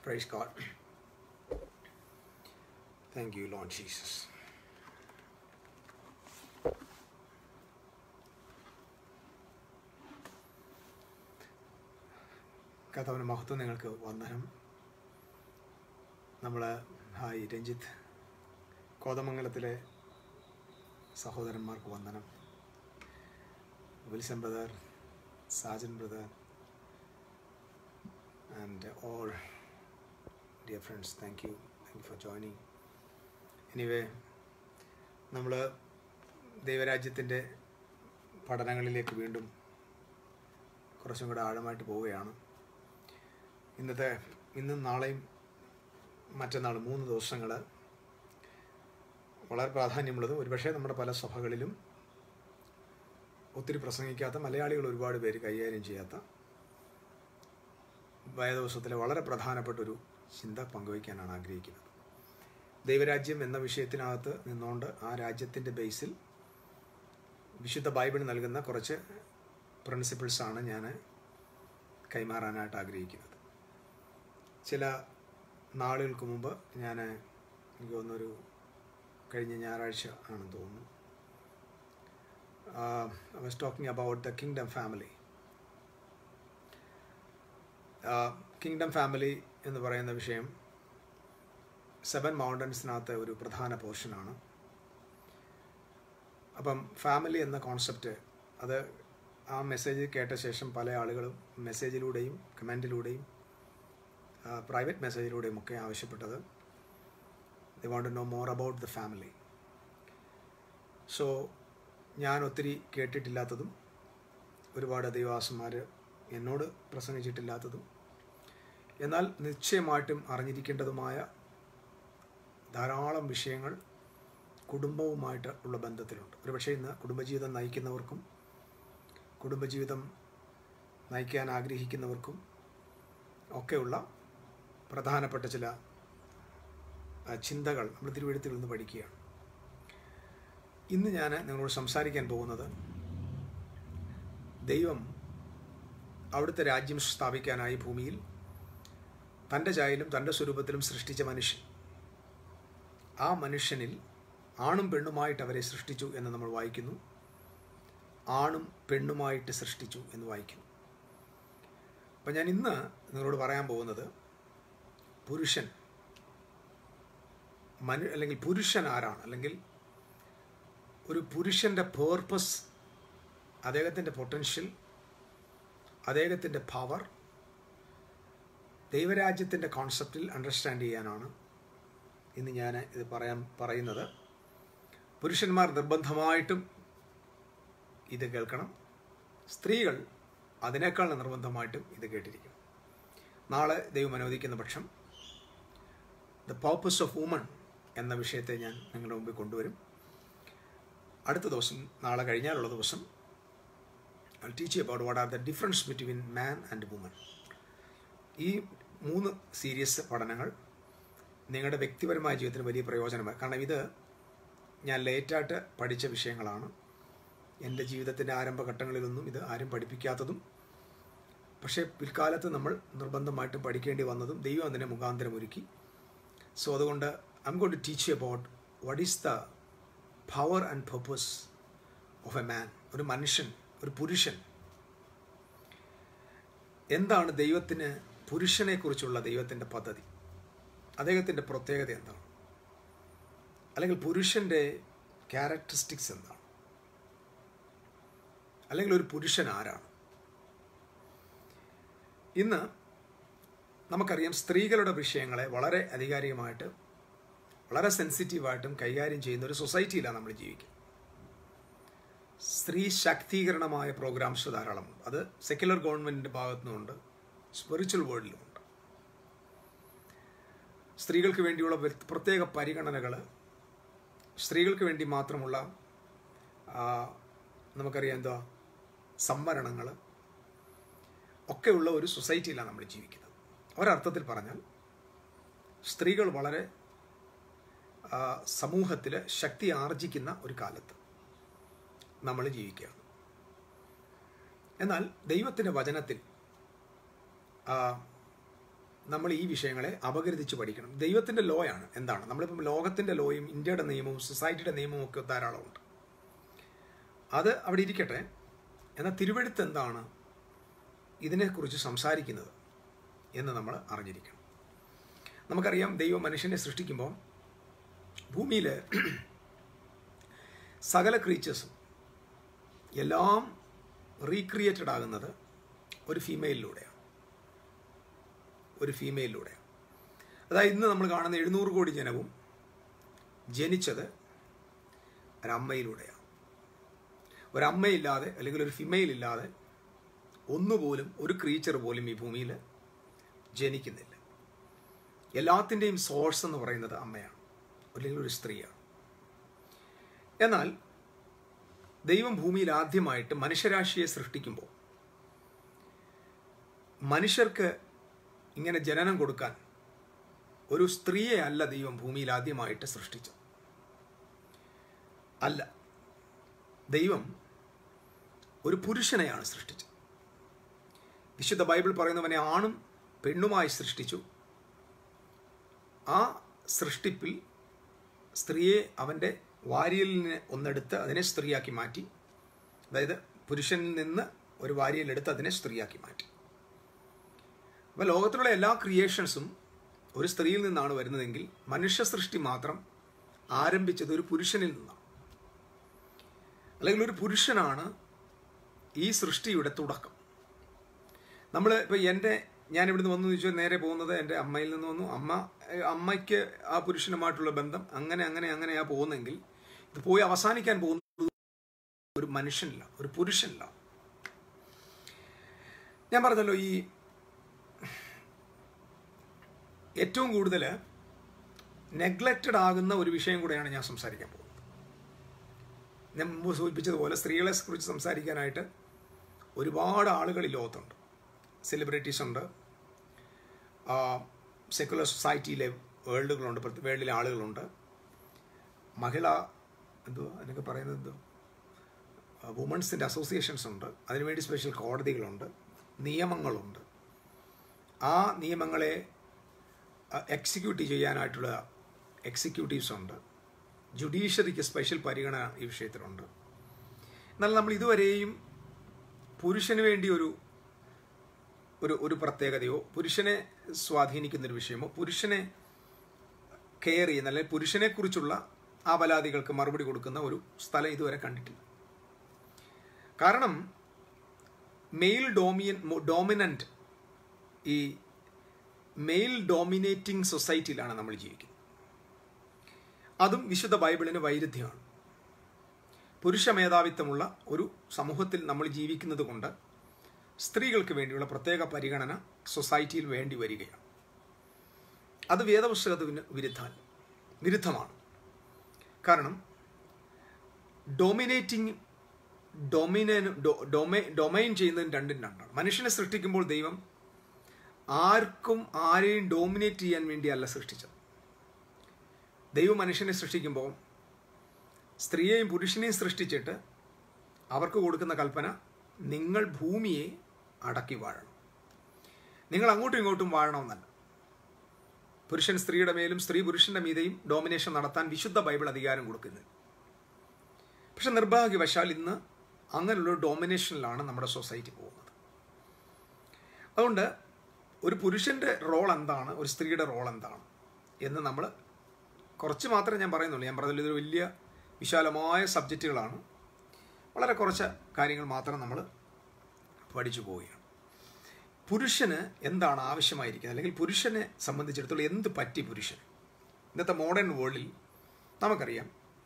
Praise God. Thank you, Lord Jesus. കഥവന് മഹത്വം നിങ്ങൾക്ക് വന്ദനം നമ്മൾ ഹായ് രഞ്ജിത്ത് കോതമംഗലത്തിലെ സഹോദരന്മാർക്ക് വന്ദനം Wilson brother Sajan brother and all dear friends thank you thank you for joining anyway നമ്മൾ ദൈവരാജ്യത്തിൻ്റെ പഠനങ്ങളിലേക്ക് വീണ്ടും കുറച്ചും കൂടെ ആഴമായിട്ട് പോവുകയാണ് ഇന്നത്തെ ഇന്നും നാളെയും മറ്റന്നാൾ മൂന്ന് ദിവസങ്ങൾ വളരെ പ്രാധാന്യമുള്ളതും ഒരുപക്ഷെ നമ്മുടെ പല സഭകളിലും ഒത്തിരി പ്രസംഗിക്കാത്ത മലയാളികൾ ഒരുപാട് പേര് കൈകാര്യം ചെയ്യാത്ത വേദവസത്തിലെ വളരെ പ്രധാനപ്പെട്ട ഒരു ചിന്ത പങ്കുവയ്ക്കാനാണ് ആഗ്രഹിക്കുന്നത് ദൈവരാജ്യം എന്ന വിഷയത്തിനകത്ത് നിന്നുകൊണ്ട് ആ രാജ്യത്തിൻ്റെ ബേസിൽ വിശുദ്ധ ബൈബിൾ നൽകുന്ന കുറച്ച് പ്രിൻസിപ്പിൾസാണ് ഞാൻ കൈമാറാനായിട്ട് ആഗ്രഹിക്കുന്നത് ചില നാളുകൾക്ക് മുമ്പ് ഞാൻ എനിക്ക് തോന്നുന്നൊരു കഴിഞ്ഞ ഞായറാഴ്ച ആണെന്ന് തോന്നുന്നു I was talking about the kingdom family kingdom family എന്ന് പറയുന്ന വിഷയം സെവൻ മൗണ്ടൻസിനകത്തെ ഒരു പ്രധാന പോർഷനാണ് അപ്പം ഫാമിലി എന്ന കോൺസെപ്റ്റ് അത് ആ മെസ്സേജ് കേട്ട ശേഷം പല ആളുകളും മെസ്സേജിലൂടെയും കമൻറ്റിലൂടെയും പ്രൈവറ്റ് മെസ്സേജിലൂടെയും ഒക്കെ ആവശ്യപ്പെട്ടത് the want to know more about the family so ഞാൻ ഒത്തിരി കേട്ടിട്ടില്ലാത്തതും ഒരുപാട് ദൈവാസന്മാർ എന്നോട് പ്രസംഗിച്ചിട്ടില്ലാത്തതും എന്നാൽ നിശ്ചയമായിട്ടും അറിഞ്ഞിരിക്കേണ്ടതുമായ ധാരാളം വിഷയങ്ങൾ കുടുംബവുമായിട്ട് ഉള്ള ബന്ധത്തിലുണ്ട് ഒരുപക്ഷെ ഇന്ന് കുടുംബജീവിതം നയിക്കുന്നവർക്കും കുടുംബജീവിതം നയിക്കാൻ ആഗ്രഹിക്കുന്നവർക്കും ഒക്കെയുള്ള പ്രധാനപ്പെട്ട ചില ചിന്തകൾ നമ്മൾ തിരുവഴുത്തിൽ നിന്ന് പഠിക്കുകയാണ് ഇന്ന് ഞാൻ നിങ്ങളോട് സംസാരിക്കാൻ പോകുന്നത് ദൈവം അവിടുത്തെ രാജ്യം സ്ഥാപിക്കാനായി ഭൂമിയിൽ തൻ്റെ ചായയിലും തൻ്റെ സ്വരൂപത്തിലും സൃഷ്ടിച്ച മനുഷ്യൻ ആ മനുഷ്യനിൽ ആണും പെണ്ണുമായിട്ട് അവരെ സൃഷ്ടിച്ചു എന്ന് നമ്മൾ വായിക്കുന്നു ആണും പെണ്ണുമായിട്ട് സൃഷ്ടിച്ചു എന്ന് വായിക്കുന്നു അപ്പം ഞാൻ ഇന്ന് നിങ്ങളോട് പറയാൻ പോകുന്നത് പുരുഷൻ മനു അല്ലെങ്കിൽ പുരുഷൻ ആരാണ് അല്ലെങ്കിൽ ഒരു പുരുഷൻ്റെ പേർപ്പസ് അദ്ദേഹത്തിൻ്റെ പൊട്ടൻഷ്യൽ അദ്ദേഹത്തിൻ്റെ പവർ ദൈവരാജ്യത്തിൻ്റെ കോൺസെപ്റ്റിൽ അണ്ടർസ്റ്റാൻഡ് ചെയ്യാനാണ് ഇന്ന് ഞാൻ ഇത് പറയാൻ പറയുന്നത് പുരുഷന്മാർ നിർബന്ധമായിട്ടും ഇത് കേൾക്കണം സ്ത്രീകൾ അതിനേക്കാൾ നിർബന്ധമായിട്ടും ഇത് കേട്ടിരിക്കും നാളെ ദൈവം അനുവദിക്കുന്ന പക്ഷം ദ പർപ്പസ് ഓഫ് വുമൺ എന്ന വിഷയത്തെ ഞാൻ നിങ്ങളുടെ മുമ്പിൽ കൊണ്ടുവരും അടുത്ത ദിവസം നാളെ കഴിഞ്ഞാലുള്ള ദിവസം I teach about what are the difference between man and woman ഈ മൂന്ന് സീരിയസ് പഠനങ്ങൾ നിങ്ങളുടെ വ്യക്തിപരമായ ജീവിതത്തിന് വലിയ പ്രയോജനമായി കാരണം ഇത് ഞാൻ ലേറ്റായിട്ട് പഠിച്ച വിഷയങ്ങളാണ് എൻ്റെ ജീവിതത്തിൻ്റെ ആരംഭഘട്ടങ്ങളിലൊന്നും ഇത് ആരും പഠിപ്പിക്കാത്തതും പക്ഷേ പിൽക്കാലത്ത് നമ്മൾ നിർബന്ധമായിട്ടും പഠിക്കേണ്ടി വന്നതും ദൈവം അതിനെ മുഖാന്തരം ഒരുക്കി സോ അതുകൊണ്ട് I'm gonna teach about what is the power and purpose of a man ഒരു മനുഷ്യൻ ഒരു പുരുഷൻ എന്താണ് ദൈവത്തിന് പുരുഷനെക്കുറിച്ചുള്ള ദൈവത്തിൻ്റെ പദ്ധതി അദ്ദേഹത്തിൻ്റെ പ്രത്യേകത എന്താണ് അല്ലെങ്കിൽ പുരുഷൻ്റെ ക്യാരക്ടറിസ്റ്റിക്സ് എന്താണ് അല്ലെങ്കിൽ ഒരു പുരുഷൻ ആരാണ് ഇന്ന് നമുക്കറിയാം സ്ത്രീകളുടെ വിഷയങ്ങളെ വളരെ അധികാരികമായിട്ട് വളരെ സെൻസിറ്റീവായിട്ടും കൈകാര്യം ചെയ്യുന്ന ഒരു സൊസൈറ്റിയിലാണ് നമ്മൾ ജീവിക്കുന്നത് സ്ത്രീ ശാക്തീകരണമായ പ്രോഗ്രാംസ് ധാരാളമുണ്ട് അത് സെക്യുലർ ഗവൺമെൻറ്റിൻ്റെ ഭാഗത്തു നിന്നുണ്ട് സ്പിറിച്വൽ വേൾഡിലുമുണ്ട് സ്ത്രീകൾക്ക് വേണ്ടിയുള്ള പ്രത്യേക പരിഗണനകൾ സ്ത്രീകൾക്ക് വേണ്ടി മാത്രമുള്ള നമുക്കറിയാം എന്താ സംവരണങ്ങൾ ഒക്കെയുള്ള ഒരു സൊസൈറ്റിയിലാണ് നമ്മൾ ജീവിക്കുന്നത് ഒരർത്ഥത്തിൽ പറഞ്ഞാൽ സ്ത്രീകൾ വളരെ സമൂഹത്തിൽ ശക്തി ആർജിക്കുന്ന ഒരു കാലത്ത് നമ്മൾ ജീവിക്കുകയാണ് എന്നാൽ ദൈവത്തിൻ്റെ വചനത്തിൽ നമ്മൾ ഈ വിഷയങ്ങളെ അപഗ്രഥിച്ച് പഠിക്കണം ദൈവത്തിൻ്റെ ലോയാണ് എന്താണ് നമ്മളിപ്പം ലോകത്തിൻ്റെ ലോയും ഇന്ത്യയുടെ നിയമവും സൊസൈറ്റിയുടെ നിയമവും ഒക്കെ ധാരാളമുണ്ട് അത് അവിടെ ഇരിക്കട്ടെ എന്നാൽ തിരുവഴുത്ത് എന്താണ് ഇതിനെക്കുറിച്ച് സംസാരിക്കുന്നത് എന്ന് നമ്മൾ അറിഞ്ഞിരിക്കണം നമുക്കറിയാം ദൈവം മനുഷ്യനെ സൃഷ്ടിക്കുമ്പോൾ ഭൂമിയിൽ സകല ക്രീച്ചേഴ്സും എല്ലാം റീക്രിയേറ്റഡ് ആകുന്നത് ഒരു ഫീമെയിലിലൂടെയാണ് ഒരു ഫീമെയിലിലൂടെയാണ് അതായത് ഇന്ന് നമ്മൾ കാണുന്ന എഴുന്നൂറ് കോടി ജനവും ജനിച്ചത് ഒരമ്മയിലൂടെയാണ് ഒരമ്മയില്ലാതെ അല്ലെങ്കിൽ ഒരു ഫിമെയിൽ ഇല്ലാതെ ഒന്നുപോലും ഒരു ക്രീച്ചർ പോലും ഈ ഭൂമിയിൽ ജനിക്കുന്നില്ല എല്ലാത്തിൻ്റെയും സോഴ്സ് എന്ന് പറയുന്നത് അമ്മയാണ് അല്ലെങ്കിൽ ഒരു സ്ത്രീയാണ് എന്നാൽ ദൈവം ഭൂമിയിൽ ആദ്യമായിട്ട് മനുഷ്യരാശിയെ സൃഷ്ടിക്കുമ്പോൾ മനുഷ്യർക്ക് ഇങ്ങനെ ജനനം കൊടുക്കാൻ ഒരു സ്ത്രീയെ അല്ല ദൈവം ഭൂമിയിൽ ആദ്യമായിട്ട് സൃഷ്ടിച്ചത് അല്ല ദൈവം ഒരു പുരുഷനെയാണ് സൃഷ്ടിച്ചത് വിശുദ്ധ ബൈബിൾ പറയുന്നവനെ ആണും പെണ്ണുമായി സൃഷ്ടിച്ചു ആ സൃഷ്ടിപ്പിൽ സ്ത്രീയെ അവൻ്റെ വാരിയലിനെ ഒന്നെടുത്ത് അതിനെ സ്ത്രീയാക്കി മാറ്റി അതായത് പുരുഷനിൽ നിന്ന് ഒരു വാരിയലെടുത്ത് അതിനെ സ്ത്രീയാക്കി മാറ്റി അപ്പോൾ ലോകത്തിലുള്ള എല്ലാ ക്രിയേഷൻസും ഒരു സ്ത്രീയിൽ നിന്നാണ് വരുന്നതെങ്കിൽ മനുഷ്യ സൃഷ്ടി മാത്രം ആരംഭിച്ചത് ഒരു പുരുഷനിൽ നിന്നാണ് അല്ലെങ്കിൽ ഒരു പുരുഷനാണ് ഈ സൃഷ്ടിയുടെ തുടക്കം നമ്മൾ ഇപ്പോൾ എൻ്റെ ഞാൻ ഇവിടുന്ന് വന്നു ചോദിച്ചാൽ നേരെ പോകുന്നത് എൻ്റെ അമ്മയിൽ നിന്ന് വന്നു അമ്മ അമ്മയ്ക്ക് ആ പുരുഷനുമായിട്ടുള്ള ബന്ധം അങ്ങനെ അങ്ങനെ അങ്ങനെയാ പോകുന്നെങ്കിൽ ഇത് പോയി അവസാനിക്കാൻ പോകുന്നത് ഒരു മനുഷ്യനില്ല ഒരു പുരുഷനില്ല ഞാൻ പറഞ്ഞല്ലോ ഈ ഏറ്റവും കൂടുതൽ നെഗ്ലക്റ്റഡ് ആകുന്ന ഒരു വിഷയം കൂടെയാണ് ഞാൻ സംസാരിക്കാൻ പോകുന്നത് ഞാൻ മുമ്പ് സൂചിപ്പിച്ചതുപോലെ സ്ത്രീകളെ കുറിച്ച് സംസാരിക്കാനായിട്ട് ഒരുപാട് ആളുകൾ ഈ ലോകത്തുണ്ട് സെലിബ്രിറ്റീസ് ഉണ്ട് സെക്കുലർ സൊസൈറ്റിയിലെ വേൾഡുകളുണ്ട് വേൾഡിലെ ആളുകളുണ്ട് മഹിള എന്തോ അതിനൊക്കെ പറയുന്നത് എന്തോ വുമൺസിൻ്റെ അസോസിയേഷൻസ് ഉണ്ട് അതിനുവേണ്ടി സ്പെഷ്യൽ കോടതികളുണ്ട് നിയമങ്ങളുണ്ട് ആ നിയമങ്ങളെ എക്സിക്യൂട്ട് ചെയ്യാനായിട്ടുള്ള എക്സിക്യൂട്ടീവ്സ് ഉണ്ട് ജുഡീഷ്യറിക്ക് സ്പെഷ്യൽ പരിഗണന ഈ വിഷയത്തിലുണ്ട് എന്നാൽ നമ്മൾ ഇതുവരെയും പുരുഷന് വേണ്ടി ഒരു ഒരു ഒരു പ്രത്യേകതയോ പുരുഷനെ സ്വാധീനിക്കുന്ന ഒരു വിഷയമോ പുരുഷനെ കെയർ ചെയ്യുന്ന അല്ലെങ്കിൽ പുരുഷനെക്കുറിച്ചുള്ള ആപലാദികൾക്ക് മറുപടി കൊടുക്കുന്ന ഒരു സ്ഥലം ഇതുവരെ കണ്ടിട്ടില്ല കാരണം മെയിൽ ഡോമിയൻ ഡോമിനൻ്റ് ഈ മെയിൽ ഡോമിനേറ്റിംഗ് സൊസൈറ്റിയിലാണ് നമ്മൾ ജീവിക്കുന്നത് അതും വിശുദ്ധ ബൈബിളിന് വൈരുദ്ധ്യമാണ് പുരുഷ മേധാവിത്വമുള്ള ഒരു സമൂഹത്തിൽ നമ്മൾ ജീവിക്കുന്നത് കൊണ്ട് സ്ത്രീകൾക്ക് വേണ്ടിയുള്ള പ്രത്യേക പരിഗണന സൊസൈറ്റിയിൽ വേണ്ടി വരികയാണ് അത് വേദപുസ്തകത്തിന് വിരുദ്ധാൻ വിരുദ്ധമാണ് കാരണം ഡൊമിനേറ്റിംഗ് ഡൊമിനേന് ഡൊമൈ ഡൊമൈൻ ചെയ്യുന്നതിന് രണ്ടും രണ്ടാണ് മനുഷ്യനെ സൃഷ്ടിക്കുമ്പോൾ ദൈവം ആർക്കും ആരെയും ഡോമിനേറ്റ് ചെയ്യാൻ വേണ്ടിയല്ല സൃഷ്ടിച്ചത് ദൈവം മനുഷ്യനെ സൃഷ്ടിക്കുമ്പോൾ സ്ത്രീയെയും പുരുഷനെയും സൃഷ്ടിച്ചിട്ട് അവർക്ക് കൊടുക്കുന്ന കൽപ്പന നിങ്ങൾ ഭൂമിയെ അടക്കി വാഴണം നിങ്ങൾ അങ്ങോട്ടും ഇങ്ങോട്ടും വാഴണമെന്നല്ല പുരുഷൻ സ്ത്രീയുടെ മേലും സ്ത്രീ പുരുഷന്റെ മീതെയും ഡോമിനേഷൻ നടത്താൻ വിശുദ്ധ ബൈബിൾ അധികാരം കൊടുക്കുന്നത് പക്ഷെ നിർഭാഗ്യവശാൽ ഇന്ന് അങ്ങനെയുള്ള ഡോമിനേഷനിലാണ് നമ്മുടെ സൊസൈറ്റി പോകുന്നത് അതുകൊണ്ട് ഒരു പുരുഷന്റെ റോൾ എന്താണ് ഒരു സ്ത്രീയുടെ റോൾ എന്താണ് എന്ന് നമ്മൾ കുറച്ച് മാത്രമേ ഞാൻ പറയുന്നുള്ളൂ ഞാൻ പറഞ്ഞതിൽ ഇതൊരു വലിയ വിശാലമായ സബ്ജക്റ്റുകളാണ് വളരെ കുറച്ച് കാര്യങ്ങൾ മാത്രം നമ്മൾ പഠിച്ചു പോവുകയാണ് പുരുഷന് എന്താണ് ആവശ്യമായിരിക്കുന്നത് അല്ലെങ്കിൽ പുരുഷനെ സംബന്ധിച്ചിടത്തോളം എന്ത് പറ്റി പുരുഷൻ ഇന്നത്തെ മോഡേൺ വേൾഡിൽ നമുക്കറിയാം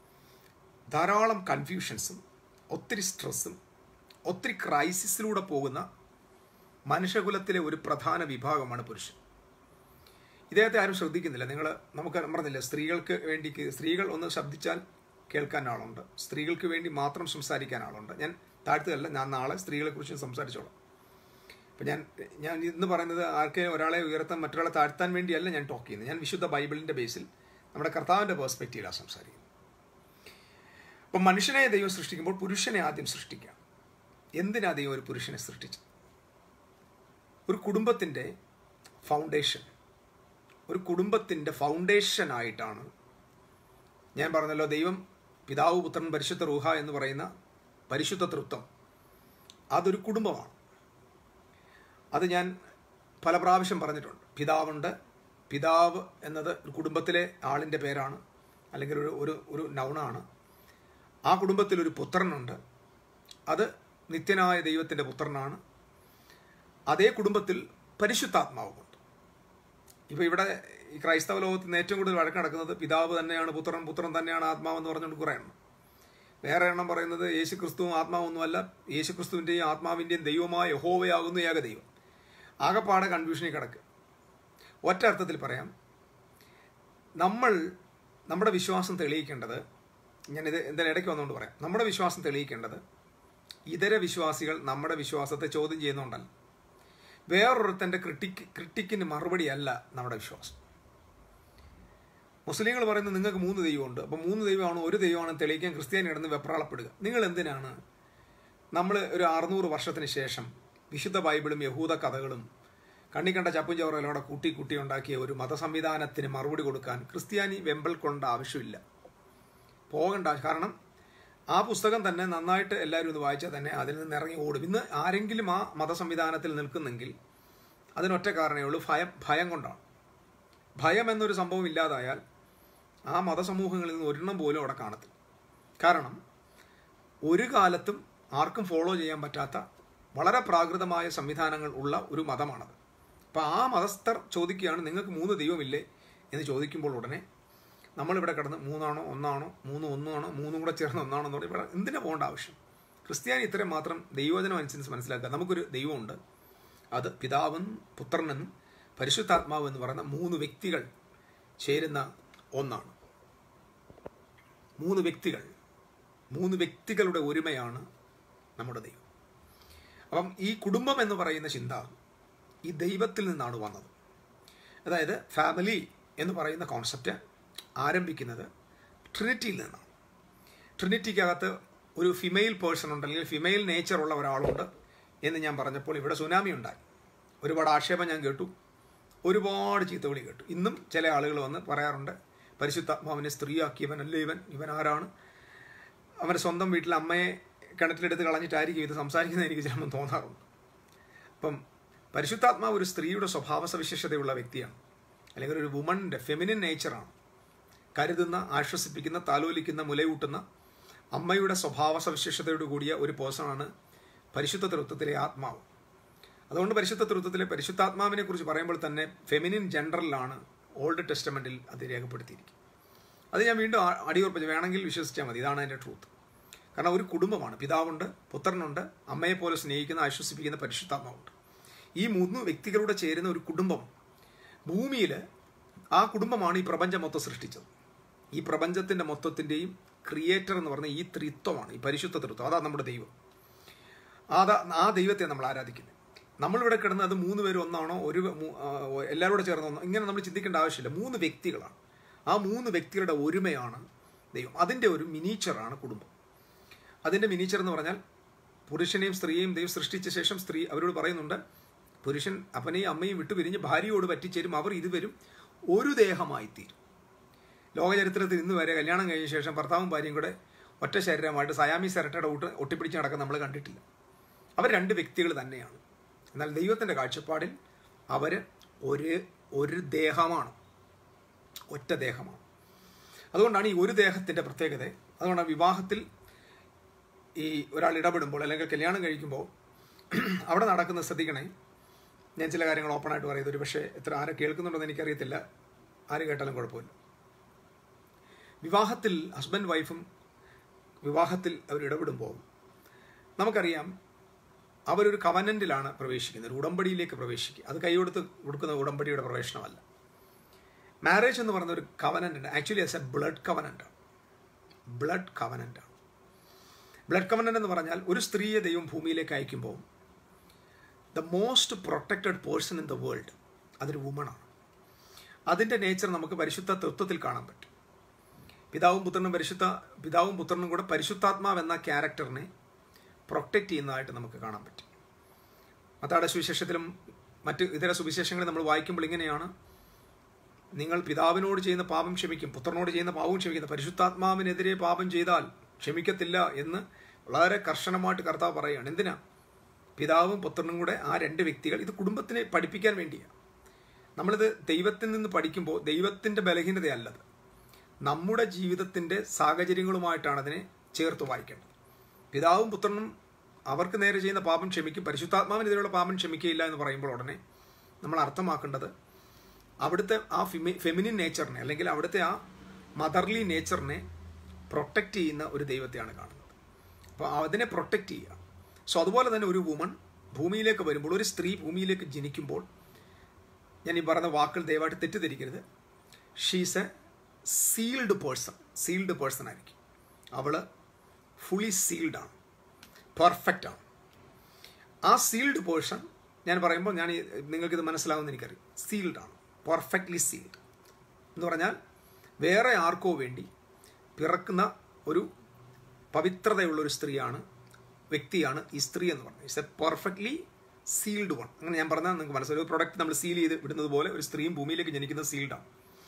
ധാരാളം കൺഫ്യൂഷൻസും ഒത്തിരി സ്ട്രെസ്സും ഒത്തിരി ക്രൈസിസിലൂടെ പോകുന്ന മനുഷ്യകുലത്തിലെ ഒരു പ്രധാന വിഭാഗമാണ് പുരുഷൻ ഇദ്ദേഹത്തെ ആരും ശ്രദ്ധിക്കുന്നില്ല നിങ്ങൾ നമുക്ക് പറഞ്ഞില്ല സ്ത്രീകൾക്ക് വേണ്ടി സ്ത്രീകൾ ഒന്ന് ശബ്ദിച്ചാൽ കേൾക്കാൻ ആളുണ്ട് സ്ത്രീകൾക്ക് വേണ്ടി മാത്രം സംസാരിക്കാൻ ആളുണ്ട് ഞാൻ താഴ്ത്തുകയല്ല ഞാൻ നാളെ സ്ത്രീകളെക്കുറിച്ച് സംസാരിച്ചോളാം അപ്പം ഞാൻ ഞാൻ ഇന്ന് പറയുന്നത് ആർക്കെ ഒരാളെ ഉയർത്താൻ മറ്റൊരാളെ താഴ്ത്താൻ വേണ്ടിയല്ല ഞാൻ ടോക്ക് ചെയ്യുന്നത് ഞാൻ വിശുദ്ധ ബൈബിളിൻ്റെ ബേസിൽ നമ്മുടെ കർത്താവിൻ്റെ പേഴ്സ്പെക്റ്റീവിലാണ് സംസാരിക്കുന്നത് അപ്പം മനുഷ്യനെ ദൈവം സൃഷ്ടിക്കുമ്പോൾ പുരുഷനെ ആദ്യം സൃഷ്ടിക്കാം എന്തിനാ ദൈവം ഒരു പുരുഷനെ സൃഷ്ടിച്ചത് ഒരു കുടുംബത്തിൻ്റെ ഫൗണ്ടേഷൻ ഒരു കുടുംബത്തിൻ്റെ ഫൗണ്ടേഷനായിട്ടാണ് ഞാൻ പറഞ്ഞല്ലോ ദൈവം പിതാവ് പുത്രൻ പരിശുദ്ധ റൂഹ എന്ന് പറയുന്ന പരിശുദ്ധ തൃത്വം അതൊരു കുടുംബമാണ് അത് ഞാൻ പല പ്രാവശ്യം പറഞ്ഞിട്ടുണ്ട് പിതാവുണ്ട് പിതാവ് എന്നത് ഒരു കുടുംബത്തിലെ ആളിൻ്റെ പേരാണ് അല്ലെങ്കിൽ ഒരു ഒരു ഒരു നൗണാണ് ആ കുടുംബത്തിൽ ഒരു പുത്രനുണ്ട് അത് നിത്യനായ ദൈവത്തിൻ്റെ പുത്രനാണ് അതേ കുടുംബത്തിൽ പരിശുദ്ധാത്മാവുമുണ്ട് ഇപ്പോൾ ഇവിടെ ഈ ക്രൈസ്തവ ലോകത്ത് നിന്ന് ഏറ്റവും കൂടുതൽ വഴക്ക് നടക്കുന്നത് പിതാവ് തന്നെയാണ് പുത്രൻ പുത്രൻ തന്നെയാണ് ആത്മാവെന്ന് പറഞ്ഞുകൊണ്ട് കുറേ എണ്ണം വേറെ എണ്ണം പറയുന്നത് യേശു ക്രിസ്തുവും ആത്മാവൊന്നുമല്ല യേശു ക്രിസ്തുവിൻ്റെയും ആത്മാവിൻ്റെയും ദൈവമായ യഹോവയാകുന്നു ഏക ദൈവം ആകപ്പാടെ കൺഫ്യൂഷനിൽ കിടക്കുക ഒറ്റ അർത്ഥത്തിൽ പറയാം നമ്മൾ നമ്മുടെ വിശ്വാസം തെളിയിക്കേണ്ടത് ഞാനിത് എന്തായാലും ഇടയ്ക്ക് വന്നുകൊണ്ട് പറയാം നമ്മുടെ വിശ്വാസം തെളിയിക്കേണ്ടത് ഇതര വിശ്വാസികൾ നമ്മുടെ വിശ്വാസത്തെ ചോദ്യം ചെയ്യുന്നുണ്ടല്ല വേറൊരുത്തൻ്റെ ക്രിട്ടിക്ക് ക്രിട്ടിക്കിന് മറുപടിയല്ല നമ്മുടെ വിശ്വാസം മുസ്ലിങ്ങൾ പറയുന്നത് നിങ്ങൾക്ക് മൂന്ന് ദൈവമുണ്ട് അപ്പം മൂന്ന് ദൈവമാണ് ഒരു ദൈവമാണ് തെളിയിക്കാൻ ക്രിസ്ത്യാനി കിടന്ന് വെപ്രാളപ്പെടുക നിങ്ങൾ എന്തിനാണ് നമ്മൾ ഒരു അറുന്നൂറ് വർഷത്തിന് ശേഷം വിശുദ്ധ ബൈബിളും യഹൂദ കഥകളും കണ്ണിക്കണ്ട ചപ്പും ചോറലും കൂടെ കൂട്ടി കൂട്ടി ഉണ്ടാക്കിയ ഒരു മതസംവിധാനത്തിന് മറുപടി കൊടുക്കാൻ ക്രിസ്ത്യാനി വെമ്പൽ കൊണ്ട ആവശ്യമില്ല പോകണ്ട കാരണം ആ പുസ്തകം തന്നെ നന്നായിട്ട് എല്ലാവരും ഒന്ന് വായിച്ചാൽ തന്നെ അതിൽ നിന്ന് ഇറങ്ങി ഓടും ഇന്ന് ആരെങ്കിലും ആ മതസംവിധാനത്തിൽ നിൽക്കുന്നെങ്കിൽ അതിനൊറ്റ കാരണമേ ഉള്ളൂ ഭയം ഭയം കൊണ്ടാണ് ഭയം എന്നൊരു സംഭവം ഇല്ലാതായാൽ ആ മതസമൂഹങ്ങളിൽ നിന്ന് ഒരെണ്ണം പോലും അവിടെ കാണത്തില്ല കാരണം ഒരു കാലത്തും ആർക്കും ഫോളോ ചെയ്യാൻ പറ്റാത്ത വളരെ പ്രാകൃതമായ സംവിധാനങ്ങൾ ഉള്ള ഒരു മതമാണത് അപ്പോൾ ആ മതസ്ഥർ ചോദിക്കുകയാണ് നിങ്ങൾക്ക് മൂന്ന് ദൈവമില്ലേ എന്ന് ചോദിക്കുമ്പോൾ ഉടനെ നമ്മളിവിടെ കിടന്ന് മൂന്നാണോ ഒന്നാണോ മൂന്ന് ഒന്നാണോ മൂന്നും കൂടെ ചേർന്ന് ഒന്നാണോ എന്ന് ഇവിടെ എന്തിനാ പോകേണ്ട ആവശ്യം ക്രിസ്ത്യാനി ഇത്രയും മാത്രം ദൈവവചനം അനുസരിച്ച് മനസ്സിലാക്കുക നമുക്കൊരു ദൈവമുണ്ട് അത് പിതാവും പുത്രനെന്നും പരിശുദ്ധാത്മാവ് എന്ന് പറയുന്ന മൂന്ന് വ്യക്തികൾ ചേരുന്ന ഒന്നാണ് മൂന്ന് വ്യക്തികൾ മൂന്ന് വ്യക്തികളുടെ ഒരുമയാണ് നമ്മുടെ ദൈവം അപ്പം ഈ കുടുംബം എന്ന് പറയുന്ന ചിന്ത ഈ ദൈവത്തിൽ നിന്നാണ് വന്നത് അതായത് ഫാമിലി എന്ന് പറയുന്ന കോൺസെപ്റ്റ് ആരംഭിക്കുന്നത് ട്രിനിറ്റിയിൽ നിന്നാണ് ട്രിനിറ്റിക്കകത്ത് ഒരു ഫിമെയിൽ പേഴ്സൺ ഉണ്ട് അല്ലെങ്കിൽ ഫിമെയിൽ നേച്ചർ ഉള്ള ഒരാളുണ്ട് എന്ന് ഞാൻ പറഞ്ഞപ്പോൾ ഇവിടെ സുനാമി ഉണ്ടായി ഒരുപാട് ആക്ഷേപം ഞാൻ കേട്ടു ഒരുപാട് ചീത്തവിളി കേട്ടു ഇന്നും ചില ആളുകൾ വന്ന് പറയാറുണ്ട് പരിശുദ്ധാത്മാവിനെ സ്ത്രീയാക്കിയവനല്ല ഇവൻ ഇവൻ ആരാണ് അവൻ്റെ സ്വന്തം വീട്ടിൽ അമ്മയെ കിണറ്റിലെടുത്ത് കളഞ്ഞിട്ടായിരിക്കും ഇത് സംസാരിക്കുന്നത് എനിക്ക് ചിലപ്പോൾ തോന്നാറുണ്ട് അപ്പം പരിശുദ്ധാത്മാവ് ഒരു സ്ത്രീയുടെ സ്വഭാവ സവിശേഷതയുള്ള വ്യക്തിയാണ് അല്ലെങ്കിൽ ഒരു വുമണിൻ്റെ ഫെമിനിൻ നേച്ചറാണ് കരുതുന്ന ആശ്വസിപ്പിക്കുന്ന താലോലിക്കുന്ന മുലയൂട്ടുന്ന അമ്മയുടെ സ്വഭാവ സവിശേഷതയോട് കൂടിയ ഒരു പേഴ്സണാണ് പരിശുദ്ധ തൃത്വത്തിലെ ആത്മാവ് അതുകൊണ്ട് പരിശുദ്ധ തൃത്വത്തിലെ പരിശുദ്ധാത്മാവിനെ കുറിച്ച് പറയുമ്പോൾ തന്നെ ഫെമിനിൻ ജെൻഡറിലാണ് ഓൾഡ് ടെസ്റ്റമെൻറ്റിൽ അത് രേഖപ്പെടുത്തിയിരിക്കും അത് ഞാൻ വീണ്ടും അടിയുറപ്പിച്ച് വേണമെങ്കിൽ വിശ്വസിച്ചാൽ മതി ഇതാണ് അതിൻ്റെ ട്രൂത്ത് കാരണം ഒരു കുടുംബമാണ് പിതാവുണ്ട് പുത്രനുണ്ട് അമ്മയെ പോലെ സ്നേഹിക്കുന്ന ആശ്വസിപ്പിക്കുന്ന പരിശുദ്ധാത്മാവുണ്ട് ഈ മൂന്ന് വ്യക്തികളുടെ ചേരുന്ന ഒരു കുടുംബം ഭൂമിയിൽ ആ കുടുംബമാണ് ഈ പ്രപഞ്ചം മൊത്തം സൃഷ്ടിച്ചത് ഈ പ്രപഞ്ചത്തിൻ്റെ മൊത്തത്തിൻ്റെയും ക്രിയേറ്റർ എന്ന് പറഞ്ഞ ഈ ത്രിത്വമാണ് ഈ പരിശുദ്ധ ത്രിത്വം അതാ നമ്മുടെ ദൈവം അതാ ആ ദൈവത്തെ നമ്മൾ ആരാധിക്കുന്നത് നമ്മളിവിടെ കിടന്ന് അത് മൂന്ന് പേരും ഒന്നാണോ ഒരു എല്ലാവരും കൂടെ ചേർന്ന് ഒന്നോ ഇങ്ങനെ നമ്മൾ ചിന്തിക്കേണ്ട ആവശ്യമില്ല മൂന്ന് വ്യക്തികളാണ് ആ മൂന്ന് വ്യക്തികളുടെ ഒരുമയാണ് ദൈവം അതിൻ്റെ ഒരു മിനീച്ചറാണ് കുടുംബം അതിൻ്റെ മിനീച്ചർ എന്ന് പറഞ്ഞാൽ പുരുഷനെയും സ്ത്രീയെയും ദൈവം സൃഷ്ടിച്ച ശേഷം സ്ത്രീ അവരോട് പറയുന്നുണ്ട് പുരുഷൻ അപ്പനെയും അമ്മയും വിട്ടുപിരിഞ്ഞ് ഭാര്യയോട് പറ്റിച്ചേരും അവർ ഇരുവരും ഒരു ദേഹമായി തീരും ലോകചരിത്രത്തിൽ ഇന്ന് വരെ കല്യാണം കഴിഞ്ഞ ശേഷം ഭർത്താവും ഭാര്യയും കൂടെ ഒറ്റ ശരീരമായിട്ട് സയാമി സെരട്ടയുടെ ഒട്ട് ഒട്ടിപ്പിടിച്ച് നടക്കാൻ നമ്മൾ കണ്ടിട്ടില്ല അവർ രണ്ട് വ്യക്തികൾ തന്നെയാണ് എന്നാൽ ദൈവത്തിൻ്റെ കാഴ്ചപ്പാടിൽ അവർ ഒരു ഒരു ദേഹമാണ് ഒറ്റ ദേഹമാണ് അതുകൊണ്ടാണ് ഈ ഒരു ദേഹത്തിൻ്റെ പ്രത്യേകത അതുകൊണ്ടാണ് വിവാഹത്തിൽ ഈ ഒരാൾ ഇടപെടുമ്പോൾ അല്ലെങ്കിൽ കല്യാണം കഴിക്കുമ്പോൾ അവിടെ നടക്കുന്ന ശ്രദ്ധിക്കണേ ഞാൻ ചില കാര്യങ്ങൾ ഓപ്പണായിട്ട് പറയുന്നത് ഒരു പക്ഷേ എത്ര ആരെ കേൾക്കുന്നുണ്ടെന്ന് എനിക്കറിയത്തില്ല ആര് കേട്ടാലും കുഴപ്പമില്ല വിവാഹത്തിൽ ഹസ്ബൻഡ് വൈഫും വിവാഹത്തിൽ അവർ ഇടപെടുമ്പോൾ നമുക്കറിയാം അവരൊരു കവനന്റിലാണ് പ്രവേശിക്കുന്നത് ഒരു ഉടമ്പടിയിലേക്ക് പ്രവേശിക്കുക അത് കൈകൊടുത്ത് കൊടുക്കുന്ന ഉടമ്പടിയുടെ പ്രവേശനമല്ല മാരേജ് എന്ന് പറയുന്ന ഒരു കവനൻ്റ് ഉണ്ട് actually as a blood covenant ആണ് ബ്ലഡ് കവനൻ്റ് ആണ് ബ്ലഡ് കവനൻ്റ് എന്ന് പറഞ്ഞാൽ ഒരു സ്ത്രീയെ ദൈവം ഭൂമിയിലേക്ക് അയക്കുമ്പോൾ the most protected person in the world അതൊരു വുമണാണ് അതിൻ്റെ നേച്ചർ നമുക്ക് പരിശുദ്ധ തത്വത്തിൽ കാണാൻ പറ്റും പിതാവും പുത്രനും പരിശുദ്ധ പിതാവും പുത്രനും കൂടെ പരിശുദ്ധാത്മാവ് എന്ന ക്യാരക്ടറിനെ പ്രൊട്ടക്റ്റ് ചെയ്യുന്നതായിട്ട് നമുക്ക് കാണാൻ പറ്റും മത്താടെ സുവിശേഷത്തിലും മറ്റ് ഇതര സുവിശേഷങ്ങളിൽ നമ്മൾ വായിക്കുമ്പോൾ ഇങ്ങനെയാണ് നിങ്ങൾ പിതാവിനോട് ചെയ്യുന്ന പാപം ക്ഷമിക്കും പുത്രനോട് ചെയ്യുന്ന പാപവും ക്ഷമിക്കുന്ന പരിശുദ്ധാത്മാവിനെതിരെ പാപം ചെയ്താൽ ക്ഷമിക്കത്തില്ല എന്ന് വളരെ കർശനമായിട്ട് കർത്താവ് പറയുകയാണ് എന്തിനാ പിതാവും പുത്രനും കൂടെ ആ രണ്ട് വ്യക്തികൾ ഇത് കുടുംബത്തിനെ പഠിപ്പിക്കാൻ വേണ്ടിയാണ് നമ്മളിത് ദൈവത്തിൽ നിന്ന് പഠിക്കുമ്പോൾ ദൈവത്തിൻ്റെ ബലഹീനതയല്ലത് നമ്മുടെ ജീവിതത്തിൻ്റെ സാഹചര്യങ്ങളുമായിട്ടാണ് അതിനെ ചേർത്ത് വായിക്കേണ്ടത് പിതാവും പുത്രനും അവർക്ക് നേരെ ചെയ്യുന്ന പാപം ക്ഷമിക്കും പരിശുദ്ധാത്മാവിനെതിരെയുള്ള പാപം ക്ഷമിക്കുകയില്ല എന്ന് പറയുമ്പോൾ ഉടനെ നമ്മൾ അർത്ഥമാക്കേണ്ടത് അവിടുത്തെ ആ ഫിമി ഫെമിനിൻ നേച്ചറിനെ അല്ലെങ്കിൽ അവിടുത്തെ ആ മദർലി നേച്ചറിനെ പ്രൊട്ടക്റ്റ് ചെയ്യുന്ന ഒരു ദൈവത്തെയാണ് കാണുന്നത് അപ്പോൾ അതിനെ പ്രൊട്ടക്റ്റ് ചെയ്യുക സോ അതുപോലെ തന്നെ ഒരു വുമൺ ഭൂമിയിലേക്ക് വരുമ്പോൾ ഒരു സ്ത്രീ ഭൂമിയിലേക്ക് ജനിക്കുമ്പോൾ ഞാൻ ഈ പറഞ്ഞ വാക്കുകൾ ദയവായിട്ട് തെറ്റിദ്ധരിക്കരുത് she's a sealed person sealed person ആയിരിക്കും അവൾ ഫുള്ളി സീൽഡ് ആണ് പെർഫെക്റ്റ് ആണ് ആ സീൽഡ് പേഴ്സൺ ഞാൻ പറയുമ്പോൾ ഞാൻ ഈ- നിങ്ങൾക്കിത് മനസ്സിലാവുമെന്ന് എനിക്കറിയാം സീൽഡ് ആണ് പെർഫെക്റ്റ്ലി സീൽഡ് എന്ന് പറഞ്ഞാൽ വേറെ ആർക്കോ വേണ്ടി പിറക്കുന്ന ഒരു പവിത്രതയുള്ള ഒരു സ്ത്രീയാണ് വ്യക്തിയാണ് ഈ സ്ത്രീ എന്ന് പറയുന്നത് it's a perfectly sealed one അങ്ങനെ ഞാൻ പറഞ്ഞാൽ നിങ്ങൾക്ക് മനസ്സിലായി ഒരു പ്രൊഡക്റ്റ് നമ്മൾ സീൽ ചെയ്ത് വിടുന്നത് പോലെ ഒരു സ്ത്രീയും ഭൂമിയിലേക്ക് ജനിക്കുന്ന സീൽഡാണ്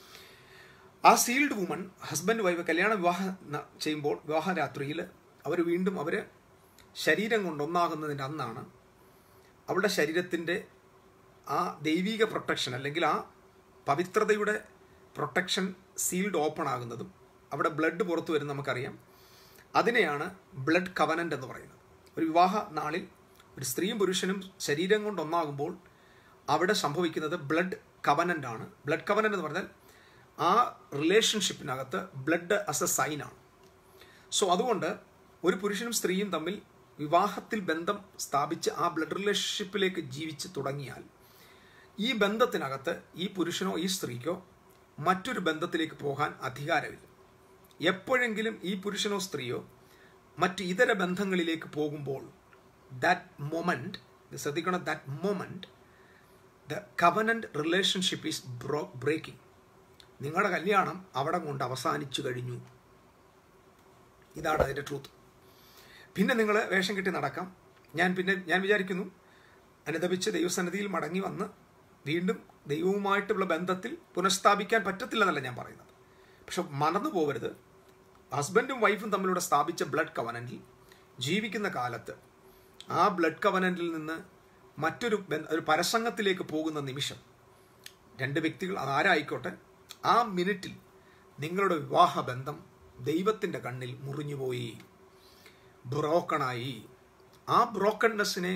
ആ സീൽഡ് വുമൺ ഹസ്ബൻഡ് വൈഫ് കല്യാണ വിവാഹം ന- ചെയ്യുമ്പോൾ വിവാഹ രാത്രിയിൽ അവർ വീണ്ടും അവർ ശരീരം കൊണ്ട് ഒന്നാകുന്നതിൻ്റെ അന്നാണ് അവളുടെ ശരീരത്തിൻ്റെ ആ ദൈവിക പ്രൊട്ടക്ഷൻ അല്ലെങ്കിൽ ആ പവിത്രതയുടെ പ്രൊട്ടക്ഷൻ സീൽഡ് ഓപ്പൺ ആകുന്നതും അവിടെ ബ്ലഡ് പുറത്തു വരും നമുക്കറിയാം അതിനെയാണ് ബ്ലഡ് കവനൻ്റ് എന്ന് പറയുന്നത് ഒരു വിവാഹ നാളിൽ ഒരു സ്ത്രീയും പുരുഷനും ശരീരം കൊണ്ട് ഒന്നാകുമ്പോൾ അവിടെ സംഭവിക്കുന്നത് ബ്ലഡ് കവനൻ്റ് ആണ് ബ്ലഡ് കവനൻ്റ് എന്ന് പറഞ്ഞാൽ ആ റിലേഷൻഷിപ്പിനകത്ത് ബ്ലഡ് അസ് എ സൈനാണ് സോ അതുകൊണ്ട് ഒരു പുരുഷനും സ്ത്രീയും തമ്മിൽ വിവാഹത്തിൽ ബന്ധം സ്ഥാപിച്ച് ആ ബ്ലഡ് റിലേഷൻഷിപ്പിലേക്ക് ജീവിച്ച് തുടങ്ങിയാൽ ഈ ബന്ധത്തിനകത്ത് ഈ പുരുഷനോ ഈ സ്ത്രീക്കോ മറ്റൊരു ബന്ധത്തിലേക്ക് പോകാൻ അധികാരമില്ല എപ്പോഴെങ്കിലും ഈ പുരുഷനോ സ്ത്രീയോ മറ്റ് ഇതര ബന്ധങ്ങളിലേക്ക് പോകുമ്പോൾ ദാറ്റ് മൊമെൻറ്റ് ശ്രദ്ധിക്കണം that moment the covenant relationship is ബ്രോ ബ്രേക്കിംഗ് നിങ്ങളുടെ കല്യാണം അവിടെ കൊണ്ട് അവസാനിച്ചു കഴിഞ്ഞു ഇതാണ് അതിൻ്റെ ട്രൂത്ത് പിന്നെ നിങ്ങൾ വേഷം കെട്ടി നടക്കാം ഞാൻ പിന്നെ ഞാൻ വിചാരിക്കുന്നു അനുദപിച്ച് ദൈവസന്നിധിയിൽ മടങ്ങി വന്ന് വീണ്ടും ദൈവവുമായിട്ടുള്ള ബന്ധത്തിൽ പുനഃസ്ഥാപിക്കാൻ പറ്റത്തില്ലെന്നല്ല ഞാൻ പറയുന്നത് പക്ഷെ മറന്നു പോകരുത് ഹസ്ബൻഡും വൈഫും തമ്മിലൂടെ സ്ഥാപിച്ച ബ്ലഡ് കവനൻറ്റിൽ ജീവിക്കുന്ന കാലത്ത് ആ ബ്ലഡ് കവനൻറ്റിൽ നിന്ന് മറ്റൊരു ബന്ധ- ഒരു പരസംഗത്തിലേക്ക് പോകുന്ന നിമിഷം രണ്ട് വ്യക്തികൾ അതാരായിക്കോട്ടെ ആ മിനിറ്റിൽ നിങ്ങളുടെ വിവാഹ ബന്ധം ദൈവത്തിൻ്റെ കണ്ണിൽ മുറിഞ്ഞുപോയി ബ്രോക്കണായി ആ ബ്രോക്കൺനെസ്സിനെ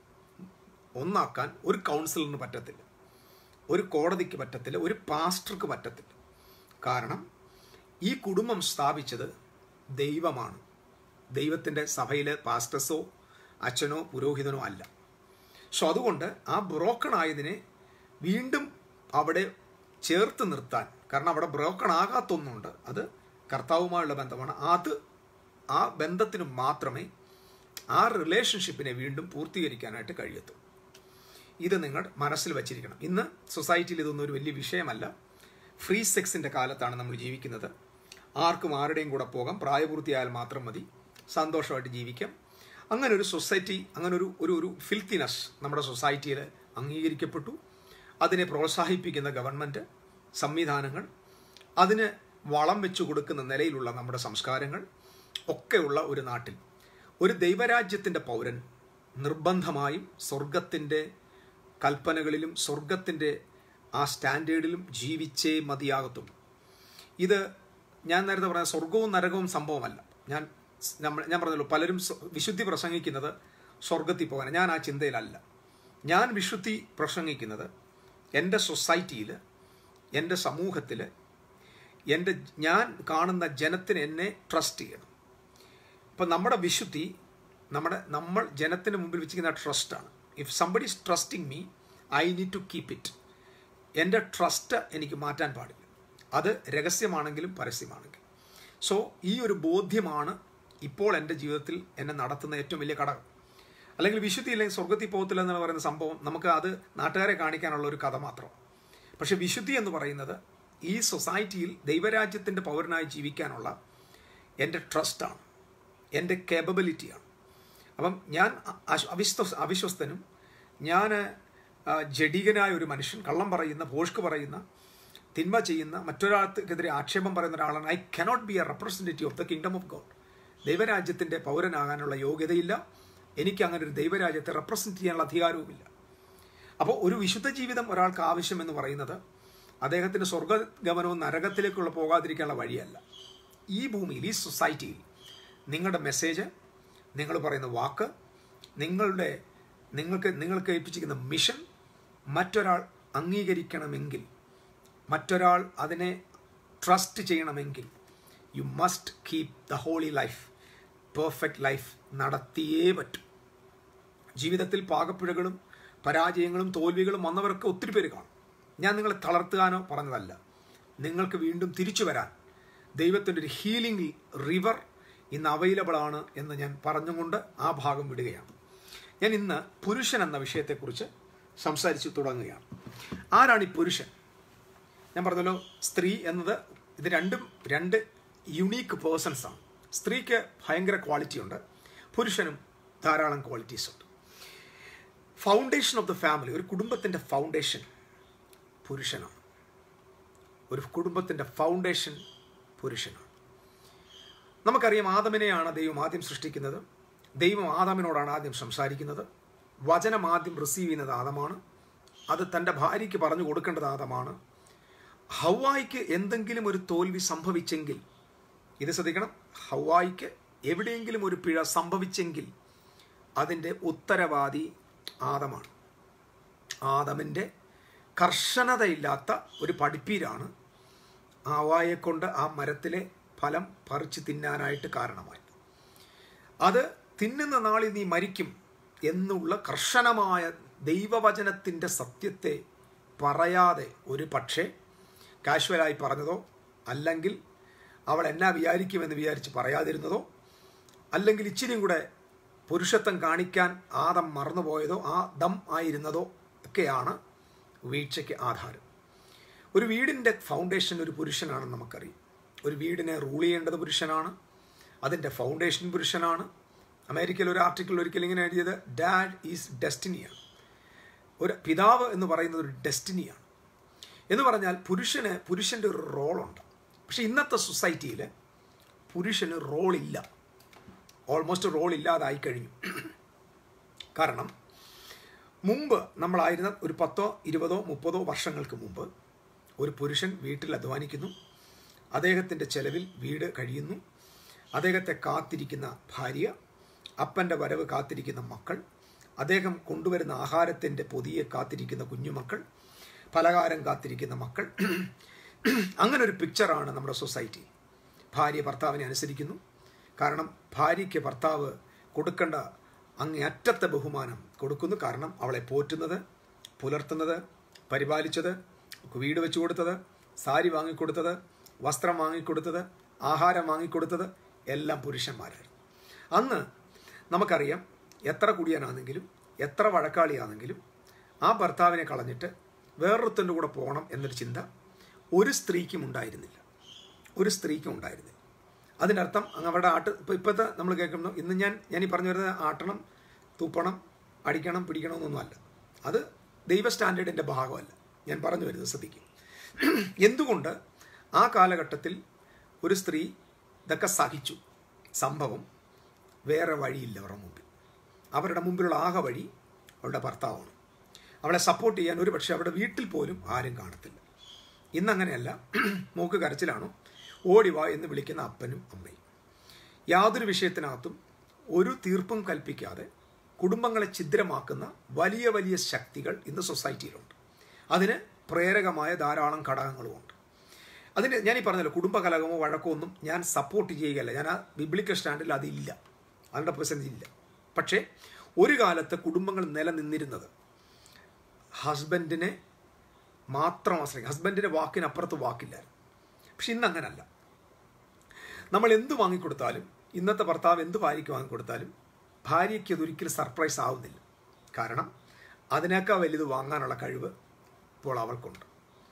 ഒന്നാക്കാൻ ഒരു കൗൺസിലറിന് പറ്റത്തില്ല ഒരു കോടതിക്ക് പറ്റത്തില്ല ഒരു പാസ്റ്റർക്ക് പറ്റത്തില്ല കാരണം ഈ കുടുംബം സ്ഥാപിച്ചത് ദൈവമാണ് ദൈവത്തിൻ്റെ സഭയിലെ പാസ്റ്റേഴ്സോ അച്ഛനോ പുരോഹിതനോ അല്ല സോ അതുകൊണ്ട് ആ ബ്രോക്കൺ ആയതിനെ വീണ്ടും അവിടെ ചേർത്ത് നിർത്താൻ കാരണം അവിടെ ബ്രോക്കൺ ആകാത്തൊന്നുണ്ട് അത് കർത്താവുമായുള്ള ബന്ധമാണ് അത് ആ ബന്ധത്തിന് മാത്രമേ ആ റിലേഷൻഷിപ്പിനെ വീണ്ടും പൂർത്തീകരിക്കാനായിട്ട് കഴിയത്തുള്ളൂ ഇത് നിങ്ങൾ മനസ്സിൽ വച്ചിരിക്കണം ഇന്ന് സൊസൈറ്റിയിൽ ഇതൊന്നും ഒരു വലിയ വിഷയമല്ല ഫ്രീ സെക്സിൻ്റെ കാലത്താണ് നമ്മൾ ജീവിക്കുന്നത് ആർക്കും ആരുടെയും കൂടെ പോകാം പ്രായപൂർത്തിയായാൽ മാത്രം മതി സന്തോഷമായിട്ട് ജീവിക്കാം അങ്ങനെ ഒരു സൊസൈറ്റി അങ്ങനെ ഒരു ഒരു ഒരു ഫിൽത്തിനെസ് നമ്മുടെ സൊസൈറ്റിയിൽ അംഗീകരിക്കപ്പെട്ടു അതിനെ പ്രോത്സാഹിപ്പിക്കുന്ന ഗവൺമെൻറ് സംവിധാനങ്ങൾ അതിന് വളം വെച്ചു കൊടുക്കുന്ന നിലയിലുള്ള നമ്മുടെ സംസ്കാരങ്ങൾ ഒക്കെയുള്ള ഒരു നാട്ടിൽ ഒരു ദൈവരാജ്യത്തിൻ്റെ പൗരൻ നിർബന്ധമായും സ്വർഗത്തിൻ്റെ കൽപ്പനകളിലും സ്വർഗത്തിൻ്റെ ആ സ്റ്റാൻഡേർഡിലും ജീവിച്ചേ മതിയാകത്തുള്ളൂ ഇത് ഞാൻ നേരത്തെ പറഞ്ഞ സ്വർഗവും നരകവും സംഭവമല്ല ഞാൻ നമ്മൾ ഞാൻ പറഞ്ഞല്ലോ പലരും സ്വ- വിശുദ്ധി പ്രസംഗിക്കുന്നത് സ്വർഗത്തിൽ പോകാൻ ഞാൻ ആ ചിന്തയിലല്ല ഞാൻ വിശുദ്ധി പ്രസംഗിക്കുന്നത് എൻ്റെ സൊസൈറ്റിയിൽ എൻ്റെ സമൂഹത്തിൽ എൻ്റെ ഞാൻ കാണുന്ന ജനത്തിന് എന്നെ ട്രസ്റ്റ് ചെയ്യണം അപ്പം നമ്മുടെ വിശുദ്ധി നമ്മുടെ നമ്മൾ ജനത്തിന് മുമ്പിൽ വെച്ചിരിക്കുന്ന ട്രസ്റ്റാണ് if somebody is trusting me I need to keep it എൻ്റെ ട്രസ്റ്റ് എനിക്ക് മാറ്റാൻ പാടില്ല അത് രഹസ്യമാണെങ്കിലും പരസ്യമാണെങ്കിലും സോ ഈ ഒരു ബോധ്യമാണ് ഇപ്പോൾ എൻ്റെ ജീവിതത്തിൽ എന്നെ നടത്തുന്ന ഏറ്റവും വലിയ ഘടകം അല്ലെങ്കിൽ വിശുദ്ധി ഇല്ലെങ്കിൽ സ്വർഗത്തിൽ പോകത്തില്ല എന്ന് പറയുന്ന സംഭവം നമുക്ക് അത് നാട്ടുകാരെ കാണിക്കാനുള്ള ഒരു കഥ മാത്രം പക്ഷെ വിശുദ്ധി എന്ന് പറയുന്നത് ഈ സൊസൈറ്റിയിൽ ദൈവരാജ്യത്തിൻ്റെ പൗരനായി ജീവിക്കാനുള്ള എൻ്റെ ട്രസ്റ്റാണ് എൻ്റെ കേപ്പബിലിറ്റിയാണ് അപ്പം ഞാൻ അ- അവിശ്വ അവിശ്വസ്തനും ഞാൻ ആ, ജഡികനായ ഒരു മനുഷ്യൻ കള്ളം പറയുന്ന ഭോഷ്ക്ക് പറയുന്ന തിന്മ ചെയ്യുന്ന മറ്റൊരാൾക്കെതിരെ ആക്ഷേപം പറയുന്ന ഒരാളാണ് I cannot be a representative of the kingdom of God ദൈവരാജ്യത്തിൻ്റെ പൗരനാകാനുള്ള യോഗ്യതയില്ല എനിക്ക് അങ്ങനെ ഒരു ദൈവരാജ്യത്തെ റെപ്രസെൻറ്റ് ചെയ്യാനുള്ള അധികാരവുമില്ല അപ്പോൾ ഒരു വിശുദ്ധ ജീവിതം ഒരാൾക്ക് ആവശ്യമെന്ന് പറയുന്നത് അദ്ദേഹത്തിന് സ്വർഗഗമനവും നരകത്തിലേക്കുള്ള പോകാതിരിക്കാനുള്ള വഴിയല്ല ഈ ഭൂമിയിൽ ഈ സൊസൈറ്റിയിൽ നിങ്ങളുടെ മെസ്സേജ് നിങ്ങൾ പറയുന്ന വാക്ക് നിങ്ങളുടെ നിങ്ങൾക്ക് നിങ്ങൾക്ക് ഏൽപ്പിച്ചിരിക്കുന്ന മിഷൻ മറ്റൊരാൾ അംഗീകരിക്കണമെങ്കിൽ മറ്റൊരാൾ അതിനെ ട്രസ്റ്റ് ചെയ്യണമെങ്കിൽ you must keep the holy life perfect life നടത്തിയേ പറ്റൂ ജീവിതത്തിൽ പാകപ്പിഴകളും പരാജയങ്ങളും തോൽവികളും വന്നവരൊക്കെ ഒത്തിരി പേര് കാണും ഞാൻ നിങ്ങളെ തളർത്തുവാനോ പറഞ്ഞതല്ല നിങ്ങൾക്ക് വീണ്ടും തിരിച്ചു വരാൻ ദൈവത്തിൻ്റെ ഒരു ഹീലിംഗ് റിവർ ഇന്ന് അവൈലബിൾ ആണ് എന്ന് ഞാൻ പറഞ്ഞുകൊണ്ട് ആ ഭാഗം വിടുകയാണ് ഞാൻ ഇന്ന് പുരുഷൻ എന്ന വിഷയത്തെക്കുറിച്ച് സംസാരിച്ചു തുടങ്ങുകയാണ് ആരാണ് ഈ പുരുഷൻ ഞാൻ പറഞ്ഞല്ലോ സ്ത്രീ എന്നത് ഇത് രണ്ടും രണ്ട് യുണീക്ക് പേഴ്സൺസ് ആണ് സ്ത്രീക്ക് ഭയങ്കര ക്വാളിറ്റി ഉണ്ട് പുരുഷനും ധാരാളം ക്വാളിറ്റീസ് ഉണ്ട് ഫൗണ്ടേഷൻ ഓഫ് ദ ഫാമിലി ഒരു കുടുംബത്തിൻ്റെ ഫൗണ്ടേഷൻ പുരുഷനാണ് ഒരു കുടുംബത്തിൻ്റെ ഫൗണ്ടേഷൻ പുരുഷനാണ് നമുക്കറിയാം ആദമിനെയാണ് ദൈവം ആദ്യം സൃഷ്ടിക്കുന്നത് ദൈവം ആദമിനോടാണ് ആദ്യം സംസാരിക്കുന്നത് വചനം ആദ്യം റിസീവ് ചെയ്യുന്നത് ആദമാണ് അത് തൻ്റെ ഭാര്യയ്ക്ക് പറഞ്ഞു കൊടുക്കേണ്ടത് ആദമാണ് ഹവായിക്ക് എന്തെങ്കിലും ഒരു തോൽവി സംഭവിച്ചെങ്കിൽ ഇത് ശ്രദ്ധിക്കണം ഹവായിക്ക് എവിടെയെങ്കിലും ഒരു പിഴ സംഭവിച്ചെങ്കിൽ അതിൻ്റെ ഉത്തരവാദി ആദമാണ് ആദമിൻ്റെ കർശനതയില്ലാത്ത ഒരു പഠിപ്പീരാണ് ആവായെ കൊണ്ട് ആ മരത്തിലെ ഫലം പറിച്ചു തിന്നാനായിട്ട് കാരണമായി അത് തിന്നുന്ന നാളിൽ നീ മരിക്കും എന്നുള്ള കർശനമായ ദൈവവചനത്തിൻ്റെ സത്യത്തെ പറയാതെ ഒരു പക്ഷേ കാഷ്വലായി പറഞ്ഞതോ അല്ലെങ്കിൽ അവൾ എന്നാ വിചാരിക്കുമെന്ന് വിചാരിച്ച് പറയാതിരുന്നതോ അല്ലെങ്കിൽ ഇച്ചിരിയും കൂടെ പുരുഷത്വം കാണിക്കാൻ ആദം മറന്നുപോയതോ ആ ദം ആയിരുന്നതോ ഒക്കെയാണ് വീഴ്ചയ്ക്ക് ആധാരം ഒരു വീടിൻ്റെ ഫൗണ്ടേഷൻ ഒരു പുരുഷനാണെന്ന് നമുക്കറിയാം ഒരു വീടിനെ റൂൾ ചെയ്യേണ്ടത് പുരുഷനാണ് അതിൻ്റെ ഫൗണ്ടേഷൻ പുരുഷനാണ് അമേരിക്കയിൽ ഒരു ആർട്ടിക്കിൾ ഒരിക്കൽ ഇങ്ങനെ എഴുതിയത് ഡാഡ് ഈസ് ഡെസ്റ്റിനിയാണ് ഒരു പിതാവ് എന്ന് പറയുന്നത് ഒരു ഡെസ്റ്റിനിയാണ് എന്ന് പറഞ്ഞാൽ പുരുഷന് പുരുഷൻ്റെ ഒരു റോളുണ്ട് പക്ഷെ ഇന്നത്തെ സൊസൈറ്റിയിൽ പുരുഷന് റോളില്ല ഓൾമോസ്റ്റ് റോൾ ഇല്ലാതായി കഴിഞ്ഞു കാരണം മുമ്പ് നമ്മളായിരുന്ന ഒരു പത്തോ ഇരുപതോ മുപ്പതോ വർഷങ്ങൾക്ക് മുമ്പ് ഒരു പുരുഷൻ വീട്ടിൽ അധ്വാനിക്കുന്നു അദ്ദേഹത്തിൻ്റെ ചെലവിൽ വീട് കഴിയുന്നു അദ്ദേഹത്തെ കാത്തിരിക്കുന്ന ഭാര്യ അപ്പൻ്റെ വരവ് കാത്തിരിക്കുന്ന മക്കൾ അദ്ദേഹം കൊണ്ടുവരുന്ന ആഹാരത്തിൻ്റെ പൊതിയെ കാത്തിരിക്കുന്ന കുഞ്ഞുമക്കൾ പലഹാരം കാത്തിരിക്കുന്ന മക്കൾ അങ്ങനെ ഒരു പിക്ചറാണ് നമ്മുടെ സൊസൈറ്റി ഭാര്യ ഭർത്താവിനെ അനുസരിക്കുന്നു കാരണം ഭാര്യയ്ക്ക് ഭർത്താവ് കൊടുക്കേണ്ട അങ്ങേയറ്റത്തെ ബഹുമാനം കൊടുക്കുന്നു കാരണം അവളെ പോറ്റുന്നത് പുലർത്തുന്നത് പരിപാലിച്ചത് വീട് വെച്ചു കൊടുത്തത് സാരി വാങ്ങിക്കൊടുത്തത് വസ്ത്രം വാങ്ങിക്കൊടുത്തത് ആഹാരം വാങ്ങിക്കൊടുത്തത് എല്ലാം പുരുഷന്മാരായിരുന്നു അന്ന് നമുക്കറിയാം എത്ര കുടിയനാണെങ്കിലും എത്ര വഴക്കാളിയാണെങ്കിലും ആ ഭർത്താവിനെ കളഞ്ഞിട്ട് വേറൊരുത്തൻ്റെ കൂടെ പോകണം എന്നൊരു ചിന്ത ഒരു സ്ത്രീക്കും ഉണ്ടായിരുന്നില്ല ഒരു സ്ത്രീക്കും ഉണ്ടായിരുന്നില്ല അതിൻ്റെ അർത്ഥം അങ്ങ് അവരുടെ ആട്ട് ഇപ്പോൾ ഇപ്പോഴത്തെ നമ്മൾ കേൾക്കുന്നു ഇന്ന് ഞാൻ ഞാൻ ഈ പറഞ്ഞു വരുന്നത് ആട്ടണം തൂപ്പണം അടിക്കണം പിടിക്കണം എന്നൊന്നുമല്ല അത് ദൈവ സ്റ്റാൻഡേർഡിൻ്റെ ഭാഗമല്ല ഞാൻ പറഞ്ഞു വരുന്നത് ശ്രദ്ധിക്കും എന്തുകൊണ്ട് ആ കാലഘട്ടത്തിൽ ഒരു സ്ത്രീ ഇതൊക്കെ സഹിച്ചു സംഭവം വേറെ വഴിയില്ല അവരുടെ മുമ്പിൽ അവരുടെ മുമ്പിലുള്ള ആകെ വഴി അവളുടെ ഭർത്താവാണ് അവളെ സപ്പോർട്ട് ചെയ്യാൻ ഒരു പക്ഷേ അവരുടെ വീട്ടിൽ പോലും ആരും കാണത്തില്ല ഇന്നങ്ങനെയല്ല മൂക്ക് കരച്ചിലാണോ ഓടിവാ എന്ന് വിളിക്കുന്ന അപ്പനും അമ്മയും യാതൊരു വിഷയത്തിനകത്തും ഒരു തീർപ്പും കൽപ്പിക്കാതെ കുടുംബങ്ങളെ ഛിദ്രമാക്കുന്ന വലിയ വലിയ ശക്തികൾ ഇന്ന് സൊസൈറ്റിയിലുണ്ട് അതിന് പ്രേരകമായ ധാരാളം ഘടകങ്ങളുമുണ്ട് അതിന് ഞാൻ ഈ പറഞ്ഞല്ലോ കുടുംബകലഹമോ വഴക്കോ ഒന്നും ഞാൻ സപ്പോർട്ട് ചെയ്യുകയല്ല ഞാൻ ആ ബിബ്ലിക്കൽ സ്റ്റാൻഡിൽ അതില്ല അതിൻ്റെ പെർസെൻറ്റേജ് ഇല്ല പക്ഷേ ഒരു കാലത്ത് കുടുംബങ്ങൾ നിലനിന്നിരുന്നത് ഹസ്ബൻഡിനെ മാത്രം ആശ്രയിക്കും ഹസ്ബൻഡിൻ്റെ വാക്കിനപ്പുറത്ത് വാക്കില്ലായിരുന്നു പക്ഷെ ഇന്ന് അങ്ങനല്ല നമ്മൾ എന്ത് വാങ്ങിക്കൊടുത്താലും ഇന്നത്തെ ഭർത്താവ് എന്ത് ഭാര്യയ്ക്ക് വാങ്ങിക്കൊടുത്താലും ഭാര്യയ്ക്ക് അതൊരിക്കലും സർപ്രൈസ് ആവുന്നില്ല കാരണം അതിനേക്കാൾ വലുത് വാങ്ങാനുള്ള കഴിവ് ഇപ്പോൾ അവൾക്കുണ്ട്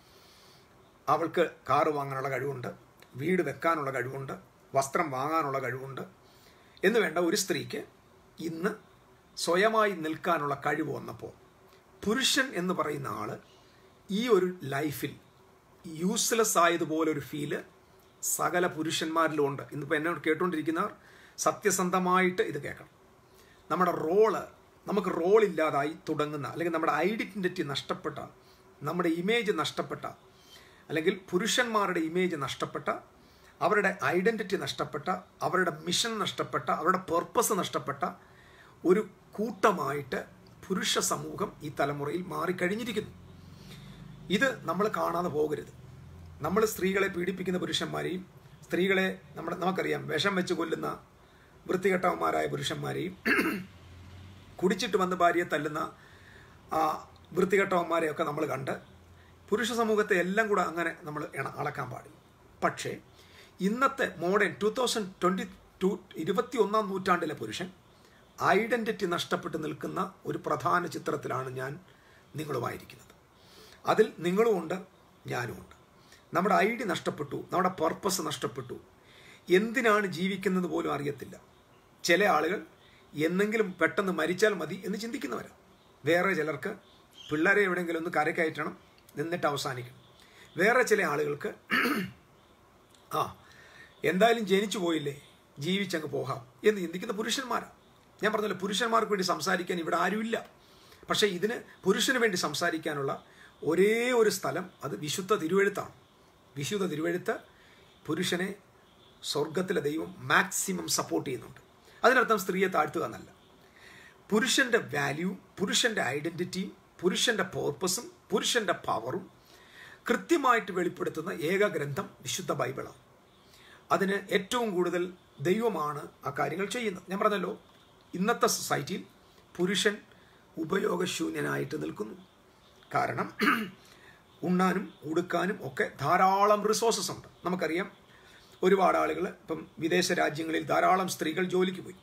അവൾക്ക് കാറ് വാങ്ങാനുള്ള കഴിവുണ്ട് വീട് വെക്കാനുള്ള കഴിവുണ്ട് വസ്ത്രം വാങ്ങാനുള്ള കഴിവുണ്ട് എന്ന് വേണ്ട ഒരു സ്ത്രീക്ക് ഇന്ന് സ്വയമായി നിൽക്കാനുള്ള കഴിവ് വന്നപ്പോൾ പുരുഷൻ എന്ന് പറയുന്ന ആൾ ഈ ഒരു ലൈഫിൽ യൂസ്ലെസ് ആയതുപോലെ ഒരു ഫീല് സകല പുരുഷന്മാരിലും ഉണ്ട് ഇന്നിപ്പോൾ എന്നോട് കേട്ടുകൊണ്ടിരിക്കുന്നവർ സത്യസന്ധമായിട്ട് ഇത് കേൾക്കണം നമ്മുടെ റോള് നമുക്ക് റോൾ ഇല്ലാതായി തുടങ്ങുന്ന അല്ലെങ്കിൽ നമ്മുടെ ഐഡൻറ്റിറ്റി നഷ്ടപ്പെട്ട നമ്മുടെ ഇമേജ് നഷ്ടപ്പെട്ട അല്ലെങ്കിൽ പുരുഷന്മാരുടെ ഇമേജ് നഷ്ടപ്പെട്ട അവരുടെ ഐഡൻറ്റിറ്റി നഷ്ടപ്പെട്ട അവരുടെ മിഷൻ നഷ്ടപ്പെട്ട അവരുടെ പർപ്പസ് നഷ്ടപ്പെട്ട ഒരു കൂട്ടമായിട്ട് പുരുഷ സമൂഹം ഈ തലമുറയിൽ മാറിക്കഴിഞ്ഞിരിക്കുന്നു ഇത് നമ്മൾ കാണാതെ പോകരുത് നമ്മൾ സ്ത്രീകളെ പീഡിപ്പിക്കുന്ന പുരുഷന്മാരെയും സ്ത്രീകളെ നമ്മുടെ നമുക്കറിയാം വിഷം വെച്ച് കൊല്ലുന്ന വൃത്തികെട്ടവന്മാരായ പുരുഷന്മാരെയും കുടിച്ചിട്ട് വന്ന് ഭാര്യയെ തല്ലുന്ന ആ വൃത്തികെട്ടവന്മാരെയൊക്കെ നമ്മൾ കണ്ട് പുരുഷ സമൂഹത്തെ എല്ലാം കൂടെ അങ്ങനെ നമ്മൾ ഇണ- അളക്കാൻ പാടില്ല പക്ഷേ ഇന്നത്തെ modern two thousand twenty two ഇരുപത്തി ഒന്നാം നൂറ്റാണ്ടിലെ പുരുഷൻ ഐഡൻറ്റിറ്റി നഷ്ടപ്പെട്ട് നിൽക്കുന്ന ഒരു പ്രധാന ചിത്രത്തിലാണ് ഞാൻ നിങ്ങളുമായിരിക്കുന്നത് അതിൽ നിങ്ങളുമുണ്ട് ഞാനുമുണ്ട് നമ്മുടെ ഐ ഡി നഷ്ടപ്പെട്ടു നമ്മുടെ പർപ്പസ് നഷ്ടപ്പെട്ടു എന്തിനാണ് ജീവിക്കുന്നത് പോലും അറിയത്തില്ല ചില ആളുകൾ എന്നെങ്കിലും പെട്ടെന്ന് മരിച്ചാൽ മതി എന്ന് ചിന്തിക്കുന്നവരാണ് വേറെ ചിലർക്ക് പിള്ളേരെ എവിടെയെങ്കിലും ഒന്ന് കരക്കയറ്റണം നിന്നിട്ട് അവസാനിക്കണം വേറെ ചില ആളുകൾക്ക് ആ എന്തായാലും ജനിച്ചു പോയില്ലേ ജീവിച്ചങ്ങ് പോകാം എന്ന് ചിന്തിക്കുന്ന പുരുഷന്മാരാണ് ഞാൻ പറഞ്ഞല്ലോ പുരുഷന്മാർക്ക് വേണ്ടി സംസാരിക്കാൻ ഇവിടെ ആരുമില്ല പക്ഷേ ഇതിന് പുരുഷന് വേണ്ടി സംസാരിക്കാനുള്ള ഒരേ ഒരു സ്ഥലം അത് വിശുദ്ധ തിരുവഴുത്താണ് വിശുദ്ധ തിരുവഴുത്ത് പുരുഷനെ സ്വർഗത്തിലെ ദൈവം മാക്സിമം സപ്പോർട്ട് ചെയ്യുന്നുണ്ട് അതിനർത്ഥം സ്ത്രീയെ താഴ്ത്തുക എന്നല്ല പുരുഷന്റെ വാല്യൂ പുരുഷന്റെ ഐഡന്റിറ്റിയും പുരുഷന്റെ പേർപ്പസും പുരുഷന്റെ പവറും കൃത്യമായിട്ട് വെളിപ്പെടുത്തുന്ന ഏക ഗ്രന്ഥം വിശുദ്ധ ബൈബിളാണ് അതിന് ഏറ്റവും കൂടുതൽ ദൈവമാണ് ആ കാര്യങ്ങൾ ചെയ്യുന്നത് ഞാൻ പറഞ്ഞല്ലോ ഇന്നത്തെ സൊസൈറ്റിയിൽ പുരുഷൻ ഉപയോഗശൂന്യനായിട്ട് നിൽക്കുന്നു കാരണം ഉണ്ണാനും ഉടുക്കാനും ഒക്കെ ധാരാളം റിസോഴ്സസ് ഉണ്ട് നമുക്കറിയാം ഒരുപാട് ആളുകൾ ഇപ്പം വിദേശ രാജ്യങ്ങളിൽ ധാരാളം സ്ത്രീകൾ ജോലിക്ക് പോയി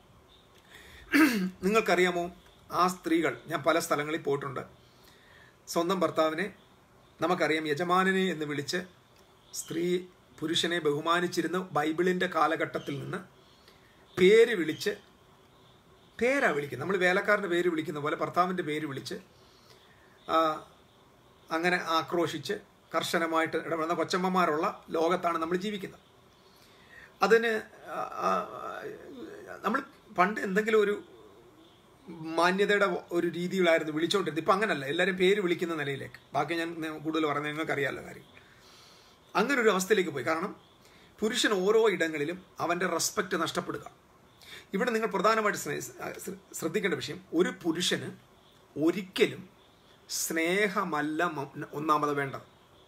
നിങ്ങൾക്കറിയാമോ ആ സ്ത്രീകൾ ഞാൻ പല സ്ഥലങ്ങളിൽ പോയിട്ടുണ്ട് സ്വന്തം ഭർത്താവിനെ നമുക്കറിയാം യജമാനനെ എന്ന് വിളിച്ച് സ്ത്രീ പുരുഷനെ ബഹുമാനിച്ചിരുന്ന ബൈബിളിൻ്റെ കാലഘട്ടത്തിൽ നിന്ന് പേര് വിളിച്ച് പേരാ വിളിക്കുന്നത് നമ്മൾ വേലക്കാരൻ്റെ പേര് വിളിക്കുന്ന പോലെ ഭർത്താവിൻ്റെ പേര് വിളിച്ച് ആ, അങ്ങനെ ആക്രോശിച്ച് കർശനമായിട്ട് ഇടപെടുന്ന കൊച്ചമ്മമാരുള്ള ലോകത്താണ് നമ്മൾ ജീവിക്കുന്നത് അതിന് ആ, ആ, നമ്മൾ പണ്ട് എന്തെങ്കിലും ഒരു മാന്യതയുടെ ഒരു രീതിയിലായിരുന്നു വിളിച്ചുകൊണ്ടിരുന്നത് ഇപ്പം അങ്ങനല്ല എല്ലാവരും പേര് വിളിക്കുന്ന നിലയിലേക്ക് ബാക്കി ഞാൻ നി- കൂടുതൽ പറഞ്ഞ നിങ്ങൾക്ക് അറിയാമല്ലോ കാര്യം അങ്ങനെ ഒരു അവസ്ഥയിലേക്ക് പോയി കാരണം പുരുഷൻ ഓരോ ഇടങ്ങളിലും അവൻ്റെ റെസ്പെക്റ്റ് നഷ്ടപ്പെടുക ഇവിടെ നിങ്ങൾ പ്രധാനമായിട്ട് സ്നേ- ശ്ര- ശ്രദ്ധിക്കേണ്ട വിഷയം ഒരു പുരുഷന് ഒരിക്കലും സ്നേഹമല്ല മ- ഒന്നാമത് വേണ്ടത്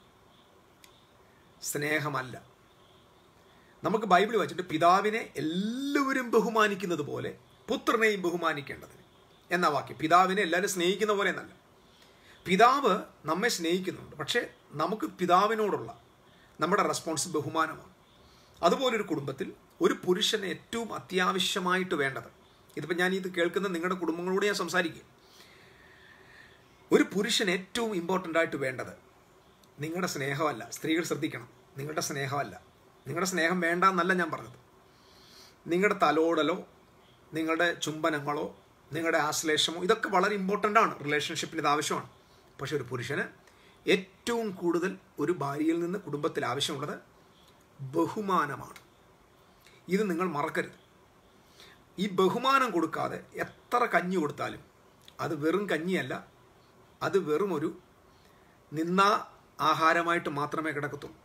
സ്നേഹമല്ല നമുക്ക് ബൈബിൾ വായിച്ചിട്ട് പിതാവിനെ എല്ലാവരും ബഹുമാനിക്കുന്നത് പോലെ പുത്രനെയും ബഹുമാനിക്കേണ്ടതിന് എന്ന വാക്യം പിതാവിനെ എല്ലാവരും സ്നേഹിക്കുന്ന പോലെ എന്നല്ല പിതാവ് നമ്മെ സ്നേഹിക്കുന്നുണ്ട് പക്ഷേ നമുക്ക് പിതാവിനോടുള്ള നമ്മുടെ റെസ്പോൺസ് ബഹുമാനമാണ് അതുപോലൊരു കുടുംബത്തിൽ ഒരു പുരുഷന് ഏറ്റവും അത്യാവശ്യമായിട്ട് വേണ്ടത് ഇതിപ്പോൾ ഞാൻ ഇത് കേൾക്കുന്ന നിങ്ങളുടെ കുടുംബങ്ങളോട് ഞാൻ സംസാരിക്കും ഒരു പുരുഷൻ ഏറ്റവും ഇമ്പോർട്ടൻ്റ് ആയിട്ട് വേണ്ടത് നിങ്ങളുടെ സ്നേഹമല്ല സ്ത്രീകൾ ശ്രദ്ധിക്കണം നിങ്ങളുടെ സ്നേഹമല്ല നിങ്ങളുടെ സ്നേഹം വേണ്ട എന്നല്ല ഞാൻ പറഞ്ഞത് നിങ്ങളുടെ തലോടലോ നിങ്ങളുടെ ചുംബനങ്ങളോ നിങ്ങളുടെ ആശ്ലേഷമോ ഇതൊക്കെ വളരെ ഇമ്പോർട്ടൻ്റ് ആണ് റിലേഷൻഷിപ്പിന് ഇത് ആവശ്യമാണ് പക്ഷെ ഒരു പുരുഷന് ഏറ്റവും കൂടുതൽ ഒരു ഭാര്യയിൽ നിന്ന് കുടുംബത്തിൽ ആവശ്യമുള്ളത് ബഹുമാനമാണ് ഇത് നിങ്ങൾ മറക്കരുത് ഈ ബഹുമാനം കൊടുക്കാതെ എത്ര കഞ്ഞി കൊടുത്താലും അത് വെറും കഞ്ഞിയല്ല അത് വെറും ഒരു നിന്നാ ആഹാരമായിട്ട് മാത്രമേ കിടക്കത്തുള്ളൂ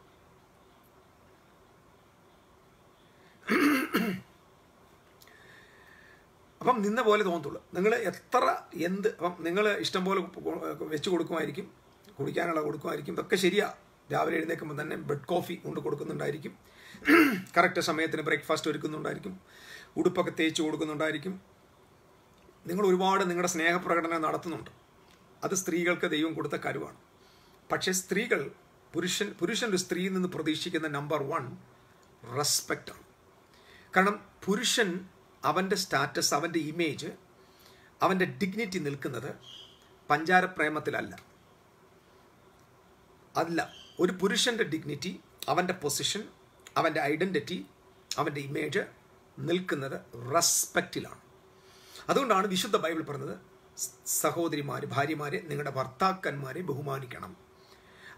അപ്പം നിന്ന പോലെ തോന്നത്തുള്ളൂ നിങ്ങൾ എത്ര എന്ത് അപ്പം നിങ്ങൾ ഇഷ്ടം പോലെ വെച്ച് കൊടുക്കുമായിരിക്കും കുടിക്കാനുള്ള കൊടുക്കുമായിരിക്കും ഇതൊക്കെ ശരിയാ രാവിലെ എഴുന്നേൽക്കുമ്പോൾ തന്നെ ബെഡ് കോഫി കൊണ്ട് കൊടുക്കുന്നുണ്ടായിരിക്കും കറക്റ്റ് സമയത്തിന് ബ്രേക്ക്ഫാസ്റ്റ് ഒരുക്കുന്നുണ്ടായിരിക്കും ഉടുപ്പൊക്കെ തേച്ച് കൊടുക്കുന്നുണ്ടായിരിക്കും നിങ്ങൾ ഒരുപാട് നിങ്ങളുടെ സ്നേഹപ്രകടനം നടത്തുന്നുണ്ട് അത് സ്ത്രീകൾക്ക് ദൈവം കൊടുത്ത കരുവാണ് പക്ഷേ സ്ത്രീകൾ പുരുഷൻ പുരുഷൻ ഒരു സ്ത്രീയിൽ നിന്ന് പ്രതീക്ഷിക്കുന്ന നമ്പർ വൺ റെസ്പെക്റ്റ് ആണ് കാരണം പുരുഷൻ അവൻ്റെ സ്റ്റാറ്റസ് അവൻ്റെ ഇമേജ് അവൻ്റെ ഡിഗ്നിറ്റി നിൽക്കുന്നത് പഞ്ചാരപ്രേമത്തിലല്ല അല്ല ഒരു പുരുഷൻ്റെ ഡിഗ്നിറ്റി അവൻ്റെ പൊസിഷൻ അവൻ്റെ ഐഡൻറ്റിറ്റി അവൻ്റെ ഇമേജ് നിൽക്കുന്നത് റെസ്പെക്റ്റിലാണ് അതുകൊണ്ടാണ് വിശുദ്ധ ബൈബിൾ പറഞ്ഞത് സഹോദരിമാർ ഭാര്യമാരെ നിങ്ങളുടെ ഭർത്താക്കന്മാരെ ബഹുമാനിക്കണം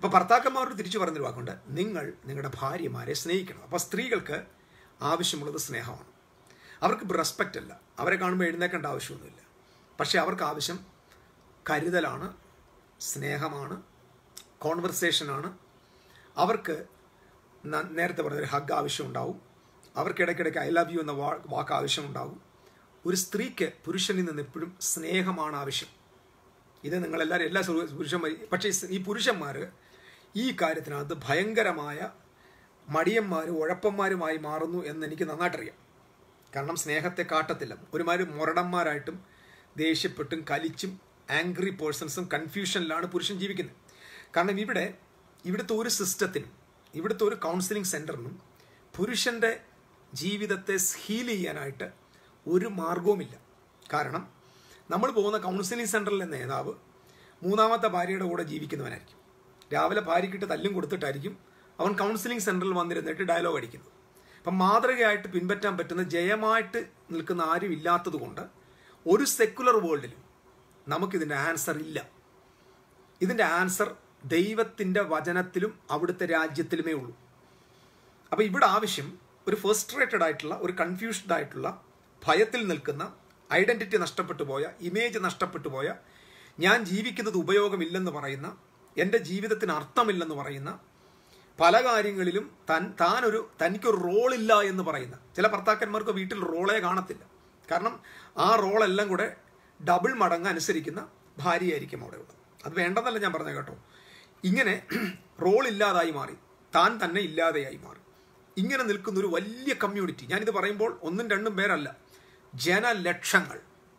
അപ്പോൾ ഭർത്താക്കന്മാരോട് തിരിച്ചു പറഞ്ഞൊരു വാക്കുണ്ട് നിങ്ങൾ നിങ്ങളുടെ ഭാര്യമാരെ സ്നേഹിക്കണം അപ്പോൾ സ്ത്രീകൾക്ക് ആവശ്യമുള്ളത് സ്നേഹമാണ് അവർക്ക് റെസ്പെക്റ്റ് അല്ല അവരെ കാണുമ്പോൾ എഴുന്നേക്കേണ്ട ആവശ്യമൊന്നുമില്ല പക്ഷേ അവർക്ക് ആവശ്യം കരുതലാണ് സ്നേഹമാണ് കോൺവെർസേഷനാണ് അവർക്ക് ന- നേരത്തെ പറഞ്ഞൊരു ഹഗ് ആവശ്യമുണ്ടാവും അവർക്ക് ഇടയ്ക്കിടയ്ക്ക് ഐ ലവ് യു എന്ന വാ വാക്ക് ആവശ്യമുണ്ടാവും ഒരു സ്ത്രീക്ക് പുരുഷനിൽ നിന്ന് എപ്പോഴും സ്നേഹമാണ് ആവശ്യം ഇത് നിങ്ങളെല്ലാവരും എല്ലാ സു- പുരുഷന്മാർ പക്ഷേ ഈ സ് ഈ പുരുഷന്മാർ ഈ കാര്യത്തിനകത്ത് ഭയങ്കരമായ മടിയന്മാരും ഉഴപ്പന്മാരുമായി മാറുന്നു എന്ന് എനിക്ക് നന്നായിട്ടറിയാം കാരണം സ്നേഹത്തെ കാട്ടത്തില്ല ഒരുമാതിരി മുരടന്മാരായിട്ടും ദേഷ്യപ്പെട്ടും കലിച്ചും ആംഗ്രി പേഴ്സൺസും കൺഫ്യൂഷനിലാണ് പുരുഷൻ ജീവിക്കുന്നത് കാരണം ഇവിടെ ഇവിടുത്തെ ഒരു സിസ്റ്റത്തിനും ഇവിടുത്തെ ഒരു കൗൺസിലിംഗ് സെൻറ്ററിനും പുരുഷൻ്റെ ജീവിതത്തെ ഹീൽ ചെയ്യാനായിട്ട് ഒരു മാർഗവുമില്ല കാരണം നമ്മൾ പോകുന്ന കൗൺസിലിംഗ് സെൻറ്ററിലെ നേതാവ് മൂന്നാമത്തെ ഭാര്യയുടെ കൂടെ ജീവിക്കുന്നവനായിരിക്കും രാവിലെ ഭാര്യയ്ക്കിട്ട് തല്ലും കൊടുത്തിട്ടായിരിക്കും അവൻ കൗൺസിലിംഗ് സെൻറ്ററിൽ വന്നിരുന്നിട്ട് ഡയലോഗ് അടിക്കുന്നത് അപ്പം മാതൃകയായിട്ട് പിൻപറ്റാൻ പറ്റുന്ന ജയമായിട്ട് നിൽക്കുന്ന ആരും ഇല്ലാത്തത് കൊണ്ട് ഒരു സെക്കുലർ വേൾഡിലും നമുക്കിതിൻ്റെ ആൻസർ ഇല്ല ഇതിൻ്റെ ആൻസർ ദൈവത്തിൻ്റെ വചനത്തിലും അവിടുത്തെ രാജ്യത്തിലുമേ ഉള്ളൂ അപ്പോൾ ഇവിടെ ആവശ്യം ഒരു ഫെസ്ട്രേറ്റഡ് ആയിട്ടുള്ള ഒരു കൺഫ്യൂസ്ഡ് ആയിട്ടുള്ള ഭയത്തിൽ നിൽക്കുന്ന ഐഡന്റിറ്റി നഷ്ടപ്പെട്ടു പോയ ഇമേജ് നഷ്ടപ്പെട്ടു പോയ ഞാൻ ജീവിക്കുന്നത് ഉപയോഗമില്ലെന്ന് പറയുന്ന എൻ്റെ ജീവിതത്തിന് അർത്ഥമില്ലെന്ന് പറയുന്ന പല കാര്യങ്ങളിലും താൻ താനൊരു തനിക്കൊരു റോളില്ല എന്ന് പറയുന്ന ചില ഭർത്താക്കന്മാർക്ക് വീട്ടിൽ റോളേ കാണത്തില്ല കാരണം ആ റോളെല്ലാം കൂടെ ഡബിൾ മടങ്ങ് അനുസരിക്കുന്ന ഭാര്യയായിരിക്കും അവിടെ ഉള്ളത് അത് വേണ്ടെന്നല്ല ഞാൻ പറഞ്ഞത് കേട്ടോ ഇങ്ങനെ റോൾ ഇല്ലാതായി മാറി താൻ തന്നെ ഇല്ലാതെയായി മാറി ഇങ്ങനെ നിൽക്കുന്ന ഒരു വലിയ കമ്മ്യൂണിറ്റി ഞാനിത് പറയുമ്പോൾ ഒന്നും രണ്ടും പേരല്ല ജനലക്ഷങ്ങൾ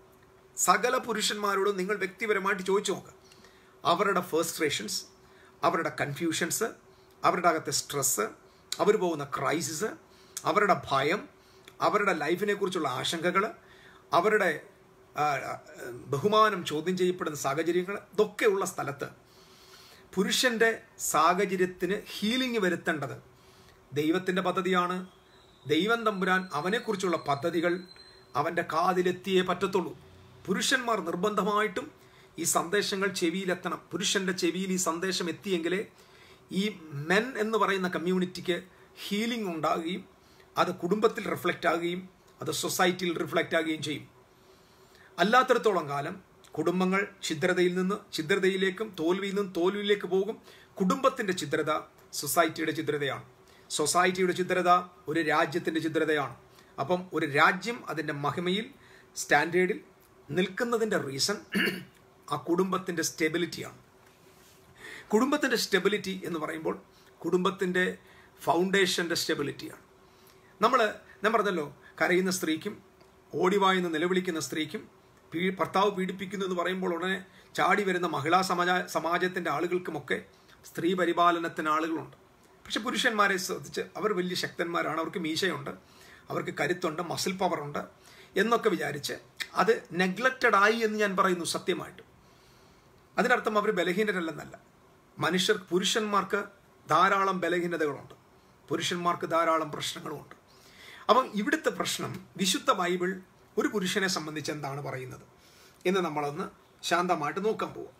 സകല പുരുഷന്മാരോടും നിങ്ങൾ വ്യക്തിപരമായിട്ട് ചോദിച്ചു നോക്കുക അവരുടെ ഫേസ്ട്രേഷൻസ് അവരുടെ കൺഫ്യൂഷൻസ് അവരുടെ അകത്തെ സ്ട്രെസ്സ് അവർ പോകുന്ന ക്രൈസിസ് അവരുടെ ഭയം അവരുടെ ലൈഫിനെ കുറിച്ചുള്ള ആശങ്കകൾ അവരുടെ ആ, ആ, ബഹുമാനം ചോദ്യം ചെയ്യപ്പെടുന്ന സാഹചര്യങ്ങൾ ഇതൊക്കെയുള്ള സ്ഥലത്ത് പുരുഷന്റെ സാഹചര്യത്തിന് ഹീലിംഗ് വരുത്തേണ്ടത് ദൈവത്തിൻ്റെ പദ്ധതിയാണ് ദൈവം തമ്പുരാൻ അവനെക്കുറിച്ചുള്ള പദ്ധതികൾ അവൻ്റെ കാതിലെത്തിയേ പറ്റത്തുള്ളൂ പുരുഷന്മാർ നിർബന്ധമായിട്ടും ഈ സന്ദേശങ്ങൾ ചെവിയിലെത്തണം പുരുഷന്റെ ചെവിയിൽ ഈ സന്ദേശം എത്തിയെങ്കിലേ ഈ മെൻ എന്ന് പറയുന്ന കമ്മ്യൂണിറ്റിക്ക് ഹീലിംഗ് ഉണ്ടാകുകയും അത് കുടുംബത്തിൽ റിഫ്ലക്റ്റ് ആകുകയും അത് സൊസൈറ്റിയിൽ റിഫ്ലക്റ്റ് ആകുകയും ചെയ്യും അല്ലാത്തിടത്തോളം കാലം കുടുംബങ്ങൾ ഛിദ്രതയിൽ നിന്ന് ഛിദ്രതയിലേക്കും തോൽവിയിൽ നിന്നും തോൽവിയിലേക്ക് പോകും കുടുംബത്തിന്റെ ഛിദ്രത സൊസൈറ്റിയുടെ ഛിദ്രതയാണ് സൊസൈറ്റിയുടെ ഛിദ്രത ഒരു രാജ്യത്തിന്റെ ഛിദ്രതയാണ് അപ്പം ഒരു രാജ്യം അതിന്റെ മഹിമയിൽ സ്റ്റാൻഡേർഡിൽ നിൽക്കുന്നതിന്റെ റീസൺ ആ കുടുംബത്തിന്റെ സ്റ്റെബിലിറ്റിയാണ് കുടുംബത്തിന്റെ സ്റ്റെബിലിറ്റി എന്ന് പറയുമ്പോൾ കുടുംബത്തിന്റെ ഫൗണ്ടേഷന്റെ സ്റ്റെബിലിറ്റിയാണ് നമ്മൾ ഞാൻ പറഞ്ഞല്ലോ കരയുന്ന സ്ത്രീക്കും ഓടിവായെന്ന് നിലവിളിക്കുന്ന സ്ത്രീക്കും പീ ഭർത്താവ് പീഡിപ്പിക്കുന്നു എന്ന് പറയുമ്പോൾ ഉടനെ ചാടി വരുന്ന മഹിളാ സമാജ സമാജത്തിൻ്റെ ആളുകൾക്കുമൊക്കെ സ്ത്രീ പരിപാലനത്തിന് ആളുകളുണ്ട് പക്ഷെ പുരുഷന്മാരെ ശ്രദ്ധിച്ച് അവർ വലിയ ശക്തന്മാരാണ് അവർക്ക് മീശയുണ്ട് അവർക്ക് കരുത്തുണ്ട് മസിൽ പവറുണ്ട് എന്നൊക്കെ വിചാരിച്ച് അത് നെഗ്ലക്റ്റഡ് ആയി എന്ന് ഞാൻ പറയുന്നു സത്യമായിട്ട് അതിനർത്ഥം അവർ ബലഹീനരല്ലെന്നല്ല മനുഷ്യർ പുരുഷന്മാർക്ക് ധാരാളം ബലഹീനതകളുണ്ട് പുരുഷന്മാർക്ക് ധാരാളം പ്രശ്നങ്ങളുമുണ്ട് അപ്പം ഇവിടുത്തെ പ്രശ്നം വിശുദ്ധ ബൈബിൾ ഒരു പുരുഷനെ സംബന്ധിച്ച് എന്താണ് പറയുന്നത് എന്ന് നമ്മളൊന്ന് ശാന്തമായിട്ട് നോക്കാൻ പോവാം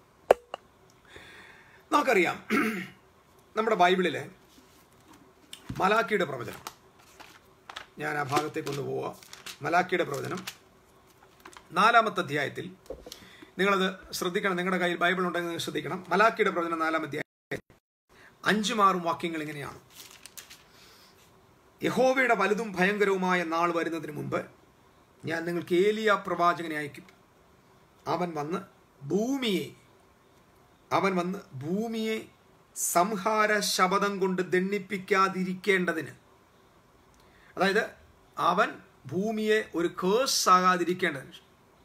നമുക്കറിയാം നമ്മുടെ ബൈബിളിലെ മലാക്കിയുടെ പ്രവചനം ഞാൻ ആ ഭാഗത്തേക്ക് ഒന്ന് പോവാം മലാക്കിയുടെ പ്രവചനം നാലാമത്തെ അധ്യായത്തിൽ നിങ്ങളത് ശ്രദ്ധിക്കണം നിങ്ങളുടെ കയ്യിൽ ബൈബിൾ ഉണ്ടെങ്കിൽ നിങ്ങൾ ശ്രദ്ധിക്കണം മലാക്കിയുടെ പ്രവചനം നാലാം അധ്യായം അഞ്ചും ആറും വാക്യങ്ങൾ ഇങ്ങനെയാണ് യഹോവയുടെ വലുതും ഭയങ്കരവുമായ നാൾ വരുന്നതിന് മുമ്പ് ഞാൻ നിങ്ങൾക്ക് ഏലിയ പ്രവാചകനെ അയക്കും അവൻ വന്ന് ഭൂമിയെ അവൻ വന്ന് ഭൂമിയെ സംഹാര ശപഥം കൊണ്ട് ദണ്ണിപ്പിക്കാതിരിക്കേണ്ടതിന് അതായത് അവൻ ഭൂമിയെ ഒരു കേഴ്സ് ആകാതിരിക്കേണ്ടതിന്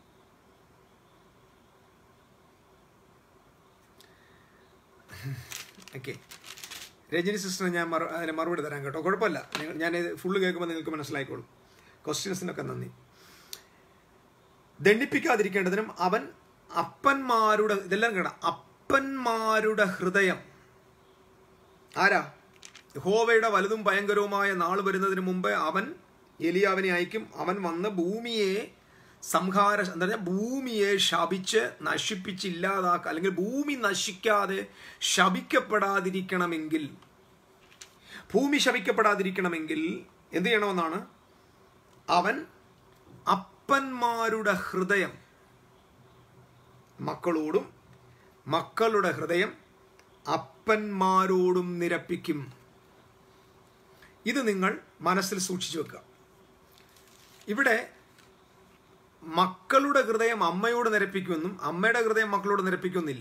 ഓക്കെ രജനി സിസ്റ്റർ ഞാൻ മറു അതിന് മറുപടി തരാം കേട്ടോ കുഴപ്പമില്ല നിങ്ങൾ ഞാൻ ഫുള്ള് കേൾക്കുമ്പോൾ നിങ്ങൾക്ക് മനസ്സിലായിക്കോളും ക്വസ്റ്റ്യൻസിനൊക്കെ നന്ദി ദണ്ഡിപ്പിക്കാതിരിക്കേണ്ടതിനും അവൻ അപ്പന്മാരുടെ ഇതെല്ലാം കേട്ടോ അപ്പന്മാരുടെ ഹൃദയം ആരാ ഹോവയുടെ വലുതും ഭയങ്കരവുമായ നാൾ വരുന്നതിന് മുമ്പ് അവൻ എലിയാവിനെ അയക്കും അവൻ വന്ന് ഭൂമിയെ സംഹാര എന്താ പറയുക ഭൂമിയെ ശപിച്ച് നശിപ്പിച്ച് ഇല്ലാതാക്കുക അല്ലെങ്കിൽ ഭൂമി നശിക്കാതെ ശപിക്കപ്പെടാതിരിക്കണമെങ്കിൽ ഭൂമി ശപിക്കപ്പെടാതിരിക്കണമെങ്കിൽ എന്ത് ചെയ്യണമെന്നാണ് അവൻ അപ്പന്മാരുടെ ഹൃദയം മക്കളോടും മക്കളുടെ ഹൃദയം അപ്പന്മാരോടും നിരപ്പിക്കും ഇത് നിങ്ങൾ മനസ്സിൽ സൂക്ഷിച്ചു വെക്കുക ഇവിടെ മക്കളുടെ ഹൃദയം അമ്മയോട് നിരപ്പിക്കുമെന്നും അമ്മയുടെ ഹൃദയം മക്കളോട് നിരപ്പിക്കുമെന്നില്ല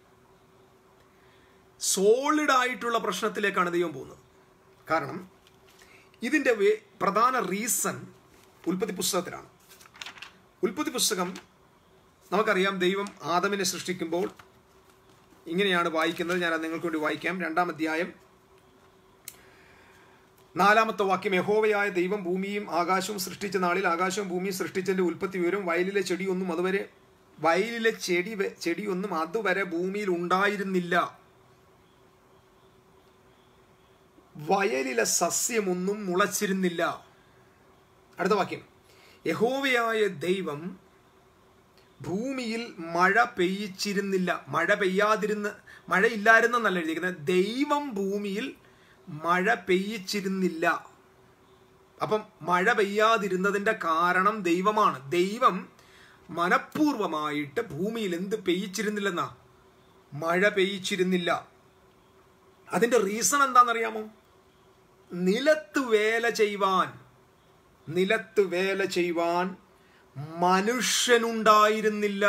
സോളിഡ് ആയിട്ടുള്ള പ്രശ്നത്തിലേക്കാണ് ദൈവം പോകുന്നത് കാരണം ഇതിൻ്റെ വേ- പ്രധാന റീസൺ ഉൽപ്പത്തി പുസ്തകത്തിലാണ് ഉൽപ്പത്തി പുസ്തകം നമുക്കറിയാം ദൈവം ആദമിനെ സൃഷ്ടിക്കുമ്പോൾ ഇങ്ങനെയാണ് വായിക്കുന്നത് ഞാൻ അത് നിങ്ങൾക്ക് വേണ്ടി വായിക്കാം രണ്ടാം അധ്യായം നാലാമത്തെ വാക്യം യഹോവയായ ദൈവം ഭൂമിയും ആകാശവും സൃഷ്ടിച്ച നാളിൽ ആകാശവും ഭൂമിയും സൃഷ്ടിച്ചതിന്റെ ഉൽപ്പത്തി വിവരം വയലിലെ ചെടിയൊന്നും അതുവരെ വയലിലെ ചെടി വെ- ചെടിയൊന്നും അതുവരെ ഭൂമിയിൽ ഉണ്ടായിരുന്നില്ല വയലിലെ സസ്യമൊന്നും മുളച്ചിരുന്നില്ല അടുത്ത വാക്യം യഹോവയായ ദൈവം ഭൂമിയിൽ മഴ പെയ്യിച്ചിരുന്നില്ല മഴ പെയ്യാതിരുന്ന് മഴയില്ലായിരുന്നെന്നല്ല എഴുതിയിരിക്കുന്നത് ദൈവം ഭൂമിയിൽ മഴ പെയ്യിച്ചിരുന്നില്ല അപ്പം മഴ പെയ്യാതിരുന്നതിന്റെ കാരണം ദൈവമാണ് ദൈവം മനഃപൂർവമായിട്ട് ഭൂമിയിൽ എന്ത് പെയ്യിച്ചിരുന്നില്ലെന്നാ മഴ പെയ്യിച്ചിരുന്നില്ല അതിന്റെ റീസൺ എന്താണെന്നറിയാമോ നിലത്ത് വേല ചെയ്യുവാൻ നിലത്ത് വേല ചെയ്യുവാൻ മനുഷ്യനുണ്ടായിരുന്നില്ല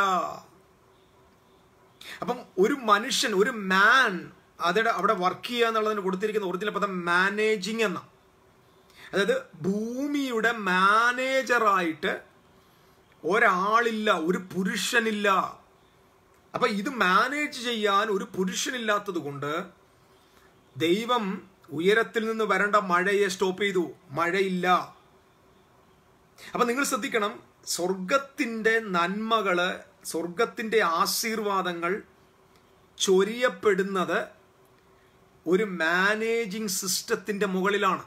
അപ്പം ഒരു മനുഷ്യൻ ഒരു മാൻ അതിടെ അവിടെ വർക്ക് ചെയ്യുക എന്നുള്ളതിന് കൊടുത്തിരിക്കുന്ന ഒറിജിനൽ പദം മാനേജിങ് എന്ന അതായത് ഭൂമിയുടെ മാനേജറായിട്ട് ഒരാളില്ല ഒരു പുരുഷനില്ല അപ്പൊ ഇത് മാനേജ് ചെയ്യാൻ ഒരു പുരുഷനില്ലാത്തത് കൊണ്ട് ദൈവം ഉയരത്തിൽ നിന്ന് വരേണ്ട മഴയെ സ്റ്റോപ്പ് ചെയ്തു മഴയില്ല അപ്പൊ നിങ്ങൾ ശ്രദ്ധിക്കണം സ്വർഗത്തിന്റെ നന്മകള് സ്വർഗത്തിന്റെ ആശീർവാദങ്ങൾ ചൊരിയപ്പെടുന്നത് ഒരു മാനേജിങ് സിസ്റ്റത്തിന്റെ മുകളിലാണ്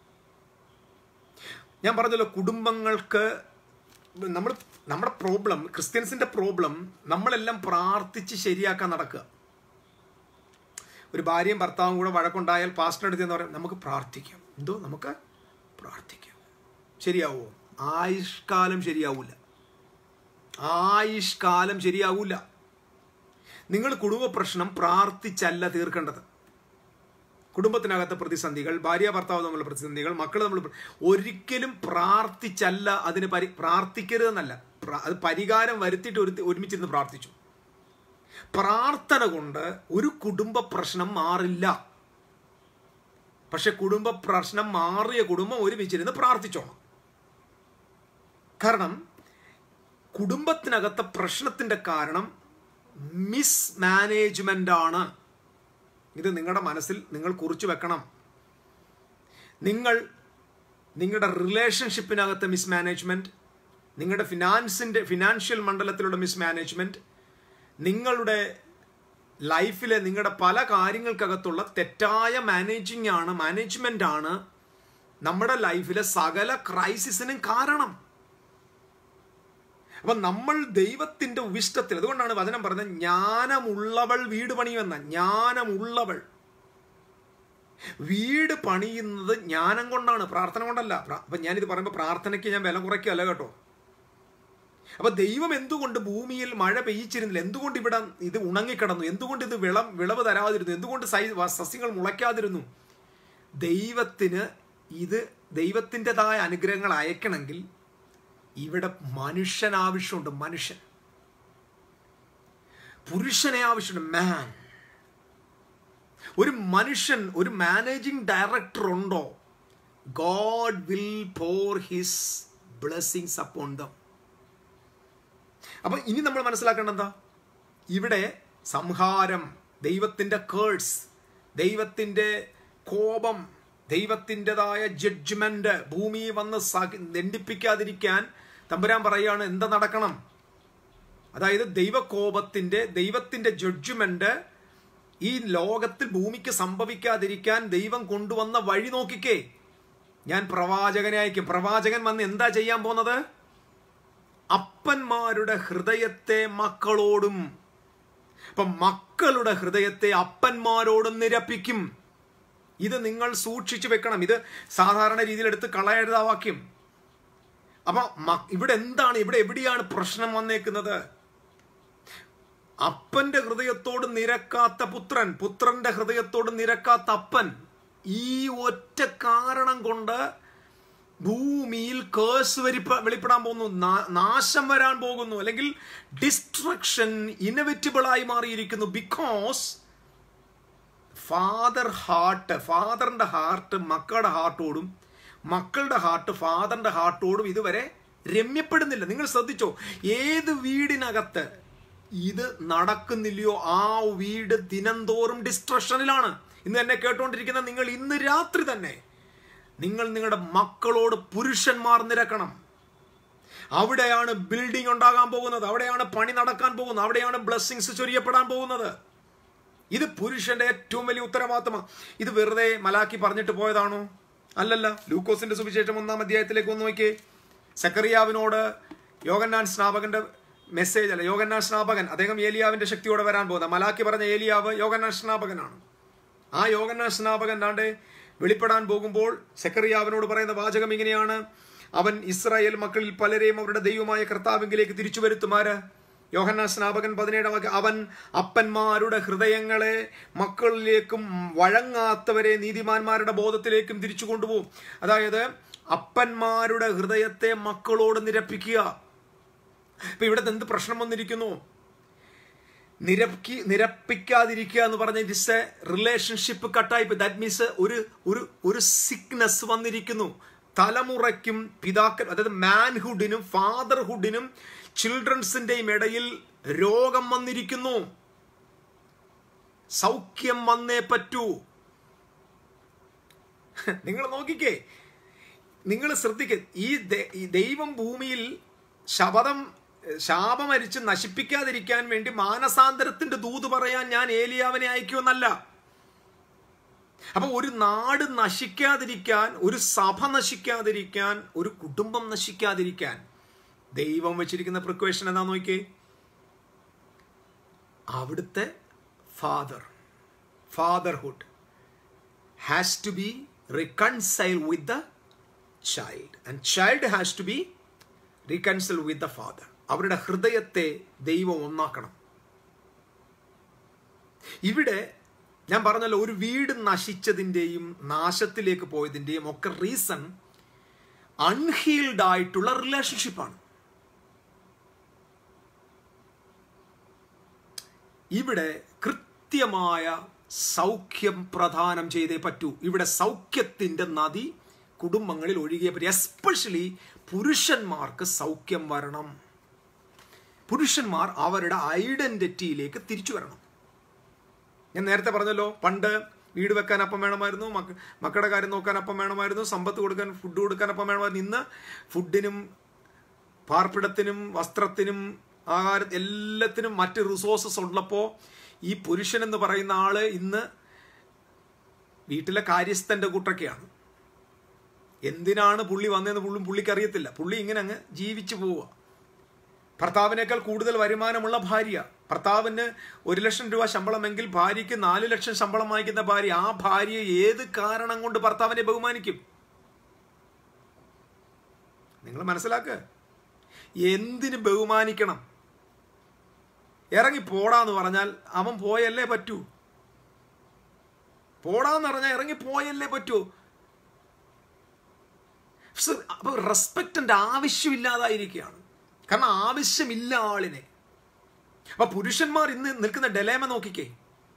ഞാൻ പറഞ്ഞല്ലോ കുടുംബങ്ങൾക്ക് നമ്മൾ നമ്മുടെ പ്രോബ്ലം ക്രിസ്ത്യൻസിന്റെ പ്രോബ്ലം നമ്മളെല്ലാം പ്രാർത്ഥിച്ച് ശരിയാക്കാൻ നടക്കുക ഒരു ഭാര്യയും ഭർത്താവും കൂടെ വഴക്കുണ്ടായാൽ പാസ്റ്റിനടുത്ത് എന്ന് പറയും നമുക്ക് പ്രാർത്ഥിക്കാം എന്തോ നമുക്ക് പ്രാർത്ഥിക്കാം ശരിയാവോ ആയുഷ്കാലം ശരിയാവൂല ആയുഷ്കാലം ശരിയാവൂല നിങ്ങൾ കുടുംബ പ്രശ്നം പ്രാർത്ഥിച്ചല്ല തീർക്കേണ്ടത് കുടുംബത്തിനകത്തെ പ്രതിസന്ധികൾ ഭാര്യ ഭർത്താവ് തമ്മിലുള്ള പ്രതിസന്ധികൾ മക്കൾ തമ്മിൽ ഒരിക്കലും പ്രാർത്ഥിച്ചല്ല അതിന് പരി പ്രാർത്ഥിക്കരുതെന്നല്ല പ്ര- അത് പരിഹാരം വരുത്തിയിട്ട് ഒരു ഒരുമിച്ചിരുന്ന് പ്രാർത്ഥിച്ചു പ്രാർത്ഥന കൊണ്ട് ഒരു കുടുംബ പ്രശ്നം മാറില്ല പക്ഷെ കുടുംബ പ്രശ്നം മാറിയ കുടുംബം ഒരുമിച്ചിരുന്ന് പ്രാർത്ഥിച്ചോണം കാരണം കുടുംബത്തിനകത്തെ പ്രശ്നത്തിന്റെ കാരണം മിസ് മാനേജ്മെന്റ് ആണ് ഇത് നിങ്ങളുടെ മനസ്സിൽ നിങ്ങൾ കുറിച്ചു വെക്കണം നിങ്ങൾ നിങ്ങളുടെ റിലേഷൻഷിപ്പിനകത്തെ മിസ് മാനേജ്മെന്റ് നിങ്ങളുടെ ഫിനാൻസിന്റെ ഫിനാൻഷ്യൽ മണ്ഡലത്തിലുള്ള മിസ് മാനേജ്മെന്റ് നിങ്ങളുടെ ലൈഫിലെ നിങ്ങളുടെ പല കാര്യങ്ങൾക്കകത്തുള്ള തെറ്റായ മാനേജിങ് ആണ് മാനേജ്മെന്റ് ആണ് നമ്മുടെ ലൈഫിലെ സകല ക്രൈസിസിനും കാരണം അപ്പൊ നമ്മൾ ദൈവത്തിന്റെ വിഷ്ടത്തിൽ അതുകൊണ്ടാണ് വചനം പറഞ്ഞത് ജ്ഞാനമുള്ളവൾ വീട് പണിയുമെന്ന ജ്ഞാനമുള്ളവൾ വീട് പണിയുന്നത് ജ്ഞാനം കൊണ്ടാണ് പ്രാർത്ഥന കൊണ്ടല്ല പ്ര- അപ്പൊ ഞാനിത് പറയുമ്പോൾ പ്രാർത്ഥനയ്ക്ക് ഞാൻ വില കുറയ്ക്കുകയല്ല കേട്ടോ അപ്പൊ ദൈവം എന്തുകൊണ്ട് ഭൂമിയിൽ മഴ പെയ്യിച്ചിരുന്നില്ല എന്തുകൊണ്ട് ഇവിടെ ഇത് ഉണങ്ങിക്കിടന്നു എന്തുകൊണ്ട് ഇത് വിളം വിളവ് തരാതിരുന്നു എന്തുകൊണ്ട് സൈ സസ്യങ്ങൾ മുളയ്ക്കാതിരുന്നു ദൈവത്തിന് ഇത് ദൈവത്തിൻ്റെതായ അനുഗ്രഹങ്ങൾ അയക്കണമെങ്കിൽ ഇവിടെ മനുഷ്യൻ ആവശ്യമുണ്ട് മനുഷ്യൻ പുരുഷനെ ആവശ്യമുണ്ട് മാൻ ഒരു മനുഷ്യൻ ഒരു മാനേജിംഗ് ഡയറക്ടർ ഉണ്ടോ God will pour his blessings upon them അപ്പൊ ഇനി നമ്മൾ മനസ്സിലാക്കേണ്ട എന്താ ഇവിടെ സംഹാരം ദൈവത്തിന്റെ കേഴ്സ് ദൈവത്തിന്റെ കോപം ദൈവത്തിൻ്റെതായ ജഡ്ജ്മെന്റ് ഭൂമി വന്ന് സഹി ദണ്ഡിപ്പിക്കാതിരിക്കാൻ തമ്പുരാൻ പറയാണ് എന്താ നടക്കണം അതായത് ദൈവകോപത്തിന്റെ ദൈവത്തിന്റെ ജഡ്ജ്മെന്റ് ഈ ലോകത്തിൽ ഭൂമിക്ക് സംഭവിക്കാതിരിക്കാൻ ദൈവം കൊണ്ടുവന്ന വഴി നോക്കിക്കേ ഞാൻ പ്രവാചകനെ അയക്കും പ്രവാചകൻ വന്ന് എന്താ ചെയ്യാൻ പോകുന്നത് അപ്പന്മാരുടെ ഹൃദയത്തെ മക്കളോടും അപ്പൊ മക്കളുടെ ഹൃദയത്തെ അപ്പന്മാരോടും നിരപ്പിക്കും ഇത് നിങ്ങൾ സൂക്ഷിച്ചു വെക്കണം ഇത് സാധാരണ രീതിയിൽ എടുത്ത് കളയരുത് ആ വാക്യം അപ്പൊ ഇവിടെ എന്താണ് ഇവിടെ എവിടെയാണ് പ്രശ്നം വന്നേക്കുന്നത് അപ്പന്റെ ഹൃദയത്തോട് നിരക്കാത്ത പുത്രൻ പുത്രന്റെ ഹൃദയത്തോട് നിരക്കാത്ത അപ്പൻ ഈ ഒറ്റ കാരണം കൊണ്ട് ഭൂമിയിൽ കേസ് വരിപ്പ വെളിപ്പെടാൻ പോകുന്നു നാശം വരാൻ പോകുന്നു അല്ലെങ്കിൽ ഡിസ്ട്രക്ഷൻ ഇനവിറ്റബിൾ ആയി മാറിയിരിക്കുന്നു ബിക്കോസ് ഫാദർ ഹാർട്ട് ഫാദറിന്റെ ഹാർട്ട് മക്കളുടെ ഹാർട്ടോടും മക്കളുടെ ഹാർട്ട് ഫാദറിന്റെ ഹാർട്ടോടും ഇതുവരെ രമ്യപ്പെടുന്നില്ല നിങ്ങൾ ശ്രദ്ധിച്ചോ ഏത് വീടിനകത്ത് ഇത് നടക്കുന്നില്ലയോ ആ വീട് ദിനംതോറും ഡിസ്ട്രക്ഷനിലാണ് ഇന്ന് എന്നെ കേട്ടുകൊണ്ടിരിക്കുന്ന നിങ്ങൾ ഇന്ന് രാത്രി തന്നെ നിങ്ങൾ നിങ്ങളുടെ മക്കളോട് പുരുഷന്മാർ നിരക്കണം അവിടെയാണ് ബിൽഡിംഗ് ഉണ്ടാകാൻ പോകുന്നത് അവിടെയാണ് പണി നടക്കാൻ പോകുന്നത് അവിടെയാണ് ബ്ലെസ്സിങ്സ് ചൊരിയപ്പെടാൻ പോകുന്നത് ഇത് പുരുഷന്റെ ഏറ്റവും വലിയ ഉത്തരവാദിത്തമാണ് ഇത് വെറുതെ മലാക്കി പറഞ്ഞിട്ട് പോയതാണോ അല്ലല്ല ലൂക്കോസിന്റെ സുവിശേഷം ഒന്നാം അധ്യായത്തിലേക്ക് ഒന്ന് നോക്കിയേ സക്കറിയാവിനോട് യോഗന്നാൻ സ്നാപകന്റെ മെസ്സേജ് അല്ല യോഗന്നാൻ സ്നാപകൻ അദ്ദേഹം ഏലിയാവിന്റെ ശക്തിയോടെ വരാൻ പോകുന്നത് മലാക്കി പറഞ്ഞ ഏലിയാവ് യോഗന്നാൻ സ്നാപകനാണ് ആ യോഗന്നാൻ സ്നാപകൻ ദാണ്ടെ വെളിപ്പെടാൻ പോകുമ്പോൾ സെക്കറിയാവിനോട് പറയുന്ന വാചകം ഇങ്ങനെയാണ് അവൻ ഇസ്രായേൽ മക്കളിൽ പലരെയും അവരുടെ ദൈവമായ കർത്താവിംഗിലേക്ക് തിരിച്ചു വരുത്തുമാര് യോഹന്ന സ്നാപകൻ പതിനേഴാം വാക്യം അവൻ അപ്പന്മാരുടെ ഹൃദയങ്ങളെ മക്കളിലേക്കും വഴങ്ങാത്തവരെ നീതിമാന്മാരുടെ ബോധത്തിലേക്കും തിരിച്ചു കൊണ്ടുപോകും അതായത് അപ്പന്മാരുടെ ഹൃദയത്തെ മക്കളോട് നിരപ്പിക്കുക ഇപ്പൊ ഇവിടെ എന്ത് പ്രശ്നം വന്നിരിക്കുന്നു നിരപ്പി നിരപ്പിക്കാതിരിക്കുക എന്ന് പറഞ്ഞ ഇറ്റ്സ് എ റിലേഷൻഷിപ്പ് കട്ടായി ദാറ്റ് മീൻസ് ഒരു ഒരു ഒരു സിക്നസ് വന്നിരിക്കുന്നു തലമുറയ്ക്കും പിതാക്കൾ അതായത് മാൻഹുഡിനും ഫാദർഹുഡിനും ചിൽഡ്രൻസിന്റെയും ഇടയിൽ രോഗം വന്നിരിക്കുന്നു സൗഖ്യം വന്നേ പറ്റൂ നിങ്ങൾ നോക്കിക്കേ നിങ്ങൾ ശ്രദ്ധിക്ക ഈ ദൈവം ഭൂമിയിൽ ശപഥം ശാപമരിച്ച് നശിപ്പിക്കാതിരിക്കാൻ വേണ്ടി മാനസാന്തരത്തിന്റെ ദൂത് പറയാൻ ഞാൻ ഏലിയാവിനെ അയക്കുമെന്നല്ല അപ്പൊ ഒരു നാട് നശിക്കാതിരിക്കാൻ ഒരു സഭ നശിക്കാതിരിക്കാൻ ഒരു കുടുംബം നശിക്കാതിരിക്കാൻ ദൈവം വെച്ചിരിക്കുന്ന പ്രിക്വേഷൻ എന്താ നോക്കിയേ അവിടുത്തെ father fatherhood has to be reconcile with the child and child has to be reconcile with the father അവരുടെ ഹൃദയത്തെ ദൈവം ഒന്നാക്കണം ഇവിടെ ഞാൻ പറഞ്ഞല്ലോ ഒരു വീട് നശിച്ചതിൻ്റെയും നാശത്തിലേക്ക് പോയതിൻ്റെയും ഒക്കെ റീസൺ അൺഹീൽഡ് ആയിട്ടുള്ള റിലേഷൻഷിപ്പാണ് ഇവിടെ കൃത്യമായ സൗഖ്യം പ്രദാനം ചെയ്തേ പറ്റൂ ഇവിടെ സൗഖ്യത്തിന്റെ നദി കുടുംബങ്ങളിൽ ഒഴുകിയേ പറ്റും എസ്പെഷ്യലി പുരുഷന്മാർക്ക് സൗഖ്യം വരണം പുരുഷന്മാർ അവരുടെ ഐഡന്റിറ്റിയിലേക്ക് തിരിച്ചു വരണം ഞാൻ നേരത്തെ പറഞ്ഞല്ലോ പണ്ട് വീട് വെക്കാൻ അപ്പം വേണമായിരുന്നു മക്ക മക്കളുടെ കാര്യം നോക്കാൻ അപ്പം വേണമായിരുന്നു സമ്പത്ത് കൊടുക്കാൻ ഫുഡ് കൊടുക്കാൻ അപ്പം വേണമായിരുന്നു ഇന്ന് ഫുഡിനും പാർപ്പിടത്തിനും വസ്ത്രത്തിനും ആഹാര എല്ലാത്തിനും മറ്റ് റിസോഴ്സസ് ഉള്ളപ്പോൾ ഈ പുരുഷൻ എന്ന് പറയുന്ന ആള് ഇന്ന് വീട്ടിലെ കാര്യസ്ഥന്റെ കൂട്ടൊക്കെയാണ് എന്തിനാണ് പുള്ളി വന്നതെന്ന് പുള്ളും പുള്ളിക്ക് അറിയത്തില്ല പുള്ളി ഇങ്ങനെ അങ്ങ് ജീവിച്ചു പോവുക ഭർത്താവിനേക്കാൾ കൂടുതൽ വരുമാനമുള്ള ഭാര്യ ഭർത്താവിന് ഒരു ലക്ഷം രൂപ ശമ്പളമെങ്കിൽ ഭാര്യയ്ക്ക് നാല് ലക്ഷം ശമ്പളം വാങ്ങിക്കുന്ന ഭാര്യ ആ ഭാര്യ ഏത് കാരണം കൊണ്ട് ഭർത്താവിനെ ബഹുമാനിക്കും നിങ്ങൾ മനസ്സിലാക്കുക എന്തിന് ബഹുമാനിക്കണം ഇറങ്ങി പോടാന്ന് പറഞ്ഞാൽ അവൻ പോയല്ലേ പറ്റൂ പോടാന്ന് പറഞ്ഞാൽ ഇറങ്ങി പോയല്ലേ പറ്റൂ അപ്പൊ റെസ്പെക്റ്റിന്റെ ആവശ്യമില്ലാതായിരിക്കുകയാണ് കാരണം ആവശ്യമില്ല ആളിനെ അപ്പൊ പുരുഷന്മാർ ഇന്ന് നിൽക്കുന്ന ഡെലേമ നോക്കിക്കേ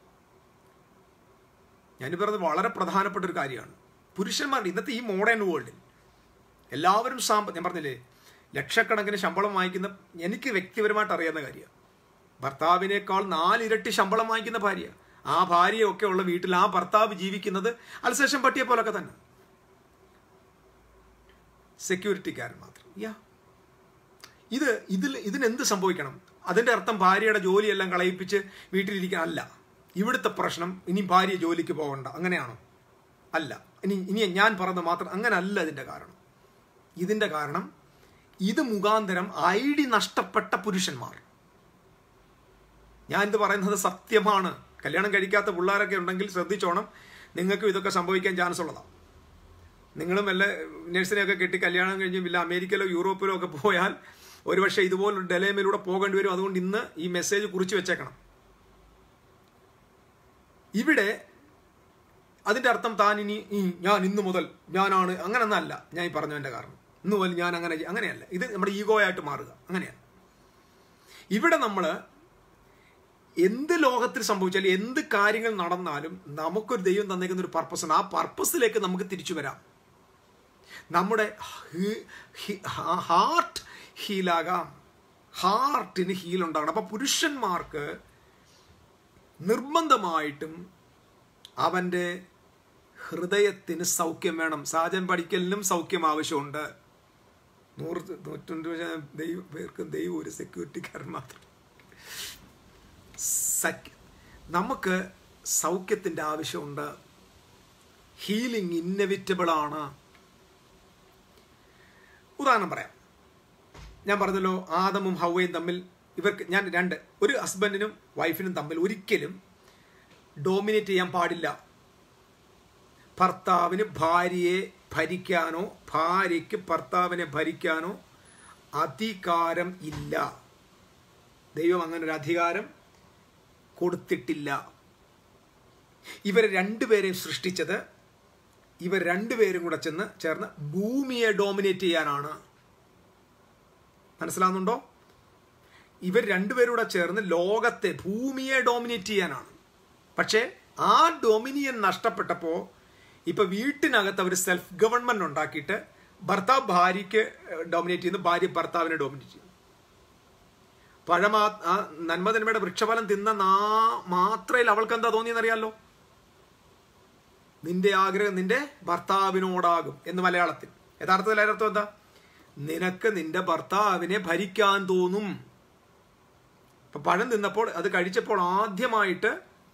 ഞാൻ പറഞ്ഞത് വളരെ പ്രധാനപ്പെട്ട ഒരു കാര്യമാണ് പുരുഷന്മാർ ഇന്നത്തെ ഈ മോഡേൺ വേൾഡിൽ എല്ലാവരും സാമ്പ ഞാൻ പറഞ്ഞില്ലേ ലക്ഷക്കണക്കിന് ശമ്പളം വാങ്ങിക്കുന്ന എനിക്ക് വ്യക്തിപരമായിട്ട് അറിയാവുന്ന കാര്യമാണ് ഭർത്താവിനേക്കാൾ നാലിരട്ടി ശമ്പളം വാങ്ങിക്കുന്ന ഭാര്യ ആ ഭാര്യയൊക്കെ ഉള്ള വീട്ടിൽ ആ ഭർത്താവ് ജീവിക്കുന്നത് അൽസേഷൻ പട്ടിയെ പോലൊക്കെ തന്നെ സെക്യൂരിറ്റിക്കാരൻ മാത്രം യാ ഇത് ഇതിൽ ഇതിനെന്ത് സംഭവിക്കണം അതിന്റെ അർത്ഥം ഭാര്യയുടെ ജോലിയെല്ലാം കളയിപ്പിച്ച് വീട്ടിലിരിക്കാൻ അല്ല ഇവിടുത്തെ പ്രശ്നം ഇനി ഭാര്യ ജോലിക്ക് പോകണ്ട അങ്ങനെയാണോ അല്ല ഇനി ഇനി ഞാൻ പറഞ്ഞത് മാത്രം അങ്ങനെ അല്ല ഇതിന്റെ കാരണം ഇതിന്റെ കാരണം ഇത് മുഖാന്തരം ഐ ഡി നഷ്ടപ്പെട്ട പുരുഷന്മാർ ഞാൻ ഇത് പറയുന്നത് സത്യമാണ് കല്യാണം കഴിക്കാത്ത പിള്ളേരൊക്കെ ഉണ്ടെങ്കിൽ ശ്രദ്ധിച്ചോണം നിങ്ങൾക്കും ഇതൊക്കെ സംഭവിക്കാൻ ചാൻസ് ഉള്ളതാണ് നിങ്ങളും വല്ല നഴ്സിനെയൊക്കെ കെട്ടി കല്യാണം കഴിഞ്ഞ് വല്ല അമേരിക്കയിലോ യൂറോപ്പിലോ ഒക്കെ പോയാൽ ഒരുപക്ഷെ ഇതുപോലൊരു ഡെലേമിലൂടെ പോകേണ്ടി വരും അതുകൊണ്ട് ഇന്ന് ഈ മെസ്സേജ് കുറിച്ച് വെച്ചേക്കണം ഇവിടെ അതിന്റെ അർത്ഥം താൻ ഇനി ഈ ഞാൻ ഇന്നു മുതൽ ഞാനാണ് അങ്ങനെയൊന്നല്ല ഞാൻ ഈ പറഞ്ഞതിന്റെ കാരണം ഇന്ന് മുതൽ ഞാൻ അങ്ങനെ ചെയ്യ- അങ്ങനെയല്ല ഇത് നമ്മുടെ ഈഗോ ആയിട്ട് മാറുക അങ്ങനെയാണ് ഇവിടെ നമ്മൾ എന്ത് ലോകത്തിൽ സംഭവിച്ചാലും എന്ത് കാര്യങ്ങൾ നടന്നാലും നമുക്കൊരു ദൈവം തന്നേക്കുന്ന ഒരു പർപ്പസ് ഉണ്ട് ആ പർപ്പസിലേക്ക് നമുക്ക് തിരിച്ചു വരാം നമ്മുടെ ഹാർട്ട് ഹീലാകാം ഹാർട്ടിന് ഹീൽ ഉണ്ടാകണം അപ്പൊ പുരുഷന്മാർക്ക് നിർബന്ധമായിട്ടും അവന്റെ ഹൃദയത്തിന് സൗഖ്യം വേണം സാജൻ പഠിക്കലിനും സൗഖ്യം ആവശ്യമുണ്ട് നൂറ് നൂറ്റൊൻപത് ശതമാനം ദൈവം പേർക്കും ദൈവം ഒരു സെക്യൂരിറ്റിക്കാരൻ മാത്രം സഖ്യ നമുക്ക് സൗഖ്യത്തിൻ്റെ ആവശ്യമുണ്ട് ഹീലിംഗ് ഇന്നവിറ്റബിൾ ആണ് ഉദാഹരണം പറയാം ഞാൻ പറഞ്ഞല്ലോ ആദമും ഹൗവയും തമ്മിൽ ഇവർക്ക് ഞാൻ രണ്ട് ഒരു ഹസ്ബൻഡിനും വൈഫിനും തമ്മിൽ ഒരിക്കലും ഡോമിനേറ്റ് ചെയ്യാൻ പാടില്ല ഭർത്താവിന് ഭാര്യയെ ഭരിക്കാനോ ഭാര്യയ്ക്ക് ഭർത്താവിനെ ഭരിക്കാനോ അധികാരം ഇല്ല ദൈവം അങ്ങനെ ഒരു അധികാരം കൊടുത്തിട്ടില്ല ഇവരെ രണ്ടുപേരെയും സൃഷ്ടിച്ചത് ഇവർ രണ്ടുപേരും കൂടെ ചെന്ന് ചേർന്ന് ഭൂമിയെ ഡോമിനേറ്റ് ചെയ്യാനാണ് മനസ്സിലാവുന്നുണ്ടോ ഇവർ രണ്ടുപേരും കൂടെ ചേർന്ന് ലോകത്തെ ഭൂമിയെ ഡോമിനേറ്റ് ചെയ്യാനാണ് പക്ഷേ ആ ഡൊമിനിയൻ നഷ്ടപ്പെട്ടപ്പോൾ ഇപ്പൊ വീട്ടിനകത്ത് അവർ സെൽഫ് ഗവൺമെന്റ് ഉണ്ടാക്കിയിട്ട് ഭർത്താവ് ഭാര്യയ്ക്ക് ഡോമിനേറ്റ് ചെയ്യുന്നു ഭാര്യ ഭർത്താവിനെ ഡോമിനേറ്റ് ചെയ്യുന്നു പഴമാ ആ നന്മതന്മയുടെ വൃക്ഷഫലം തിന്ന നാ മാത്രയിൽ അവൾക്ക് എന്താ തോന്നിയെന്നറിയാലോ നിന്റെ ആഗ്രഹം നിന്റെ ഭർത്താവിനോടാകും എന്ന് മലയാളത്തിൽ യഥാർത്ഥത്തിൽ അതിനർത്ഥം എന്താ നിനക്ക് നിന്റെ ഭർത്താവിനെ ഭരിക്കാൻ തോന്നും ഇപ്പൊ പഴം തിന്നപ്പോൾ അത് കഴിച്ചപ്പോൾ ആദ്യമായിട്ട്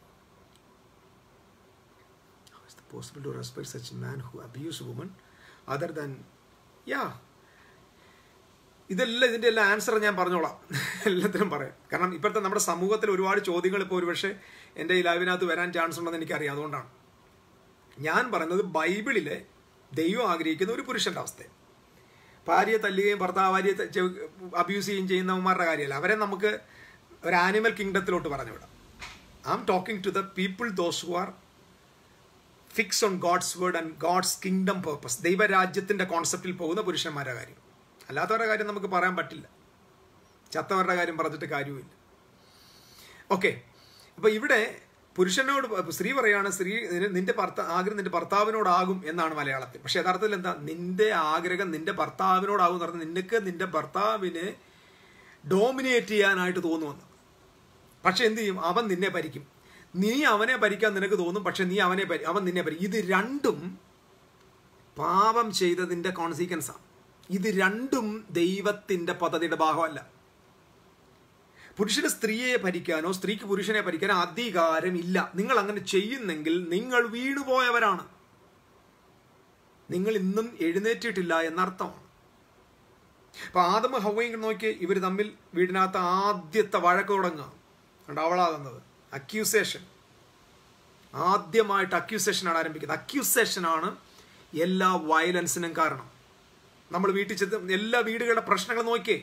possible to respect such a man who abuse a woman other than yeah ഇതെല്ലാം ഇതിൻ്റെ എല്ലാം ആൻസർ ഞാൻ പറഞ്ഞോളാം എല്ലാത്തിനും പറയാം കാരണം ഇപ്പോഴത്തെ നമ്മുടെ സമൂഹത്തിൽ ഒരുപാട് ചോദ്യങ്ങൾ ഇപ്പോൾ ഒരുപക്ഷെ എൻ്റെ ഈ ലൈവിനകത്ത് വരാൻ ചാൻസ് ഉണ്ടെന്ന് എനിക്കറിയാം അതുകൊണ്ടാണ് ഞാൻ പറയുന്നത് ബൈബിളിലെ ദൈവം ആഗ്രഹിക്കുന്ന ഒരു പുരുഷന്റെ അവസ്ഥ ഭാര്യയെ തല്ലുകയും ഭർത്താവ് ഭാര്യയെ അബ്യൂസ് ചെയ്യുകയും ചെയ്യുന്നവന്മാരുടെ കാര്യമല്ല അവരെ നമുക്ക് ഒരു ആനിമൽ കിങ്ഡത്തിലോട്ട് പറഞ്ഞു വിടാം I'm talking to the people those who are fix on God's word and God's kingdom purpose ദൈവരാജ്യത്തിന്റെ കോൺസെപ്റ്റിൽ പോകുന്ന പുരുഷന്മാരുടെ കാര്യം അല്ലാത്തവരുടെ കാര്യം നമുക്ക് പറയാൻ പറ്റില്ല ചത്തവരുടെ കാര്യം പറഞ്ഞിട്ട് കാര്യവുമില്ല ഓക്കെ അപ്പൊ ഇവിടെ പുരുഷനോട് സ്ത്രീ പറയാണ് സ്ത്രീ നിന്റെ ഭർത്താവ് ആഗ്രഹം നിന്റെ ഭർത്താവിനോടാകും എന്നാണ് മലയാളത്തിൽ പക്ഷെ യഥാർത്ഥത്തിൽ എന്താ നിന്റെ ആഗ്രഹം നിന്റെ ഭർത്താവിനോടാകും എന്ന് പറഞ്ഞാൽ നിനക്ക് നിന്റെ ഭർത്താവിനെ ഡോമിനേറ്റ് ചെയ്യാനായിട്ട് തോന്നുമെന്ന് പക്ഷെ എന്ത് ചെയ്യും അവൻ നിന്നെ ഭരിക്കും നീ അവനെ ഭരിക്കാൻ നിനക്ക് തോന്നും പക്ഷെ നീ അവനെ അവൻ നിന്നെ ഭരിക്കും ഇത് രണ്ടും പാപം ചെയ്തതിന്റെ കോൺസിക്വൻസാണ് ഇത് രണ്ടും ദൈവത്തിന്റെ പദ്ധതിയുടെ ഭാഗമല്ല പുരുഷന് സ്ത്രീയെ ഭരിക്കാനോ സ്ത്രീക്ക് പുരുഷനെ ഭരിക്കാനോ അധികാരമില്ല നിങ്ങൾ അങ്ങനെ ചെയ്യുന്നെങ്കിൽ നിങ്ങൾ വീണുപോയവരാണ് നിങ്ങൾ ഇന്നും എഴുന്നേറ്റിട്ടില്ല എന്നർത്ഥമാണ് അപ്പൊ ആദമ ഹവയും നോക്കി ഇവർ തമ്മിൽ വീടിനകത്ത് ആദ്യത്തെ വഴക്ക് തുടങ്ങുക കണ്ട അവളാകുന്നത് അക്യൂസേഷൻ ആദ്യമായിട്ട് അക്യൂസേഷൻ ആണ് ആരംഭിക്കുന്നത് അക്യൂസേഷൻ ആണ് എല്ലാ വയലൻസിനും കാരണം നമ്മൾ വീട്ടിൽ ചെന്ന് എല്ലാ വീടുകളുടെ പ്രശ്നങ്ങൾ നോക്കിയേ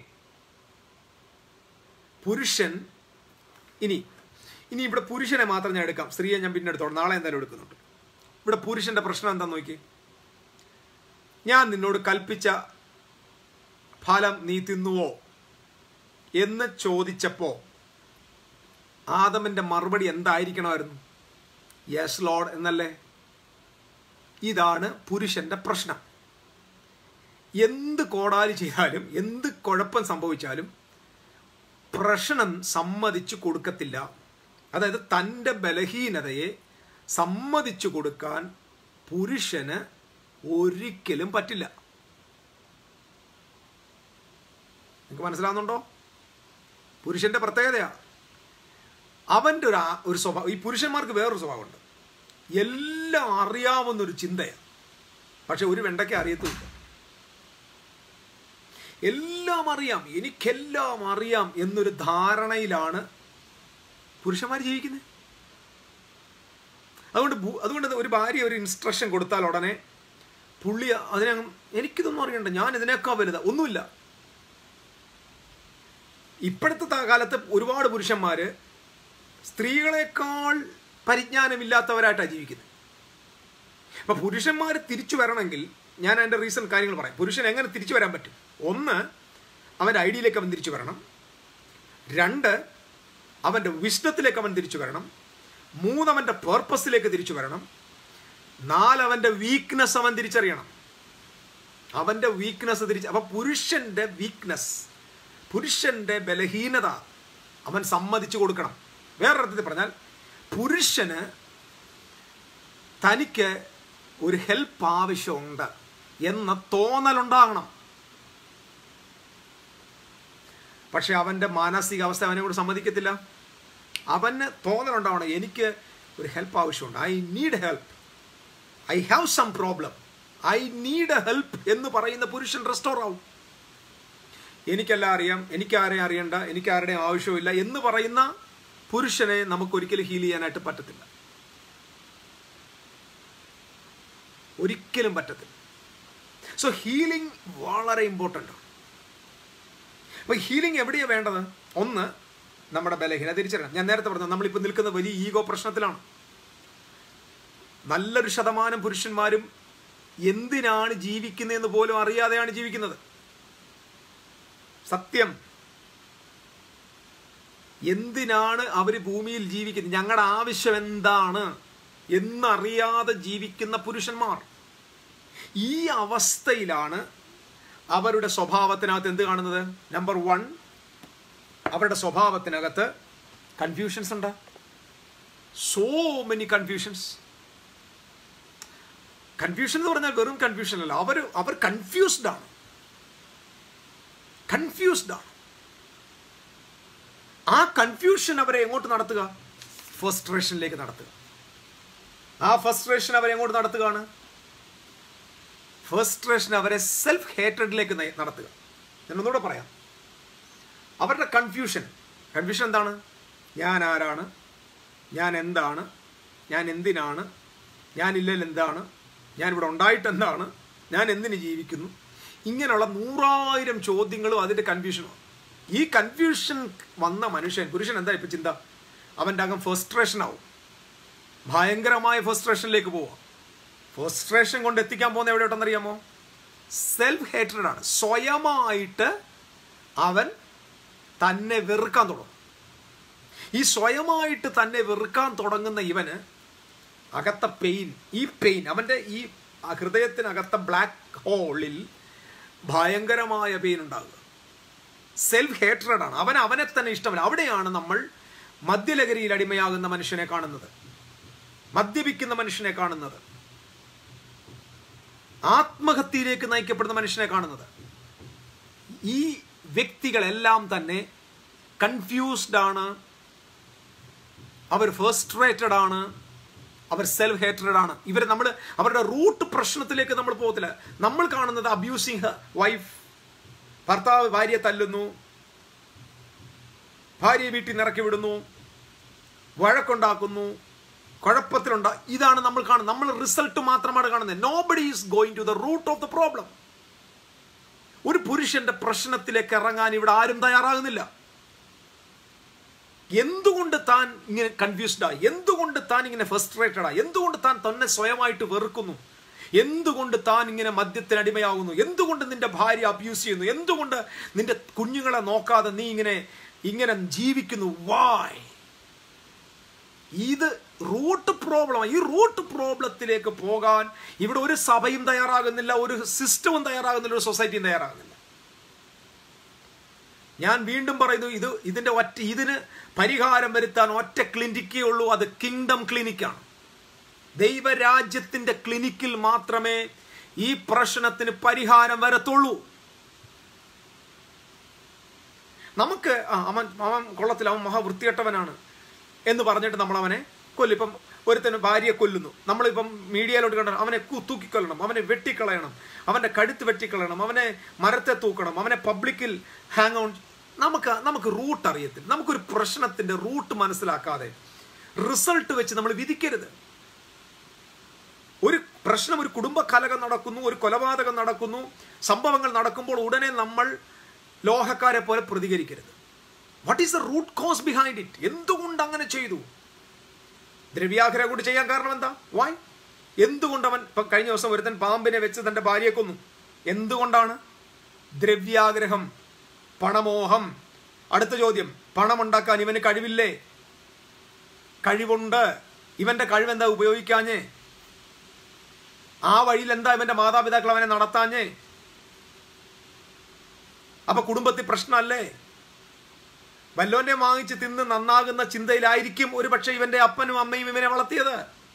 പുരുഷൻ ഇനി ഇനി ഇവിടെ പുരുഷനെ മാത്രം ഞാൻ എടുക്കാം സ്ത്രീയെ ഞാൻ പിന്നെ എടുത്തോളാം നാളെ എന്തായാലും എടുക്കുന്നുണ്ട് ഇവിടെ പുരുഷന്റെ പ്രശ്നം എന്താ നോക്കി ഞാൻ നിന്നോട് കൽപ്പിച്ച ഫലം നീ തിന്നുവോ എന്ന് ചോദിച്ചപ്പോ ആദമിന്റെ മറുപടി എന്തായിരിക്കണമായിരുന്നു യെസ് ലോഡ് എന്നല്ലേ ഇതാണ് പുരുഷന്റെ പ്രശ്നം എന്ത് കോടാലി ചെയ്താലും എന്ത് കുഴപ്പം സംഭവിച്ചാലും പ്രശ്നം സമ്മതിച്ചു കൊടുക്കത്തില്ല അതായത് തൻ്റെ ബലഹീനതയെ സമ്മതിച്ചു കൊടുക്കാൻ പുരുഷന് ഒരിക്കലും പറ്റില്ല നിങ്ങൾക്ക് മനസ്സിലാവുന്നുണ്ടോ പുരുഷന്റെ പ്രത്യേകതയാ അവൻ്റെ ഒരു ഒരു സ്വഭാവം ഈ പുരുഷന്മാർക്ക് വേറൊരു സ്വഭാവമുണ്ട് എല്ലാം അറിയാവുന്നൊരു ചിന്തയാണ് പക്ഷെ ഒരു വെണ്ടയ്ക്ക് അറിയത്തുമില്ല എല്ലാം അറിയാം എനിക്കെല്ലാം അറിയാം എന്നൊരു ധാരണയിലാണ് പുരുഷന്മാർ ജീവിക്കുന്നത് അതുകൊണ്ട് ഭൂ- അതുകൊണ്ട് ഒരു ഭാര്യ ഒരു ഇൻസ്ട്രക്ഷൻ കൊടുത്താൽ ഉടനെ പുള്ളി അതിനെ എനിക്കിതൊന്നും അറിയണ്ട ഞാൻ ഇതിനേക്കാൾ വലുതാ ഒന്നുമില്ല ഇപ്പോഴത്തെ ത- കാലത്ത് ഒരുപാട് പുരുഷന്മാര് സ്ത്രീകളെക്കാൾ പരിജ്ഞാനമില്ലാത്തവരായിട്ടാണ് ജീവിക്കുന്നത് അപ്പൊ പുരുഷന്മാർ തിരിച്ചു വരണമെങ്കിൽ ഞാൻ അതിന്റെ റീസൺ കാര്യങ്ങൾ പറയാം പുരുഷൻ എങ്ങനെ തിരിച്ചു വരാൻ പറ്റും ഒന്ന് അവന്റെ ഐഡിയയിലേക്ക് അവൻ തിരിച്ചു വരണം രണ്ട് അവന്റെ വിഷ്ണത്തിലേക്ക് അവൻ തിരിച്ചു വരണം മൂന്ന് അവന്റെ പേർപ്പസിലേക്ക് തിരിച്ചു വരണം നാല് അവന്റെ വീക്ക്നെസ് അവൻ തിരിച്ചറിയണം അവന്റെ വീക്ക്നെസ് തിരിച്ച് അപ്പൊ പുരുഷന്റെ വീക്ക്നെസ് പുരുഷന്റെ ബലഹീനത അവൻ സമ്മതിച്ചു കൊടുക്കണം വേറൊരർത്ഥത്തിൽ പറഞ്ഞാൽ പുരുഷന് തനിക്ക് ഒരു ഹെൽപ്പ് ആവശ്യമുണ്ട് എന്ന തോന്നലുണ്ടാകണം പക്ഷെ അവന്റെ മാനസികാവസ്ഥ അവനെ കൂടെ സമ്മതിക്കത്തില്ല അവന് തോന്നലുണ്ടാവണം എനിക്ക് ഒരു ഹെൽപ്പ് ആവശ്യമുണ്ട് I need help I have some problem I need a help എന്ന് പറയുന്ന പുരുഷൻ റെസ്റ്റോർ ആവും എനിക്കെല്ലാം അറിയാം എനിക്കാരെയും അറിയണ്ട എനിക്കാരുടെയും ആവശ്യമില്ല എന്ന് പറയുന്ന പുരുഷനെ നമുക്ക് ഒരിക്കലും ഹീൽ ചെയ്യാനായിട്ട് പറ്റത്തില്ല ഒരിക്കലും പറ്റത്തില്ല സോ ഹീലിംഗ് വളരെ ഇമ്പോർട്ടൻ്റ് ആണ് അപ്പൊ ഹീലിംഗ് എവിടെയാണ് വേണ്ടത് ഒന്ന് നമ്മുടെ ബലഹീന തിരിച്ചറിയണം ഞാൻ നേരത്തെ പറഞ്ഞു നമ്മളിപ്പോൾ നിൽക്കുന്ന വലിയ ഈഗോ പ്രശ്നത്തിലാണ് നല്ലൊരു ശതമാനം പുരുഷന്മാരും എന്തിനാണ് ജീവിക്കുന്നതെന്ന് പോലും അറിയാതെയാണ് ജീവിക്കുന്നത് സത്യം എന്തിനാണ് അവർ ഭൂമിയിൽ ജീവിക്കുന്നത് ഞങ്ങളുടെ ആവശ്യം എന്താണ് എന്നറിയാതെ ജീവിക്കുന്ന പുരുഷന്മാർ ഈ അവസ്ഥയിലാണ് അവരുടെ സ്വഭാവത്തിനകത്ത് എന്ത് കാണുന്നത് നമ്പർ വൺ അവരുടെ സ്വഭാവത്തിനകത്ത് കൺഫ്യൂഷൻസ് ഉണ്ട് സോ മെനി കൺഫ്യൂഷൻസ് കൺഫ്യൂഷൻ എന്ന് പറഞ്ഞാൽ വെറും കൺഫ്യൂഷൻ അല്ല അവർ അവർ കൺഫ്യൂസ്ഡ് ആണ് കൺഫ്യൂസ്ഡ് ആണ് ആ കൺഫ്യൂഷൻ അവരെ എങ്ങോട്ട് നടത്തുക ഫസ്ട്രേഷനിലേക്ക് നടത്തുക ആ ഫസ്ട്രേഷൻ അവരെ എങ്ങോട്ട് നടത്തുകയാണ് ഫസ്ട്രേഷൻ അവരെ സെൽഫ് ഹേറ്റഡിലേക്ക് നടത്തുക ഞാൻ ഒന്നുകൂടെ പറയാം അവരുടെ കൺഫ്യൂഷൻ കൺഫ്യൂഷൻ എന്താണ് ഞാൻ ആരാണ് ഞാൻ എന്താണ് ഞാൻ എന്തിനാണ് ഞാൻ ഇല്ലെങ്കിൽ എന്താണ് ഞാൻ ഇവിടെ ഉണ്ടായിട്ട് എന്താണ് ഞാൻ എന്തിന് ജീവിക്കുന്നു ഇങ്ങനെയുള്ള നൂറായിരം ചോദ്യങ്ങളും അതിൻ്റെ കൺഫ്യൂഷനും ഈ കൺഫ്യൂഷൻ വന്ന മനുഷ്യൻ പുരുഷൻ എന്താ ഇപ്പം ചിന്ത അവൻ്റെ അകം ഫസ്ട്രേഷൻ ആവും ഭയങ്കരമായ ഫസ്ട്രേഷനിലേക്ക് പോവാം ഫസ്ട്രേഷൻ കൊണ്ട് എത്തിക്കാൻ പോകുന്ന എവിടെയോട്ടെന്നറിയാമോ സെൽഫ് ഹേറ്റഡ് ആണ് സ്വയമായിട്ട് അവൻ തന്നെ വെറുക്കാൻ തുടങ്ങും ഈ സ്വയമായിട്ട് തന്നെ വെറുക്കാൻ തുടങ്ങുന്ന ഇവന് അകത്ത പെയിൻ ഈ പെയിൻ അവൻ്റെ ഈ ഹൃദയത്തിനകത്ത ബ്ലാക്ക് ഹോളിൽ ഭയങ്കരമായ പെയിൻ ഉണ്ടാകുക സെൽഫ് ഹേറ്റഡ് ആണ് അവൻ അവനെ തന്നെ ഇഷ്ടമല്ല അവിടെയാണ് നമ്മൾ മദ്യലഹരിയിൽ അടിമയാകുന്ന മനുഷ്യനെ കാണുന്നത് മദ്യപിക്കുന്ന മനുഷ്യനെ കാണുന്നത് ആത്മഹത്യയിലേക്ക് നയിക്കപ്പെടുന്ന മനുഷ്യനെ കാണുന്നത് ഈ വ്യക്തികളെല്ലാം തന്നെ കൺഫ്യൂസ്ഡ് ആണ് അവർ ഫേസ്ട്രേറ്റഡ് ആണ് അവർ സെൽഫ് ഹേറ്റഡ് ആണ് ഇവർ നമ്മൾ അവരുടെ റൂട്ട് പ്രശ്നത്തിലേക്ക് നമ്മൾ പോകത്തില്ല നമ്മൾ കാണുന്നത് അബ്യൂസിങ് വൈഫ് ഭർത്താവ് ഭാര്യയെ തല്ലുന്നു ഭാര്യയെ വീട്ടിൽ നിറക്കി വിടുന്നു വഴക്കുണ്ടാക്കുന്നു കുഴപ്പത്തിലുണ്ട ഇതാണ് നമ്മൾ കാണുന്നത് നമ്മൾ റിസൾട്ട് മാത്രമാണ് കാണുന്നത് nobody is going to the root of the problem ഒരു പുരുഷന്റെ പ്രശ്നത്തിലേക്ക് ഇറങ്ങാൻ ഇവിടെ ആരും തയ്യാറാകുന്നില്ല എന്തുകൊണ്ട് താൻ ഇങ്ങനെ കൺഫ്യൂസ്ഡ് ആയി എന്തുകൊണ്ട് താൻ ഇങ്ങനെ ഫസ്ട്രേറ്റഡ് ആയി എന്തുകൊണ്ട് താൻ തന്നെ സ്വയമായിട്ട് വെറുക്കുന്നു എന്തുകൊണ്ട് താൻ ഇങ്ങനെ മദ്യത്തിന് അടിമയാകുന്നു എന്തുകൊണ്ട് നിന്റെ ഭാര്യ അബ്യൂസ് ചെയ്യുന്നു എന്തുകൊണ്ട് നിന്റെ കുഞ്ഞുങ്ങളെ നോക്കാതെ നീ ഇങ്ങനെ ഇങ്ങനെ ജീവിക്കുന്നു വായ് ഇത് റൂട്ട് പ്രോബ്ലം ഈ റൂട്ട് പ്രോബ്ലത്തിലേക്ക് പോകാൻ ഇവിടെ ഒരു സഭയും തയ്യാറാകുന്നില്ല ഒരു സിസ്റ്റവും തയ്യാറാകുന്നില്ല ഒരു സൊസൈറ്റിയും തയ്യാറാകുന്നില്ല ഞാൻ വീണ്ടും പറയുന്നു ഇത് ഇതിന്റെ ഒറ്റ ഇതിന് പരിഹാരം വരുത്താൻ ഒറ്റ ക്ലിനിക്കേ ഉള്ളൂ അത് കിങ്ഡം ക്ലിനിക്കാണ് ദൈവരാജ്യത്തിന്റെ ക്ലിനിക്കിൽ മാത്രമേ ഈ പ്രശ്നത്തിന് പരിഹാരം വരത്തുള്ളൂ നമുക്ക് ആ, അവൻ അവൻ കൊള്ളത്തില്ല അവൻ മഹാവൃത്തികെട്ടവനാണ് എന്ന് പറഞ്ഞിട്ട് നമ്മൾ അവനെ കൊല്ലും ഇപ്പം ഒരുത്തന് ഭാര്യയെ കൊല്ലുന്നു നമ്മളിപ്പം മീഡിയയിലോട്ട് കണ്ട അവനെ കു- തൂക്കിക്കൊല്ലണം അവനെ വെട്ടിക്കളയണം അവന്റെ കഴുത്ത് വെട്ടിക്കളയണം അവനെ മരത്തെ തൂക്കണം അവനെ പബ്ലിക്കിൽ ഹാങ് ഔൺ നമുക്ക് നമുക്ക് റൂട്ട് അറിയത്തില്ല നമുക്കൊരു പ്രശ്നത്തിന്റെ റൂട്ട് മനസ്സിലാക്കാതെ റിസൾട്ട് വെച്ച് നമ്മൾ വിധിക്കരുത് ഒരു പ്രശ്നം ഒരു കുടുംബ കലകം നടക്കുന്നു ഒരു കൊലപാതകം നടക്കുന്നു സംഭവങ്ങൾ നടക്കുമ്പോൾ ഉടനെ നമ്മൾ ലോഹക്കാരെ പോലെ പ്രതികരിക്കരുത് what is the root cause behind it എന്തുകൊണ്ട് അങ്ങനെ ചെയ്തു ദ്രവ്യാഗ്രഹം കൊണ്ട് ചെയ്യാൻ കാരണം എന്താ വായ് എന്തുകൊണ്ട് അവൻ ഇപ്പം കഴിഞ്ഞ ദിവസം ഒരുത്തൻ പാമ്പിനെ വെച്ച് തന്റെ ഭാര്യയെ കൊന്നു എന്തുകൊണ്ടാണ് ദ്രവ്യാഗ്രഹം പണമോഹം അടുത്ത ചോദ്യം പണമുണ്ടാക്കാൻ ഇവന് കഴിവില്ലേ കഴിവുണ്ട് ഇവന്റെ കഴിവെന്താ ഉപയോഗിക്കാഞ്ഞേ ആ വഴിയിൽ എന്താ ഇവന്റെ മാതാപിതാക്കൾ അവനെ നടത്താഞ്ഞേ അപ്പൊ കുടുംബത്തിൽ പ്രശ്നമല്ലേ വല്ലോന്റെ വാങ്ങിച്ച് തിന്ന് നന്നാകുന്ന ചിന്തയിലായിരിക്കും ഒരു പക്ഷെ ഇവന്റെ അപ്പനും അമ്മയും ഇവനെ വളർത്തിയത്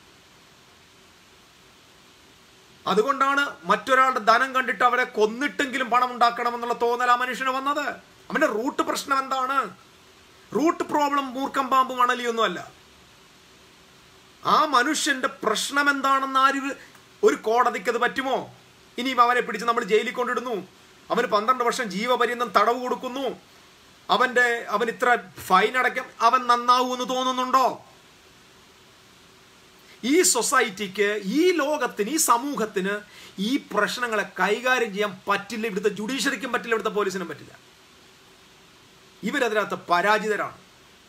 അതുകൊണ്ടാണ് മറ്റൊരാളുടെ ധനം കണ്ടിട്ട് അവരെ കൊന്നിട്ടെങ്കിലും പണം ഉണ്ടാക്കണമെന്നുള്ള തോന്നൽ ആ മനുഷ്യന് വന്നത് അവന്റെ റൂട്ട് പ്രശ്നം എന്താണ് റൂട്ട് പ്രോബ്ലം മൂർക്കം പാമ്പും അണലിയൊന്നുമല്ല ആ മനുഷ്യന്റെ പ്രശ്നം എന്താണെന്ന് ആര് ഒരു കോടതിക്ക് അത് പറ്റുമോ ഇനിയും അവനെ പിടിച്ച് നമ്മൾ ജയിലിൽ കൊണ്ടിടുന്നു അവന് പന്ത്രണ്ട് വർഷം ജീവപര്യന്തം തടവ് കൊടുക്കുന്നു അവന്റെ അവൻ ഇത്ര ഫൈൻ അടയ്ക്കാം അവൻ നന്നാവൂന്ന് തോന്നുന്നുണ്ടോ ഈ സൊസൈറ്റിക്ക് ഈ ലോകത്തിന് ഈ സമൂഹത്തിന് ഈ പ്രശ്നങ്ങളെ കൈകാര്യം ചെയ്യാൻ പറ്റില്ല ഇവിടുത്തെ ജുഡീഷ്യറിക്കും പറ്റില്ല ഇവിടുത്തെ പോലീസിനും പറ്റില്ല ഇവരതിനകത്ത് പരാജിതരാണ്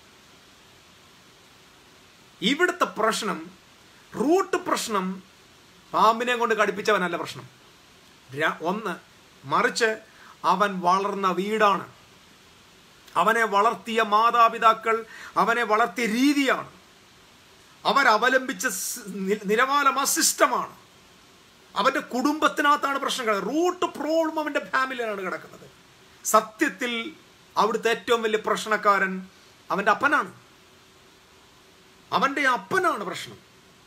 ഇവിടുത്തെ പ്രശ്നം റൂട്ട് പ്രശ്നം പാമ്പിനെ കൊണ്ട് കടിപ്പിച്ചവനല്ല പ്രശ്നം ര- ഒന്ന് മറിച്ച് അവൻ വളർന്ന വീടാണ് അവനെ വളർത്തിയ മാതാപിതാക്കൾ അവനെ വളർത്തിയ രീതിയാണ് അവരവലംബിച്ച സ് നി- നിലവാരം ആ സിസ്റ്റമാണ് അവന്റെ കുടുംബത്തിനകത്താണ് പ്രശ്നങ്ങൾ റൂട്ട് പ്രോബ്ലം അവന്റെ ഫാമിലിയിലാണ് കിടക്കുന്നത് സത്യത്തിൽ അവിടുത്തെ ഏറ്റവും വലിയ പ്രശ്നക്കാരൻ അവന്റെ അപ്പനാണ് അവന്റെ അപ്പനാണ് പ്രശ്നം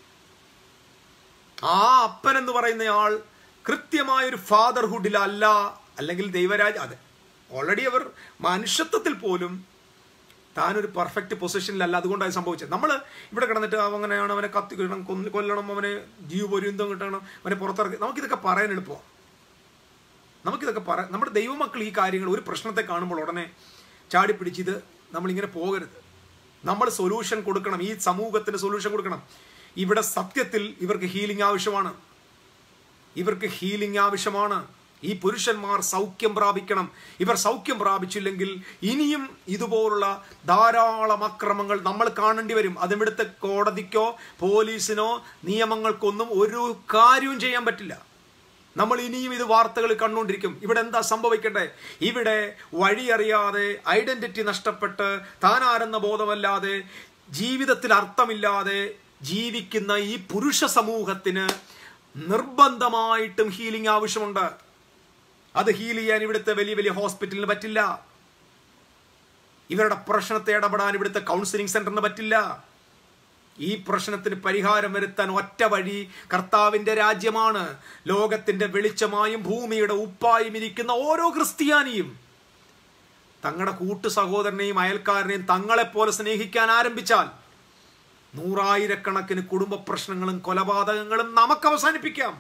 ആ അപ്പൻ എന്ന് പറയുന്നയാൾ കൃത്യമായ ഒരു ഫാദർഹുഡിലല്ല അല്ലെങ്കിൽ ദൈവരാജ അതെ ഓൾറെഡി അവർ മനുഷ്യത്വത്തിൽ പോലും താനൊരു പെർഫെക്റ്റ് പൊസിഷനിലല്ല അതുകൊണ്ടാണ് സംഭവിച്ചത് നമ്മൾ ഇവിടെ കിടന്നിട്ട് അങ്ങനെയാണ് അവനെ കത്തി കിട്ടണം കൊന്ന് കൊല്ലണം അവനെ ജീവപര്യന്തം കിട്ടണം അവനെ പുറത്തിറക്കി നമുക്കിതൊക്കെ പറയാൻ എളുപ്പമാണ് നമുക്കിതൊക്കെ പറ നമ്മുടെ ദൈവമക്കൾ ഈ കാര്യങ്ങൾ ഒരു പ്രശ്നത്തെ കാണുമ്പോൾ ഉടനെ ചാടിപ്പിടിച്ച് ഇത് നമ്മളിങ്ങനെ പോകരുത് നമ്മൾ സൊല്യൂഷൻ കൊടുക്കണം ഈ സമൂഹത്തിന് സൊല്യൂഷൻ കൊടുക്കണം ഇവിടെ സത്യത്തിൽ ഇവർക്ക് ഹീലിംഗ് ആവശ്യമാണ് ഇവർക്ക് ഹീലിംഗ് ആവശ്യമാണ് ഈ പുരുഷന്മാർ സൗഖ്യം പ്രാപിക്കണം ഇവർ സൗഖ്യം പ്രാപിച്ചില്ലെങ്കിൽ ഇനിയും ഇതുപോലുള്ള ധാരാളം അക്രമങ്ങൾ നമ്മൾ കാണേണ്ടി വരും അതിവിടുത്തെ കോടതിക്കോ പോലീസിനോ നിയമങ്ങൾക്കൊന്നും ഒരു കാര്യവും ചെയ്യാൻ പറ്റില്ല നമ്മൾ ഇനിയും ഇത് വാർത്തകൾ കണ്ടുകൊണ്ടിരിക്കും ഇവിടെ എന്താ സംഭവിക്കട്ടെ ഇവിടെ വഴിയറിയാതെ ഐഡന്റിറ്റി നഷ്ടപ്പെട്ട് താനാരെന്ന ബോധമല്ലാതെ ജീവിതത്തിൽ അർത്ഥമില്ലാതെ ജീവിക്കുന്ന ഈ പുരുഷ സമൂഹത്തിന് നിർബന്ധമായിട്ടും ഹീലിംഗ് ആവശ്യമുണ്ട് അത് ഹീൽ ചെയ്യാൻ ഇവിടുത്തെ വലിയ വലിയ ഹോസ്പിറ്റലിന് പറ്റില്ല ഇവരുടെ പ്രശ്നത്തെ ഇടപെടാൻ ഇവിടുത്തെ കൗൺസിലിംഗ് സെന്ററിന് പറ്റില്ല ഈ പ്രശ്നത്തിന് പരിഹാരം വരുത്താൻ ഒറ്റ വഴി കർത്താവിന്റെ രാജ്യമാണ് ലോകത്തിന്റെ വെളിച്ചമായും ഭൂമിയുടെ ഉപ്പായും ഇരിക്കുന്ന ഓരോ ക്രിസ്ത്യാനിയും തങ്ങളുടെ കൂട്ടു സഹോദരനെയും അയൽക്കാരനെയും തങ്ങളെപ്പോലെ സ്നേഹിക്കാൻ ആരംഭിച്ചാൽ നൂറായിരക്കണക്കിന് കുടുംബ പ്രശ്നങ്ങളും കൊലപാതകങ്ങളും നമുക്ക് അവസാനിപ്പിക്കാം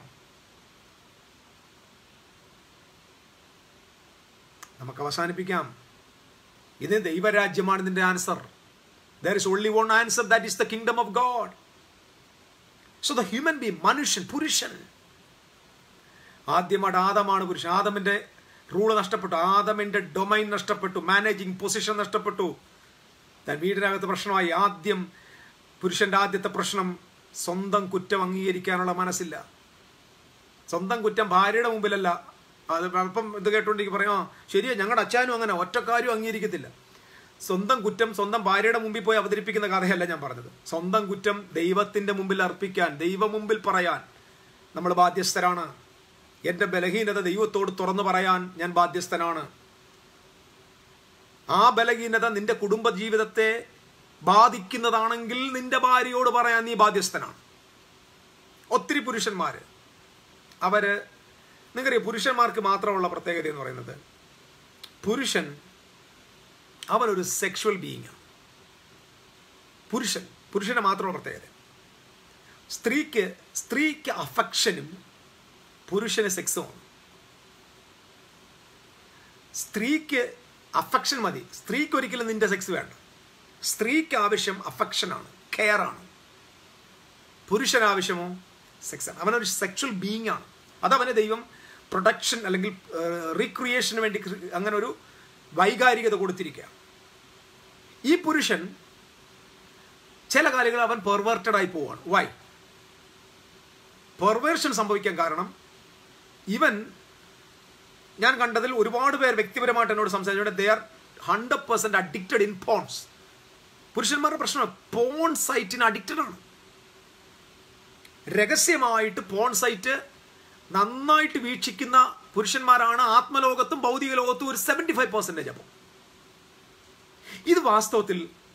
നമുക്ക് അവസാനിപ്പിക്കാം ഇത് ദൈവരാജ്യമാണ് ഇതിന്റെ answer there is only one answer that is the kingdom of God so the human be മനുഷ്യൻ പുരുഷൻ ആദ്യമായിട്ട് ആദമാണ് പുരുഷൻ ആദമിന്റെ റൂള് നഷ്ടപ്പെട്ടു ആദമിന്റെ ഡൊമൈൻ നഷ്ടപ്പെട്ടു മാനേജിങ് പൊസിഷൻ നഷ്ടപ്പെട്ടു താൻ വീടിനകത്ത് പ്രശ്നമായി ആദ്യം പുരുഷന്റെ ആദ്യത്തെ പ്രശ്നം സ്വന്തം കുറ്റം അംഗീകരിക്കാനുള്ള മനസ്സില്ല സ്വന്തം കുറ്റം ഭാര്യയുടെ മുമ്പിലല്ല അത് അല്പം ഇത് കേട്ടോണ്ടെങ്കിൽ പറയാം "ആ, ശരിയാ ഞങ്ങളുടെ അച്ഛനും അങ്ങനെ ഒറ്റക്കാരും അംഗീകരിക്കത്തില്ല സ്വന്തം കുറ്റം സ്വന്തം ഭാര്യയുടെ മുമ്പിൽ പോയി അവതരിപ്പിക്കുന്ന കഥയല്ല ഞാൻ പറഞ്ഞത് സ്വന്തം കുറ്റം ദൈവത്തിന്റെ മുമ്പിൽ അർപ്പിക്കാൻ ദൈവ മുമ്പിൽ പറയാൻ നമ്മൾ ബാധ്യസ്ഥരാണ് എന്റെ ബലഹീനത ദൈവത്തോട് തുറന്നു പറയാൻ ഞാൻ ബാധ്യസ്ഥനാണ് ആ ബലഹീനത നിന്റെ കുടുംബ ജീവിതത്തെ ബാധിക്കുന്നതാണെങ്കിൽ നിന്റെ ഭാര്യയോട് പറയാൻ നീ ബാധ്യസ്ഥനാണ് ഒത്തിരി പുരുഷന്മാര് അവര് നിങ്ങൾക്കറിയാം പുരുഷന്മാർക്ക് മാത്രമുള്ള പ്രത്യേകത എന്ന് പറയുന്നത് പുരുഷൻ അവനൊരു സെക്ഷുവൽ ബീയിങ് പുരുഷൻ പുരുഷന്റെ മാത്രമുള്ള പ്രത്യേകത സ്ത്രീക്ക് സ്ത്രീക്ക് അഫക്ഷനും പുരുഷന് സെക്സുമാണ് സ്ത്രീക്ക് അഫക്ഷൻ മതി സ്ത്രീക്ക് ഒരിക്കലും നിന്റെ സെക്സ് വേണ്ട സ്ത്രീക്ക് ആവശ്യം അഫക്ഷനാണ് കെയർ ആണ് പുരുഷൻ ആവശ്യമോ സെക്സ് ആണ് അവനൊരു സെക്ഷൽ ബീങ് ആണ് അതവന് ദൈവം പ്രൊഡക്ഷൻ അല്ലെങ്കിൽ റീക്രിയേഷന് വേണ്ടി ക്രി- അങ്ങനെ ഒരു വൈകാരികത കൊടുത്തിരിക്കുക ഈ പുരുഷൻ ചില കാര്യങ്ങൾ അവൻ പെർവേർട്ടഡ് ആയി പോവാണ് വൈ പെർവേർഷൻ സംഭവിക്കാൻ കാരണം ഇവൻ ഞാൻ കണ്ടതിൽ ഒരുപാട് പേർ വ്യക്തിപരമായിട്ട് എന്നോട് സംസാരിച്ചു they are hundred percent addicted in porns പുരുഷന്മാരുടെ പ്രശ്നം പോൺ സൈറ്റിന് അഡിക്റ്റഡ് ആണ് രഹസ്യമായിട്ട് പോൺ സൈറ്റ് നന്നായിട്ട് വീക്ഷിക്കുന്ന പുരുഷന്മാരാണ് ആത്മലോകത്തും ഭൗതിക ലോകത്തും ഒരു സെവൻറ്റി ഫൈവ് പെർസെൻറ്റേജ് അപ്പം ഇത് വാസ്തവത്തിൽ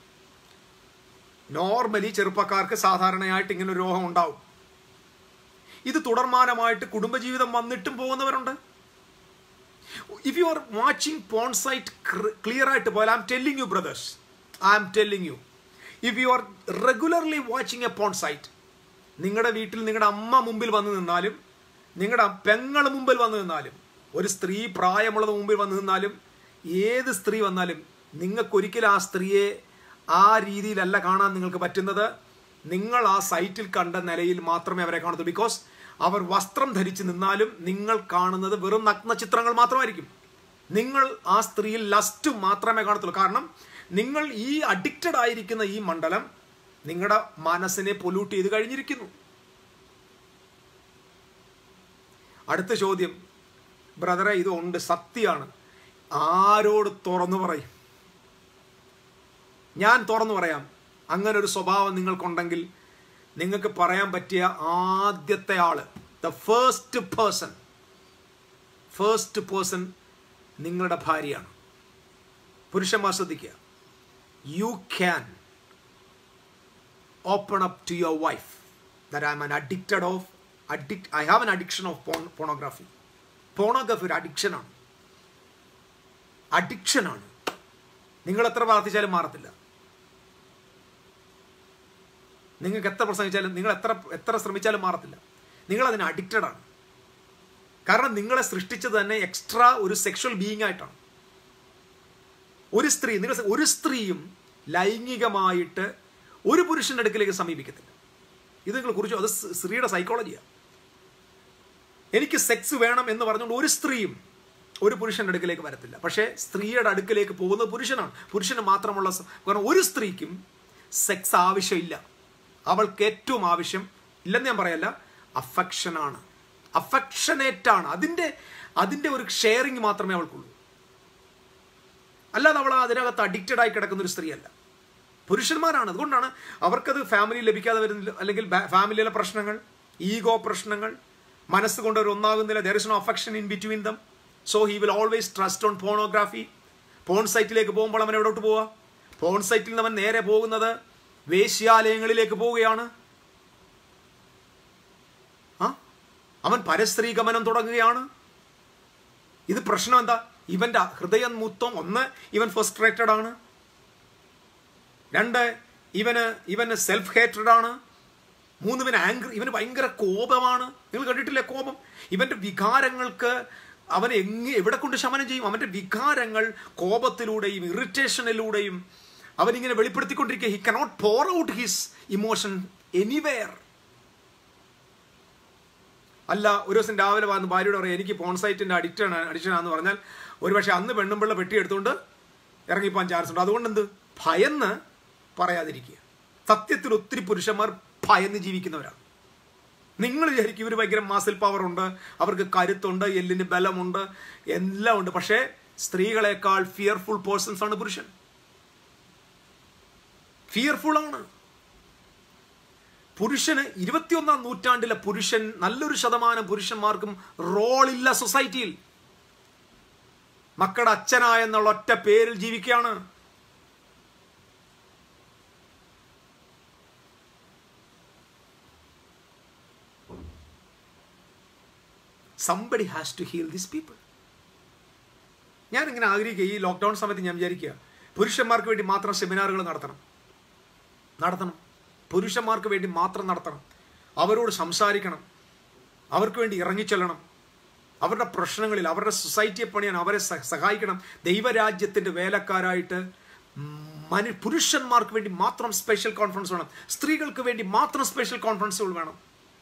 നോർമലി ചെറുപ്പക്കാർക്ക് സാധാരണയായിട്ട് ഇങ്ങനെ ഒരു രോഗം ഉണ്ടാവും ഇത് തുടർമാനമായിട്ട് കുടുംബജീവിതം വന്നിട്ടും പോകുന്നവരുണ്ട് if you are watching porn site clear ആയിട്ട് പോയാൽ I'm telling you brothers I'm telling you if you are regularly watching a porn site നിങ്ങളുടെ വീട്ടിൽ നിങ്ങളുടെ അമ്മ മുമ്പിൽ വന്നു നിന്നാലും നിങ്ങളുടെ പെങ്ങൾ മുമ്പിൽ വന്നു നിന്നാലും ഒരു സ്ത്രീ പ്രായമുള്ളത് മുമ്പിൽ വന്നു നിന്നാലും ഏത് സ്ത്രീ വന്നാലും നിങ്ങൾക്കൊരിക്കലും ആ സ്ത്രീയെ ആ രീതിയിലല്ല കാണാൻ നിങ്ങൾക്ക് പറ്റുന്നത് നിങ്ങൾ ആ സൈറ്റിൽ കണ്ട നിലയിൽ മാത്രമേ അവരെ കാണത്തുള്ളൂ ബിക്കോസ് അവർ വസ്ത്രം ധരിച്ച് നിന്നാലും നിങ്ങൾ കാണുന്നത് വെറും നഗ്ന ചിത്രങ്ങൾ മാത്രമായിരിക്കും നിങ്ങൾ ആ സ്ത്രീയിൽ ലസ്റ്റ് മാത്രമേ കാണത്തുള്ളൂ കാരണം നിങ്ങൾ ഈ അഡിക്റ്റഡ് ആയിരിക്കുന്ന ഈ മണ്ഡലം നിങ്ങളുടെ മനസ്സിനെ പൊല്യൂട്ട് ചെയ്ത് കഴിഞ്ഞിരിക്കുന്നു അടുത്ത ചോദ്യം ബ്രദറെ ഇത് ഉണ്ട് സത്യമാണ് ആരോട് തുറന്നു പറയും ഞാൻ തുറന്നു പറയാം അങ്ങനെ ഒരു സ്വഭാവം നിങ്ങൾക്കുണ്ടെങ്കിൽ നിങ്ങൾക്ക് പറയാൻ പറ്റിയ ആദ്യത്തെ ആള് the first person first person നിങ്ങളുടെ ഭാര്യയാണ് പുരുഷന്മാർ ശ്രദ്ധിക്കുക you can open up to your wife that I'm an addicted of addict I have an addiction of porn, pornography pornography ഒരു അഡിക്ഷനാണ് അഡിക്ഷനാണ് നിങ്ങൾ എത്ര പ്രാർത്ഥിച്ചാലും മാറത്തില്ല നിങ്ങൾക്ക് എത്ര പ്രസംഗിച്ചാലും നിങ്ങൾ എത്ര എത്ര ശ്രമിച്ചാലും മാറത്തില്ല നിങ്ങൾ അതിന് അഡിക്റ്റഡ് ആണ് കാരണം നിങ്ങളെ സൃഷ്ടിച്ചത് തന്നെ എക്സ്ട്രാ ഒരു സെക്ഷൽ ബീയിങ് ആയിട്ടാണ് ഒരു സ്ത്രീ നിങ്ങൾ ഒരു സ്ത്രീയും ലൈംഗികമായിട്ട് ഒരു പുരുഷന്റെ അടുക്കിലേക്ക് സമീപിക്കത്തില്ല ഇത് നിങ്ങൾ കുറിച്ചു അത് സ് സ്ത്രീയുടെ സൈക്കോളജിയാണ് എനിക്ക് സെക്സ് വേണം എന്ന് പറഞ്ഞുകൊണ്ട് ഒരു സ്ത്രീയും ഒരു പുരുഷന്റെ അടുക്കിലേക്ക് വരത്തില്ല പക്ഷേ സ്ത്രീയുടെ അടുക്കിലേക്ക് പോകുന്നത് പുരുഷനാണ് പുരുഷന് മാത്രമുള്ള സ- കാരണം ഒരു സ്ത്രീക്കും സെക്സ് ആവശ്യമില്ല അവൾക്ക് ഏറ്റവും ആവശ്യം ഇല്ലെന്ന് ഞാൻ പറയല്ല അഫക്ഷനാണ് അഫക്ഷനേറ്റ് ആണ് അതിൻ്റെ അതിൻ്റെ ഒരു ഷെയറിങ് മാത്രമേ അവൾക്കുള്ളൂ അല്ലാതെ അവൾ അതിനകത്ത് അഡിക്റ്റഡ് ആയി കിടക്കുന്ന ഒരു സ്ത്രീയല്ല പുരുഷന്മാരാണ് അതുകൊണ്ടാണ് അവർക്കത് ഫാമിലി ലഭിക്കാതെ വരുന്നില്ല അല്ലെങ്കിൽ ബാ- ഫാമിലിയിലെ പ്രശ്നങ്ങൾ ഈഗോ പ്രശ്നങ്ങൾ മനസ്സുകൊണ്ട് ഒരു ഒന്നാകുന്നില്ല there is no affection in between them so he will always trust on pornography porn സൈറ്റിലേക്ക് പോകുമ്പോൾ അവൻ എവിടോട്ട് പോവുക പോൺ സൈറ്റിൽ നിന്ന് അവൻ നേരെ പോകുന്നത് വേശ്യാലയങ്ങളിലേക്ക് പോവുകയാണ് ആ അവൻ പരസ്ത്രീ ഗമനം തുടങ്ങുകയാണ് ഇത് പ്രശ്നം എന്താ ഇവന്റെ ഹൃദയം മൊത്തം ഒന്ന് ഇവൻ ഫ്രസ്ട്രേറ്റഡ് ആണ് രണ്ട് ഇവന് ഇവന് സെൽഫ് ഹേറ്റഡ് ആണ് മൂന്ന് ഇവന് ആംഗ്രി ഇവന് ഭയങ്കര കോപമാണ് നിങ്ങൾ കണ്ടിട്ടില്ലേ കോപം ഇവന്റെ വികാരങ്ങൾക്ക് അവൻ എങ്ങ എവിടെ കൊണ്ട് ശമനം ചെയ്യും അവന്റെ വികാരങ്ങൾ കോപത്തിലൂടെയും ഇറിറ്റേഷനിലൂടെയും അവനിങ്ങനെ വെളിപ്പെടുത്തിക്കൊണ്ടിരിക്കുക he cannot pour out his emotion anywhere അല്ല ഒരു ദിവസം രാവിലെ വന്ന് ഭാര്യയോട് പറയാം എനിക്ക് പോൺസൈറ്റിന്റെ അഡിക്ഷൻ അഡിക്ഷൻ ആണെന്ന് പറഞ്ഞാൽ ഒരുപക്ഷെ അന്ന് പെണ്ണുമ്പിള്ള പെട്ടി എടുത്തുകൊണ്ട് ഇറങ്ങിപ്പോൻ ചാൻസ് ഉണ്ട് അതുകൊണ്ട് എന്ത് ഭയന്ന് പറയാതിരിക്കുക സത്യത്തിൽ ഒത്തിരി പുരുഷന്മാർ ഭയന്ന് ജീവിക്കുന്നവരാണ് നിങ്ങൾ വിചാരിക്കും ഇവർ ഭയങ്കര മാസിൽ പവർ ഉണ്ട് അവർക്ക് കരുത്തുണ്ട് എല്ലിന് ബലമുണ്ട് എല്ലാം ഉണ്ട് പക്ഷേ സ്ത്രീകളെക്കാൾ ഫിയർഫുൾ പേഴ്സൺസ് ആണ് പുരുഷൻ ഫിയർഫുൾ ആണ് പുരുഷന് ഇരുപത്തിയൊന്നാം നൂറ്റാണ്ടിലെ പുരുഷൻ നല്ലൊരു ശതമാനം പുരുഷന്മാർക്കും റോളില്ല സൊസൈറ്റിയിൽ മക്കളുടെ അച്ഛനായ എന്നുള്ള ഒറ്റ പേരിൽ ജീവിക്കുകയാണ് somebody has to heal this people ഞാൻ ഇങ്ങനെ ആഗ്രഹിക്കുക ഈ ലോക്ക്ഡൗൺ സമയത്ത് ഞാൻ വിചാരിക്കുക പുരുഷന്മാർക്ക് വേണ്ടി മാത്രം സെമിനാറുകൾ നടത്തണം നടത്തണം പുരുഷന്മാർക്ക് വേണ്ടി മാത്രം നടത്തണം അവരോട് സംസാരിക്കണം അവർക്ക് വേണ്ടി ഇറങ്ങിച്ചെല്ലണം അവരുടെ പ്രശ്നങ്ങളിൽ അവരുടെ സൊസൈറ്റിയെ പണിയാൻ അവരെ സ- സഹായിക്കണം ദൈവരാജ്യത്തിന്റെ വേലക്കാരായിട്ട് മനു പുരുഷന്മാർക്ക് വേണ്ടി മാത്രം സ്പെഷ്യൽ കോൺഫറൻസ് വേണം സ്ത്രീകൾക്ക് വേണ്ടി മാത്രം സ്പെഷ്യൽ കോൺഫറൻസുകൾ വേണം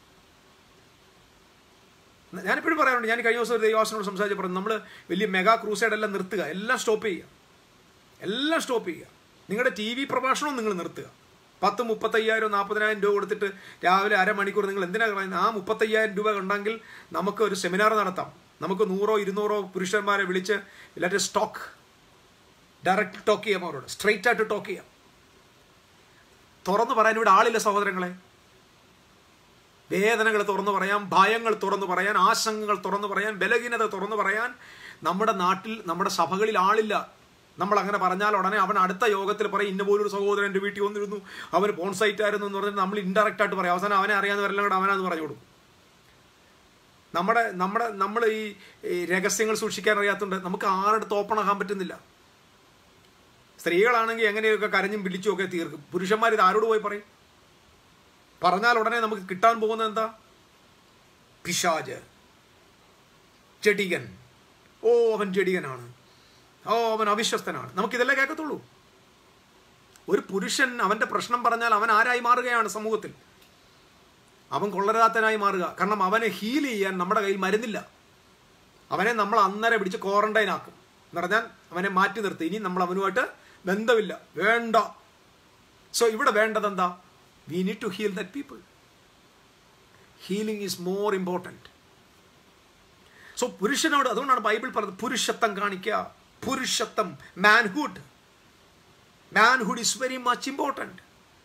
ഞാനിപ്പോഴും പറയാറുണ്ട് ഞാൻ കഴിഞ്ഞ ദിവസം ഒരു ദൈവാസനോട് സംസാരിച്ച് പറഞ്ഞു നമ്മൾ വലിയ മെഗാ ക്രൂസൈഡ് എല്ലാം നിർത്തുക എല്ലാം സ്റ്റോപ്പ് ചെയ്യുക എല്ലാം സ്റ്റോപ്പ് ചെയ്യുക നിങ്ങളുടെ ടി വി പ്രഭാഷണവും നിങ്ങൾ നിർത്തുക പത്ത് മുപ്പത്തയ്യായിരം നാൽപ്പതിനായിരം രൂപ കൊടുത്തിട്ട് രാവിലെ അരമണിക്കൂർ നിങ്ങൾ എന്തിനാ പറയുന്നത് ആ മുപ്പത്തയ്യായിരം രൂപ ഉണ്ടെങ്കിൽ നമുക്ക് ഒരു സെമിനാർ നടത്താം നമുക്ക് നൂറോ ഇരുന്നൂറോ പുരുഷന്മാരെ വിളിച്ച് ലെറ്റ് സ്റ്റോക്ക് ഡയറക്റ്റ് ടോക്ക് ചെയ്യാം അവരോട് സ്ട്രെയിറ്റ് ആയിട്ട് ടോക്ക് ചെയ്യാം തുറന്നു പറയാൻ ഇവിടെ ആളില്ല സഹോദരങ്ങളെ വേദനകൾ തുറന്നു പറയാൻ ഭയങ്ങൾ തുറന്നു പറയാൻ ആശങ്കകൾ തുറന്നു പറയാൻ ബലഹീനത തുറന്നു പറയാൻ നമ്മുടെ നാട്ടിൽ നമ്മുടെ സഭകളിൽ ആളില്ല നമ്മൾ അങ്ങനെ പറഞ്ഞാൽ ഉടനെ അവൻ അടുത്ത യോഗത്തിൽ പറയും ഇന്ന പോലൊരു സഹോദരൻ എൻ്റെ വീട്ടിൽ വന്നിരുന്നു അവന് പോൺസൈറ്റ് ആയിരുന്നു എന്ന് പറഞ്ഞാൽ നമ്മൾ ഇൻഡയറക്റ്റ് ആയിട്ട് പറയും അവസാനം അവനെ അറിയാവുന്നവരെല്ലാം കൂടെ അവനത് പറഞ്ഞു കൊടുക്കും നമ്മുടെ നമ്മുടെ നമ്മൾ ഈ ഈ രഹസ്യങ്ങൾ സൂക്ഷിക്കാൻ അറിയാത്തതുകൊണ്ട് നമുക്ക് ആരുടെ ഓപ്പൺ ആകാൻ പറ്റുന്നില്ല സ്ത്രീകളാണെങ്കിൽ എങ്ങനെയൊക്കെ കരഞ്ഞും പിടിച്ചും ഒക്കെ തീർക്കും പുരുഷന്മാർ ഇത് ആരോട് പോയി പറയും പറഞ്ഞാൽ ഉടനെ നമുക്ക് കിട്ടാൻ പോകുന്നത് എന്താ പിശാജ് ചെടികൻ ഓ അവൻ ചെടികനാണ് ഓ അവൻ അവിശ്വസ്തനാണ് നമുക്കിതെല്ലാം കേൾക്കത്തുള്ളൂ ഒരു പുരുഷൻ അവന്റെ പ്രശ്നം പറഞ്ഞാൽ അവൻ ആരായി മാറുകയാണ് സമൂഹത്തിൽ അവൻ കൊള്ളരാത്തനായി മാറുക കാരണം അവനെ ഹീൽ ചെയ്യാൻ നമ്മുടെ കയ്യിൽ മരുന്നില്ല അവനെ നമ്മൾ അന്നേരം പിടിച്ച് ക്വാറന്റൈൻ ആക്കും എന്ന് പറഞ്ഞാൽ അവനെ മാറ്റി നിർത്തി ഇനി നമ്മൾ അവനുമായിട്ട് ബന്ധമില്ല വേണ്ട സോ ഇവിടെ വേണ്ടത് എന്താ we need to heal that people healing is more important so പുരുഷനോട് അതുകൊണ്ടാണ് ബൈബിൾ പറഞ്ഞത് പുരുഷത്വം കാണിക്കുക പുരുഷത്വം manhood manhood is very much important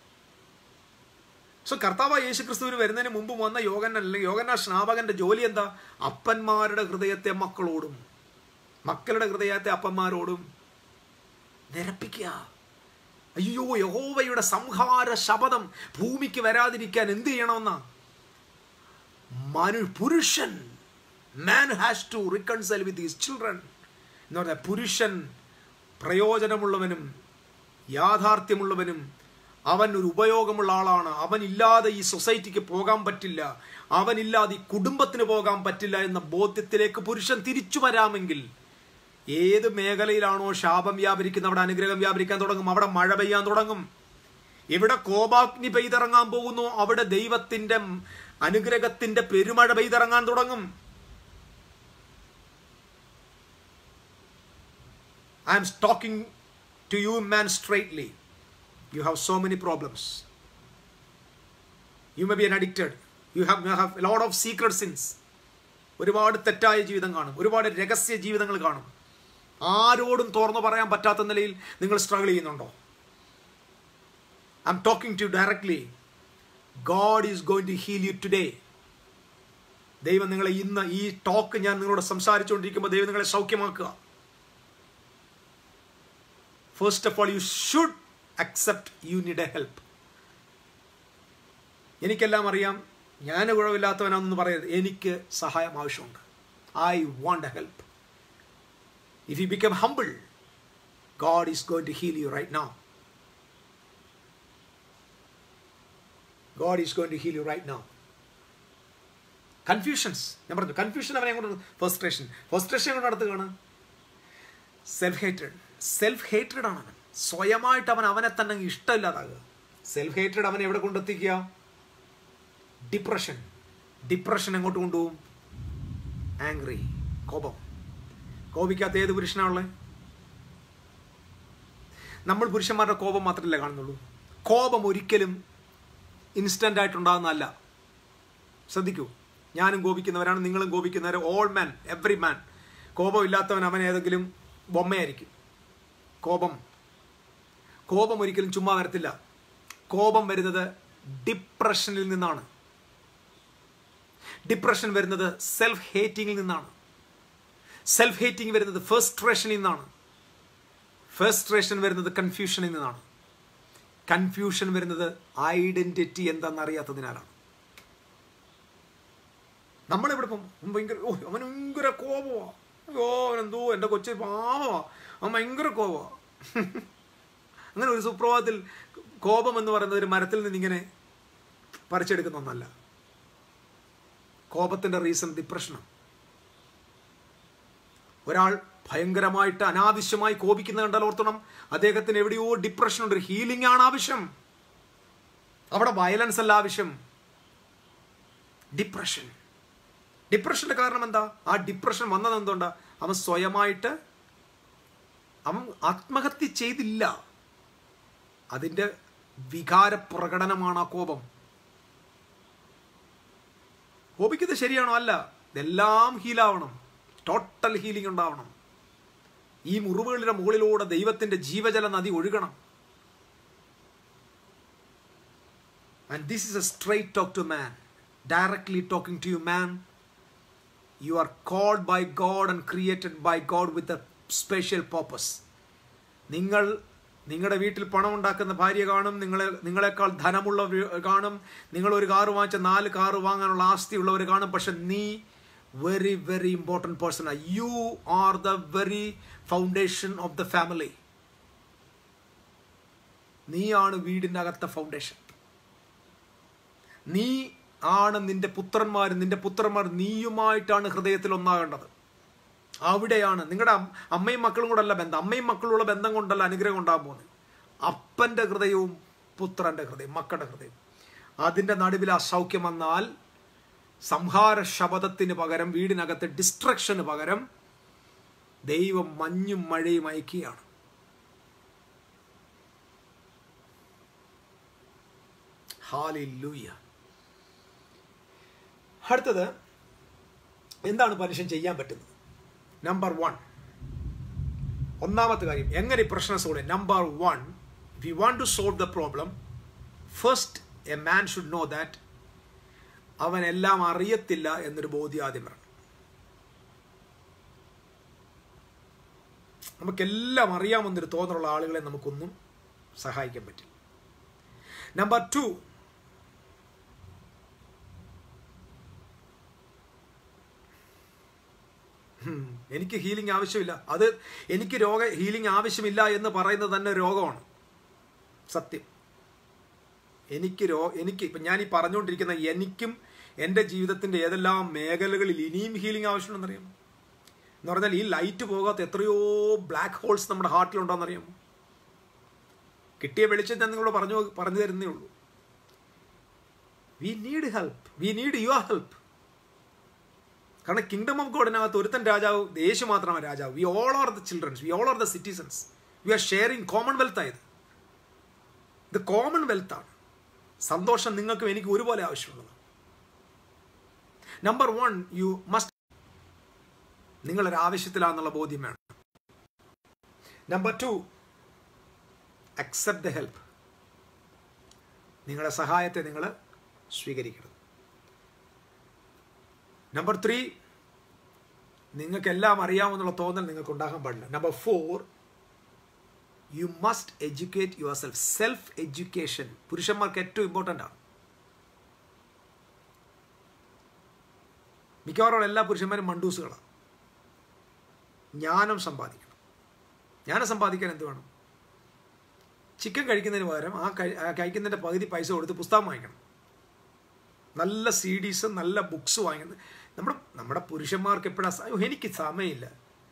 so കർത്താവ് യേശു ക്രിസ്തുവിന് വരുന്നതിന് മുമ്പ് വന്ന യോഗൻ അല്ലെങ്കിൽ യോഗന സ്നാപകന്റെ ജോലി എന്താ അപ്പന്മാരുടെ ഹൃദയത്തെ മക്കളോടും മക്കളുടെ ഹൃദയത്തെ അപ്പന്മാരോടും നിരപ്പിക്കുക അയ്യോ യഹോവയുടെ സംഹാര ശപഥം ഭൂമിക്ക് വരാതിരിക്കാൻ എന്ത് ചെയ്യണമെന്നാ മനു പുരുഷൻ man has to reconcile with his children എന്ന് പറഞ്ഞാൽ പുരുഷൻ പ്രയോജനമുള്ളവനും യാഥാർത്ഥ്യമുള്ളവനും അവൻ ഒരു ഉപയോഗമുള്ള ആളാണ് അവനില്ലാതെ ഈ സൊസൈറ്റിക്ക് പോകാൻ പറ്റില്ല അവനില്ലാതെ ഈ കുടുംബത്തിന് പോകാൻ പറ്റില്ല എന്ന ബോധ്യത്തിലേക്ക് പുരുഷൻ തിരിച്ചു വരാമെങ്കിൽ ഏത് മേഖലയിലാണോ ശാപം വ്യാപരിക്കുന്ന അവിടെ അനുഗ്രഹം വ്യാപരിക്കാൻ തുടങ്ങും അവിടെ മഴ പെയ്യാൻ തുടങ്ങും എവിടെ കോപാഗ്നി പെയ്തിറങ്ങാൻ പോകുന്നു അവിടെ ദൈവത്തിന്റെ അനുഗ്രഹത്തിന്റെ പെരുമഴ പെയ്തിറങ്ങാൻ തുടങ്ങും I'm talking to you man straightly you have so many problems you may be an addicted you have you have load of secret sins ഒരുപാട് തെറ്റായ ജീവിതം കാണും ഒരുപാട് രഹസ്യ ജീവിതങ്ങൾ കാണും ആരോടും തുറന്നു പറയാൻ പറ്റാത്ത നിലയിൽ നിങ്ങൾ സ്ട്രഗിൾ ചെയ്യുന്നുണ്ടോ I'm talking to directly God is going to heal you today ദൈവം നിങ്ങളെ ഇന്ന് ഈ ടോക്ക് ഞാൻ നിങ്ങളോട് സംസാരിച്ചുകൊണ്ടിരിക്കുമ്പോൾ ദൈവം നിങ്ങളെ സൗഖ്യമാക്കുക first of all you should accept you need a help എനിക്കെല്ലാം അറിയാം ഞാൻ കുഴവില്ലാത്തവനാണെന്ന് പറയരുത് എനിക്ക് സഹായം ആവശ്യമുണ്ട് I want a help if you become humble God is going to heal you right now God is going to heal you right now confusions ഞാൻ പറഞ്ഞു കൺഫ്യൂഷൻ അവനെ കൊണ്ട് ഫസ്ട്രേഷൻ ഫസ്ട്രേഷൻ കൊണ്ട് നടത്തുകയാണ് സെൽഫ് ഹേറ്റഡ് സെൽഫ് ഹേറ്റഡ് ആണ് അവൻ സ്വയമായിട്ട് അവൻ അവനെ തന്നെ ഇഷ്ടമില്ലാതാകുക സെൽഫ് ഹേറ്റഡ് അവനെ എവിടെ കൊണ്ടെത്തിക്കുക ഡിപ്രഷൻ ഡിപ്രഷൻ എങ്ങോട്ട് കൊണ്ടുപോകും ആംഗ്രി കോപം കോപിക്കാത്ത ഏത് പുരുഷനാണുള്ളത് നമ്മൾ പുരുഷന്മാരുടെ കോപം മാത്രമല്ല കാണുന്നുള്ളൂ കോപം ഒരിക്കലും ഇൻസ്റ്റന്റ് ആയിട്ടുണ്ടാകുന്നതല്ല ശ്രദ്ധിക്കൂ ഞാനും കോപിക്കുന്നവരാണ് നിങ്ങളും കോപിക്കുന്നവർ ഓൾ മാൻ എവറി മാൻ കോപമില്ലാത്തവൻ അവൻ ഏതെങ്കിലും ബൊമ്മയായിരിക്കും കോപം കോപം ഒരിക്കലും ചുമ്മാ വരത്തില്ല കോപം വരുന്നത് ഡിപ്രഷനിൽ നിന്നാണ് ഡിപ്രഷൻ വരുന്നത് സെൽഫ് ഹേറ്റിംഗിൽ നിന്നാണ് സെൽഫ് ഹേറ്റിംഗ് വരുന്നത് ഫെസ്ട്രേഷനിൽ നിന്നാണ് ഫെസ്ട്രേഷൻ വരുന്നത് കൺഫ്യൂഷനിൽ നിന്നാണ് കൺഫ്യൂഷൻ വരുന്നത് ഐഡന്റിറ്റി എന്താണെന്നറിയാത്തതിനാലാണ് നമ്മളിവിടെ ഇപ്പം ഭയങ്കര ഓ അവൻ ഭയങ്കര കോപമാ ഓ അവനെന്തോ എൻ്റെ കൊച്ചു പാവമാ അവൻ ഭയങ്കര കോപമാ അങ്ങനെ ഒരു സുപ്രഭാതത്തിൽ കോപം എന്ന് പറയുന്നത് ഒരു മരത്തിൽ നിന്ന് ഇങ്ങനെ പറിച്ചെടുക്കുന്ന ഒന്നല്ല കോപത്തിൻ്റെ റീസൺ ഡിപ്രഷനാണ് ഒരാൾ ഭയങ്കരമായിട്ട് അനാവശ്യമായി കോപിക്കുന്ന കണ്ടാൽ ഓർത്തണം അദ്ദേഹത്തിന് എവിടെയോ ഡിപ്രഷൻ ഉണ്ട് ഹീലിംഗ് ആണ് ആവശ്യം അവിടെ വയലൻസ് അല്ല ആവശ്യം ഡിപ്രഷൻ ഡിപ്രഷന്റെ കാരണം എന്താ ആ ഡിപ്രഷൻ വന്നത് എന്തുകൊണ്ടാ അവൻ സ്വയമായിട്ട് അവൻ ആത്മഹത്യ ചെയ്തില്ല അതിൻ്റെ വികാര പ്രകടനമാണ് ആ കോപം കോപിക്കുന്നത് ശരിയാണോ അല്ല ഇതെല്ലാം ഹീലാവണം ടോട്ടൽ ഹീലിംഗ് ഉണ്ടാവണം ഈ മുറിവുകളുടെ മുകളിലൂടെ ദൈവത്തിന്റെ ജീവജല നദി ഒഴുകണം and this is a straight talk to man directly talking to you man you are called by God and created by God with a special purpose നിങ്ങൾ നിങ്ങളുടെ വീട്ടിൽ പണം ഉണ്ടാക്കുന്ന ഭാര്യ കാണും നിങ്ങളെ നിങ്ങളെക്കാൾ ധനമുള്ള കാണും നിങ്ങൾ ഒരു കാറ് വാങ്ങിച്ച നാല് കാറ് വാങ്ങാനുള്ള ആസ്തിയുള്ളവർ കാണും പക്ഷെ നീ very very important person you are the very foundation of the family നീയാണ് വീടിൻ്റെ അകത്തെ ഫൗണ്ടേഷൻ നീ ആണ് നിന്റെ പുത്രന്മാർ നിന്റെ പുത്രന്മാർ നീയുമായിട്ടാണ് ഹൃദയത്തിൽ ഒന്നാകേണ്ടത് അവിടെയാണ് നിങ്ങളുടെ അമ്മയും മക്കളും കൂടെ അല്ല ബന്ധം അമ്മയും മക്കളുള്ള ബന്ധം കൊണ്ടല്ല അനുഗ്രഹം ഉണ്ടാകാൻ പോകുന്നത് അപ്പൻ്റെ ഹൃദയവും പുത്രൻ്റെ ഹൃദയം മക്കളുടെ ഹൃദയം അതിൻ്റെ നടുവിൽ ആ സൗഖ്യം വന്നാൽ സംഹാര ശബദത്തിന് പകരം വീടിനകത്ത് ഡിസ്ട്രക്ഷന് പകരം ദൈവം മഞ്ഞും മഴയും അയക്കുകയാണ് ഹാലില്ലൂയ അടുത്തത് എന്താണ് മനുഷ്യൻ ചെയ്യാൻ പറ്റുന്നത് നമ്പർ വൺ ഒന്നാമത്തെ കാര്യം എങ്ങനെ ഈ പ്രശ്നം solve number one we want to solve the problem first a man should know that അവൻ എല്ലാം അറിയത്തില്ല എന്നൊരു ബോധ്യം ആദ്യം വരണം നമുക്കെല്ലാം അറിയാമെന്നൊരു തോന്നലുള്ള ആളുകളെ നമുക്കൊന്നും സഹായിക്കാൻ പറ്റില്ല നമ്പർ ടു എനിക്ക് ഹീലിംഗ് ആവശ്യമില്ല അത് എനിക്ക് രോഗ ഹീലിംഗ് ആവശ്യമില്ല എന്ന് പറയുന്നത് തന്നെ രോഗമാണ് സത്യം എനിക്ക് രോ എനിക്ക് ഇപ്പം ഞാൻ ഈ പറഞ്ഞുകൊണ്ടിരിക്കുന്ന എനിക്കും എൻ്റെ ജീവിതത്തിൻ്റെ ഏതെല്ലാം മേഖലകളിൽ ഇനിയും ഹീലിംഗ് ആവശ്യമുണ്ടെന്നറിയാമോ എന്ന് പറഞ്ഞാൽ ഈ ലൈറ്റ് പോകാത്ത എത്രയോ ബ്ലാക്ക് ഹോൾസ് നമ്മുടെ ഹാർട്ടിലുണ്ടോയെന്നറിയാമോ കിട്ടിയ വെളിച്ചം ഞാൻ നിങ്ങളോട് പറഞ്ഞു പറഞ്ഞു തരുന്നേ ഉള്ളൂ we need help we need your help കാരണം കിങ്ഡം ഓഫ് ഗോഡിനകത്ത് ഒരുത്തൻ രാജാവ് യേശു മാത്രമാണ് രാജാവ് we all are the childrens we all are the citizens we are sharing commonwealth ആയത് ഇത് കോമൺവെൽത്ത് ആണ് സന്തോഷം നിങ്ങൾക്കും എനിക്ക് ഒരുപോലെ ആവശ്യമുള്ളത് നമ്പർ വൺ യു മസ്റ്റ് നിങ്ങളൊരു ആവശ്യത്തിലാണെന്നുള്ള ബോധ്യം വേണം number two accept the help നിങ്ങളുടെ സഹായത്തെ നിങ്ങൾ സ്വീകരിക്കണം നമ്പർ ത്രീ നിങ്ങൾക്കെല്ലാം അറിയാമെന്നുള്ള തോന്നൽ നിങ്ങൾക്ക് ഉണ്ടാകാൻ പാടില്ല number four you must educate yourself self education പുരുഷന്മാർക്ക് ഏറ്റവും ഇമ്പോർട്ടൻ്റ് ആണ് മിക്കവാറും എല്ലാ പുരുഷന്മാരും മണ്ടൂസുകളാണ് ജ്ഞാനം സമ്പാദിക്കണം ജ്ഞാനം സമ്പാദിക്കാൻ എന്ത് വേണം ചിക്കൻ കഴിക്കുന്നതിന് പകരം ആ കഴിക്കുന്നതിൻ്റെ പകുതി പൈസ കൊടുത്ത് പുസ്തകം വാങ്ങിക്കണം നല്ല സി ഡീസ് നല്ല ബുക്സ് വാങ്ങുന്നത് നമ്മുടെ നമ്മുടെ പുരുഷന്മാർക്ക് എപ്പോഴാണ് എനിക്ക് സമയമില്ല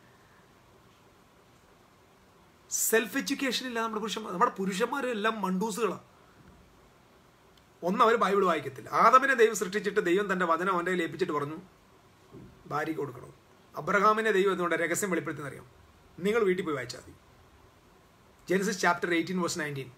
സെൽഫ് എഡ്യൂക്കേഷൻ ഇല്ല നമ്മുടെ പുരുഷന്മാർ നമ്മുടെ പുരുഷന്മാരെല്ലാം മണ്ടൂസുകളാണ് ഒന്ന് അവർ ബൈബിൾ വായിക്കത്തില്ല ആദമിനെ ദൈവം സൃഷ്ടിച്ചിട്ട് ദൈവം തൻ്റെ വചനം അവൻ്റെ ഏൽപ്പിച്ചിട്ട് പറഞ്ഞു ഭാര്യയ്ക്ക് കൊടുക്കണം അബ്രഹാമിനെ ദൈവം എന്തുകൊണ്ട് രഹസ്യം വെളിപ്പെടുത്തുന്ന അറിയാം നിങ്ങൾ വീട്ടിൽ പോയി വായിച്ചാൽ മതി Genesis chapter eighteen verse nineteen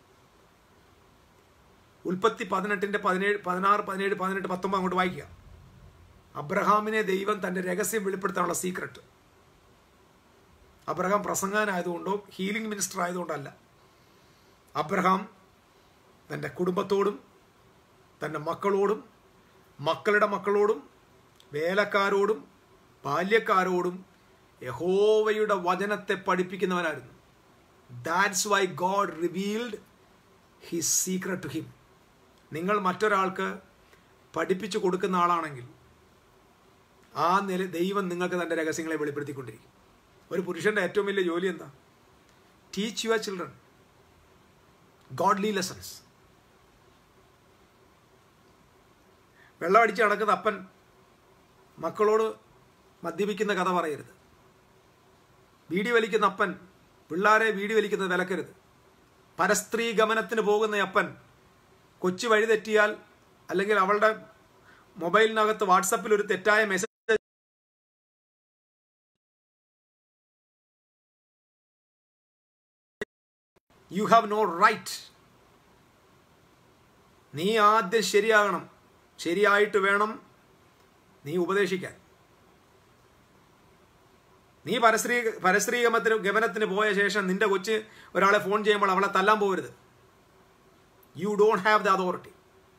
ഉൽപ്പത്തി പതിനെട്ടിൻ്റെ പതിനേഴ് പതിനാറ് പതിനേഴ് പതിനെട്ട് പത്തൊമ്പത് അങ്ങോട്ട് വായിക്കുക അബ്രഹാമിനെ ദൈവം തൻ്റെ രഹസ്യം വെളിപ്പെടുത്താനുള്ള സീക്രട്ട് അബ്രഹാം പ്രസംഗാനായതുകൊണ്ടോ ഹീലിംഗ് മിനിസ്റ്റർ ആയതുകൊണ്ടല്ല അബ്രഹാം തൻ്റെ കുടുംബത്തോടും തൻ്റെ മക്കളോടും മക്കളുടെ മക്കളോടും വേലക്കാരോടും ബാല്യക്കാരോടും യഹോവയുടെ വചനത്തെ പഠിപ്പിക്കുന്നവനായിരുന്നു that's why God revealed his secret to him നിങ്ങൾ മറ്റൊരാൾക്ക് പഠിപ്പിച്ചു കൊടുക്കുന്ന ആളാണെങ്കിൽ ആ നില ദൈവം നിങ്ങൾക്ക് തൻ്റെ രഹസ്യങ്ങളെ വെളിപ്പെടുത്തിക്കൊണ്ടിരിക്കും ഒരു പുരുഷൻ്റെ ഏറ്റവും വലിയ ജോലി എന്താ teach your children godly lessons വെള്ളം അടിച്ച് നടക്കുന്ന അപ്പൻ മക്കളോട് മദ്യപിക്കുന്ന കഥ പറയരുത് വീടി വലിക്കുന്ന അപ്പൻ പിള്ളാരെ വീടി വലിക്കുന്നത് വിലക്കരുത് പരസ്ത്രീ ഗമനത്തിന് പോകുന്ന അപ്പൻ കൊച്ചു വഴി തെറ്റിയാൽ അല്ലെങ്കിൽ അവളുടെ മൊബൈലിനകത്ത് വാട്സപ്പിൽ ഒരു തെറ്റായ message you have no right നീ ആദ്യം ശരിയാകണം ശരിയായിട്ട് വേണം നീ ഉപദേശിക്കാൻ നീ പരസ്ത്രീ പരസ്ത്രീ ഗമത്തിന് ഗമനത്തിന് പോയ ശേഷം നിന്റെ കൊച്ച് ഒരാളെ ഫോൺ ചെയ്യുമ്പോൾ അവളെ തല്ലാൻ പോകരുത് you don't have the authority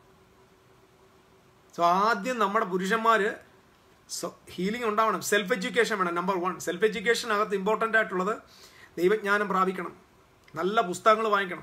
so ആദ്യം നമ്മുടെ പുരുഷന്മാർ ഹീലിംഗ് ഉണ്ടാവണം സെൽഫ് എഡ്യൂക്കേഷൻ വേണം നമ്പർ വൺ സെൽഫ് എഡ്യൂക്കേഷനകത്ത് ഇമ്പോർട്ടൻ്റ് ആയിട്ടുള്ളത് ദൈവജ്ഞാനം പ്രാപിക്കണം നല്ല പുസ്തകങ്ങൾ വാങ്ങിക്കണം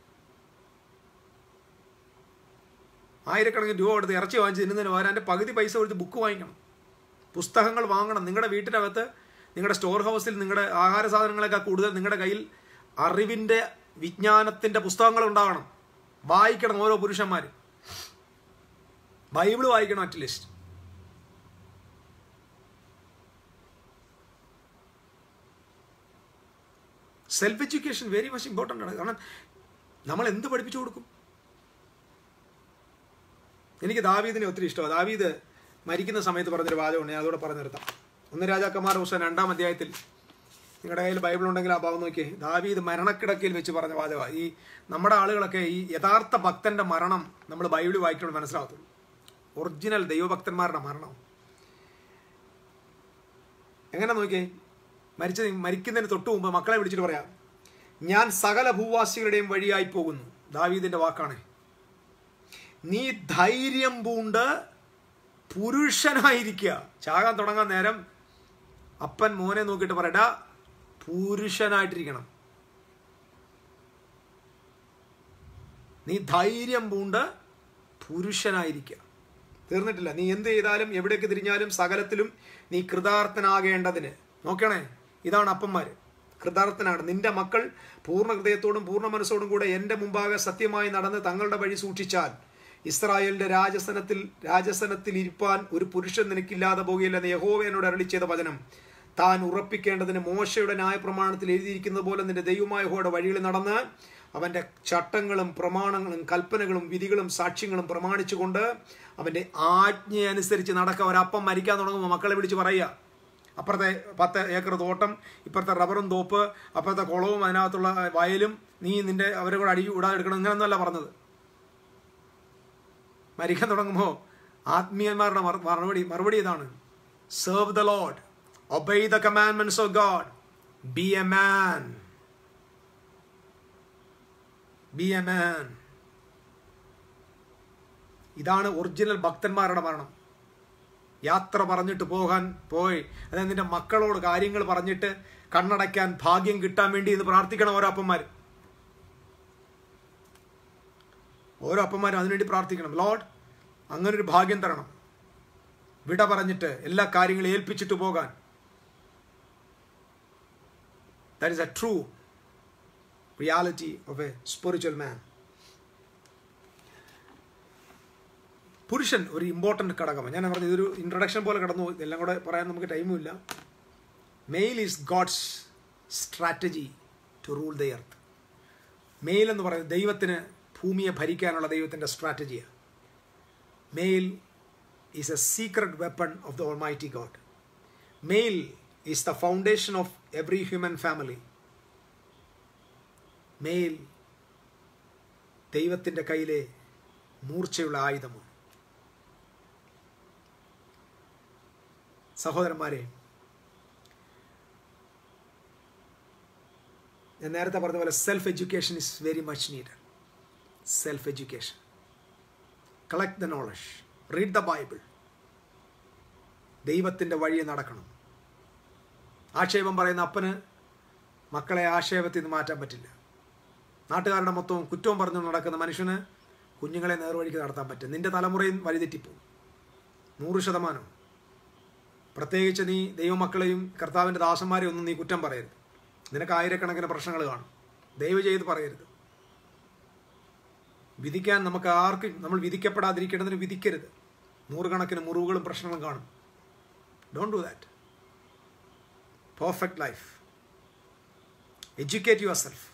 ആയിരക്കണക്കിന് രൂപ കൊടുത്ത് ഇറച്ചി വാങ്ങിച്ച് തിന്നുന്നതിന് പകരം എൻ്റെ പകുതി പൈസ കൊടുത്ത് ബുക്ക് വാങ്ങിക്കണം പുസ്തകങ്ങൾ വാങ്ങണം നിങ്ങളുടെ വീട്ടിനകത്ത് നിങ്ങളുടെ സ്റ്റോർ ഹൗസിൽ നിങ്ങളുടെ ആഹാര സാധനങ്ങളൊക്കെ കൂടുതൽ നിങ്ങളുടെ കയ്യിൽ അറിവിൻ്റെ വിജ്ഞാനത്തിൻ്റെ പുസ്തകങ്ങൾ ഉണ്ടാകണം വായിക്കണം ഓരോ പുരുഷന്മാർ ബൈബിൾ വായിക്കണം at least self education very much important ആണ് കാരണം നമ്മൾ എന്ത് പഠിപ്പിച്ചു കൊടുക്കും എനിക്ക് ദാവീദിനെ ഒത്തിരി ഇഷ്ടമാണ് ദാവീദ് മരിക്കുന്ന സമയത്ത് പറഞ്ഞൊരു വാചകമുണ്ട് ഞാൻ അതോടെ പറഞ്ഞു നിർത്താം ഒന്ന് രാജാക്കന്മാർ ഹുസൈൻ രണ്ടാം അധ്യായത്തിൽ നിങ്ങളുടെ കയ്യിൽ ബൈബിൾ ഉണ്ടെങ്കിൽ ആ ഭാഗം നോക്കിയേ ദാവീദ് മരണക്കിടക്കയിൽ വെച്ച് പറഞ്ഞ വാചകമാണ് ഈ നമ്മുടെ ആളുകളൊക്കെ ഈ യഥാർത്ഥ ഭക്തന്റെ മരണം നമ്മൾ ബൈബിളിൽ വായിക്കണം മനസ്സിലാകത്തുള്ളൂ ഒറിജിനൽ ദൈവഭക്തന്മാരുടെ മരണം എങ്ങനെ നോക്കിയേ മരിച്ച മരിക്കുന്നതിന് തൊട്ട് മുമ്പ് മക്കളെ വിളിച്ചിട്ട് പറയാം ഞാൻ സകല ഭൂവാസികളുടെയും വഴിയായി പോകുന്നു ദാവീദിന്റെ വാക്കാണ് നീ ധൈര്യം പൂണ്ട് പുരുഷനായിരിക്കുക ചാകാൻ തുടങ്ങാൻ നേരം അപ്പൻ മോനെ നോക്കിയിട്ട് പറയടാ പുരുഷനായിട്ടിരിക്കണം നീ ധൈര്യം പൂണ്ട് പുരുഷനായിരിക്കുക തീർന്നിട്ടില്ല നീ എന്ത് ചെയ്താലും എവിടേക്ക് തിരിഞ്ഞാലും സകലത്തിലും നീ കൃതാർത്ഥനാകേണ്ടതിന് നോക്കണേ ഇതാണ് അപ്പന്മാര് കൃതാർത്ഥനാണ് നിന്റെ മക്കൾ പൂർണ്ണ ഹൃദയത്തോടും പൂർണ്ണ മനസ്സോടും കൂടെ എൻ്റെ മുമ്പാകെ സത്യമായി നടന്ന് തങ്ങളുടെ വഴി സൂക്ഷിച്ചാൽ ഇസ്രായേലിന്റെ രാജസനത്തിൽ രാജസനത്തിൽ ഇരിപ്പാൻ ഒരു പുരുഷൻ നിനക്കില്ലാതെ പോകുകയില്ലെന്ന് യഹോവനോട് അരളി ചെയ്ത വചനം താൻ ഉറപ്പിക്കേണ്ടതിന് മോശയുടെ ന്യായപ്രമാണത്തിൽ എഴുതിയിരിക്കുന്നത് പോലെ നിന്റെ ദൈവമായ ഹോയുടെ വഴികളിൽ നടന്ന് അവന്റെ ചട്ടങ്ങളും പ്രമാണങ്ങളും കൽപ്പനകളും വിധികളും സാക്ഷ്യങ്ങളും പ്രമാണിച്ചുകൊണ്ട് അവന്റെ ആജ്ഞയനുസരിച്ച് നടക്കുക ഒരപ്പം മരിക്കാൻ തുടങ്ങുമ്പോൾ മക്കളെ വിളിച്ച് പറയുക അപ്പുറത്തെ പത്ത് ഏക്കർ തോട്ടം ഇപ്പുറത്തെ റബ്ബറും തോപ്പ് അപ്പുറത്തെ കുളവും അതിനകത്തുള്ള വയലും നീ നിന്റെ അവരെ കൂടെ അടി വിടാതെ എടുക്കണം ഇങ്ങനൊന്നുമല്ല പറഞ്ഞത് മരിക്കാൻ തുടങ്ങുമ്പോൾ ആത്മീയന്മാരുടെ മറുപടി മറുപടി ഇതാണ് serve the Lord obey the commandments of God be a man be a man ഇതാണ് ഒറിജിനൽ ഭക്തന്മാരുടെ മരണം യാത്ര പറഞ്ഞിട്ട് പോകാൻ പോയി അതായത് നിന്റെ മക്കളോട് കാര്യങ്ങൾ പറഞ്ഞിട്ട് കണ്ണടയ്ക്കാൻ ഭാഗ്യം കിട്ടാൻ വേണ്ടി എന്ന് പ്രാർത്ഥിക്കണം ഓരോ അപ്പന്മാർ ഓരോ അപ്പന്മാരും അതിനുവേണ്ടി പ്രാർത്ഥിക്കണം ലോഡ് അങ്ങനൊരു ഭാഗ്യം തരണം വിട പറഞ്ഞിട്ട് എല്ലാ കാര്യങ്ങളും ഏൽപ്പിച്ചിട്ട് പോകാൻ that is a true reality of a spiritual man പുരുഷൻ ഒരു ഇമ്പോർട്ടൻ്റ് ഘടകമാണ് ഞാൻ പറഞ്ഞു ഇതൊരു ഇൻട്രൊഡക്ഷൻ പോലെ കടന്നു എല്ലാം കൂടെ പറയാൻ നമുക്ക് ടൈമുമില്ല male is God's strategy to rule the earth male എന്ന് പറയുന്നത് ദൈവത്തിന് ഭൂമിയെ ഭരിക്കാനുള്ള ദൈവത്തിൻ്റെ സ്ട്രാറ്റജിയാണ് male is a secret weapon of the almighty God male is the foundation of every human family male ദൈവത്തിൻ്റെ കയ്യിലെ മൂർച്ചയുള്ള ആയുധമാണ് സഹോദരന്മാരെ ഞാൻ നേരത്തെ പറഞ്ഞ പോലെ self education is very much need self education collect the knowledge read the Bible ദൈവത്തിൻ്റെ വഴിയെ നടക്കണം ആക്ഷേപം പറയുന്ന അപ്പന് മക്കളെ ആക്ഷേപത്തിൽ നിന്ന് മാറ്റാൻ പറ്റില്ല നാട്ടുകാരുടെ മൊത്തവും കുറ്റവും പറഞ്ഞു നടക്കുന്ന മനുഷ്യന് കുഞ്ഞുങ്ങളെ നേർവഴിക്ക് നടത്താൻ പറ്റും നിന്റെ തലമുറയും വഴിതെറ്റിപ്പോവും നൂറ് ശതമാനം പ്രത്യേകിച്ച് നീ ദൈവമക്കളെയും കർത്താവിൻ്റെ ദാസന്മാരെയും ഒന്നും നീ കുറ്റം പറയരുത് നിനക്ക് ആയിരക്കണക്കിന് പ്രശ്നങ്ങൾ കാണും ദയവ് ചെയ്ത് പറയരുത് വിധിക്കാൻ നമുക്ക് ആർക്കും നമ്മൾ വിധിക്കപ്പെടാതിരിക്കേണ്ടതിന് വിധിക്കരുത് നൂറുകണക്കിന് മുറിവുകളും പ്രശ്നങ്ങളും കാണും don't do that perfect life educate yourself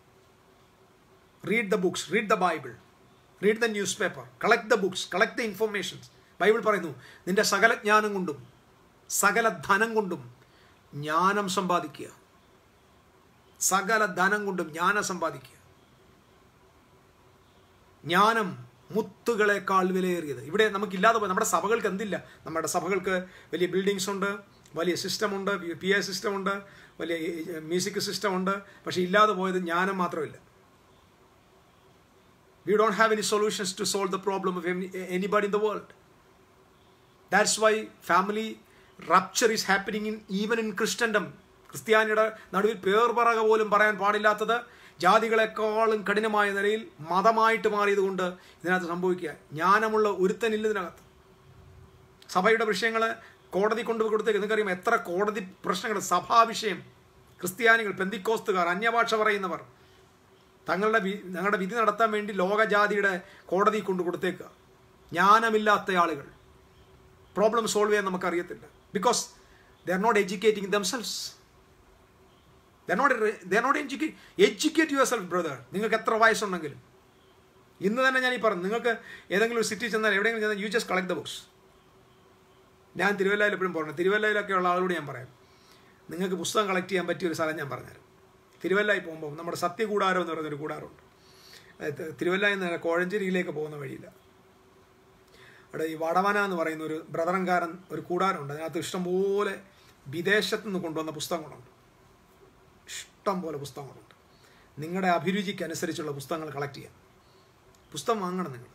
read the books read the Bible read the newspaper collect the books collect the informations Bible പറയുന്നു നിന്റെ സകല ജ്ഞാനം കൊണ്ടും സകല ധനം കൊണ്ടും ജ്ഞാനം സമ്പാദിക്കുക സകല ധനം കൊണ്ടും ജ്ഞാനം സമ്പാദിക്കുക ജ്ഞാനം മുത്തുകളെക്കാൾ വിലയേറിയത് ഇവിടെ നമുക്കില്ലാതെ പോയി നമ്മുടെ സഭകൾക്ക് എന്തില്ല നമ്മുടെ സഭകൾക്ക് വലിയ ബിൽഡിങ്സ് ഉണ്ട് വലിയ സിസ്റ്റം ഉണ്ട് പി എ സിസ്റ്റം ഉണ്ട് വലിയ മ്യൂസിക് സിസ്റ്റം ഉണ്ട് പക്ഷെ ഇല്ലാതെ പോയത് ജ്ഞാനം മാത്രമില്ല we don't have any solutions to solve the problem of anybody in the world that's why family rupture is happening in even in Christendom ക്രിസ്ത്യാനിയുടെ നടുവിൽ പേർ പറക പോലും പറയാൻ പാടില്ലാത്തത് ജാതികളെക്കാളും കഠിനമായ നിലയിൽ മതമായിട്ട് മാറിയതുകൊണ്ട് ഇതിനകത്ത് സംഭവിക്കുക ജ്ഞാനമുള്ള ഒരുത്തനില്ല ഇതിനകത്ത് സഭയുടെ വിഷയങ്ങൾ കോടതി കൊണ്ടുപോയി കൊടുത്തേക്ക് നിങ്ങൾക്കറിയാം എത്ര കോടതി പ്രശ്നങ്ങൾ സഭാ വിഷയം ക്രിസ്ത്യാനികൾ പെന്തിക്കോസ്തുകാർ അന്യഭാഷ പറയുന്നവർ തങ്ങളുടെ വി ഞങ്ങളുടെ വിധി നടത്താൻ വേണ്ടി ലോകജാതിയുടെ കോടതി കൊണ്ടു കൊടുത്തേക്കുക ജ്ഞാനമില്ലാത്ത ആളുകൾ പ്രോബ്ലം സോൾവ് ചെയ്യാൻ നമുക്കറിയത്തില്ല because they are not educating themselves they're not they're not educate educate yourself brother നിങ്ങൾക്ക് എത്ര വയസ്സുണ്ടെങ്കിലും ഇന്ന് തന്നെ ഞാൻ ഈ പറഞ്ഞു നിങ്ങൾക്ക് ഏതെങ്കിലും ഒരു സിറ്റി ചെന്നാൽ എവിടെയെങ്കിലും ചെന്നാൽ you just collect the books ഞാൻ തിരുവല്ലയിൽ എപ്പോഴും പറഞ്ഞു തിരുവല്ലയിലൊക്കെ ഉള്ള ആളോട് ഞാൻ പറയാം നിങ്ങൾക്ക് പുസ്തകം കളക്ട് ചെയ്യാൻ പറ്റിയ ഒരു സ്ഥലം ഞാൻ പറഞ്ഞുതരാം തിരുവല്ലയിൽ പോകുമ്പോൾ നമ്മുടെ സത്യകൂടാരം എന്ന് പറയുന്നൊരു കൂടാരമുണ്ട് തിരുവല്ലയിൽ നിന്ന് കോഴഞ്ചേരിയിലേക്ക് പോകുന്ന വഴിയില്ല അവിടെ ഈ വടവന എന്ന് പറയുന്ന ഒരു ബ്രദറൻകാരൻ ഒരു കൂടാരമുണ്ട് അതിനകത്ത് ഇഷ്ടംപോലെ വിദേശത്ത് നിന്ന് കൊണ്ടുവന്ന പുസ്തകങ്ങളുണ്ട് ഇഷ്ടം പോലെ പുസ്തകങ്ങളുണ്ട് നിങ്ങളുടെ അഭിരുചിക്ക് അനുസരിച്ചുള്ള പുസ്തകങ്ങൾ കളക്ട് ചെയ്യാം പുസ്തകം വാങ്ങണം നിങ്ങൾ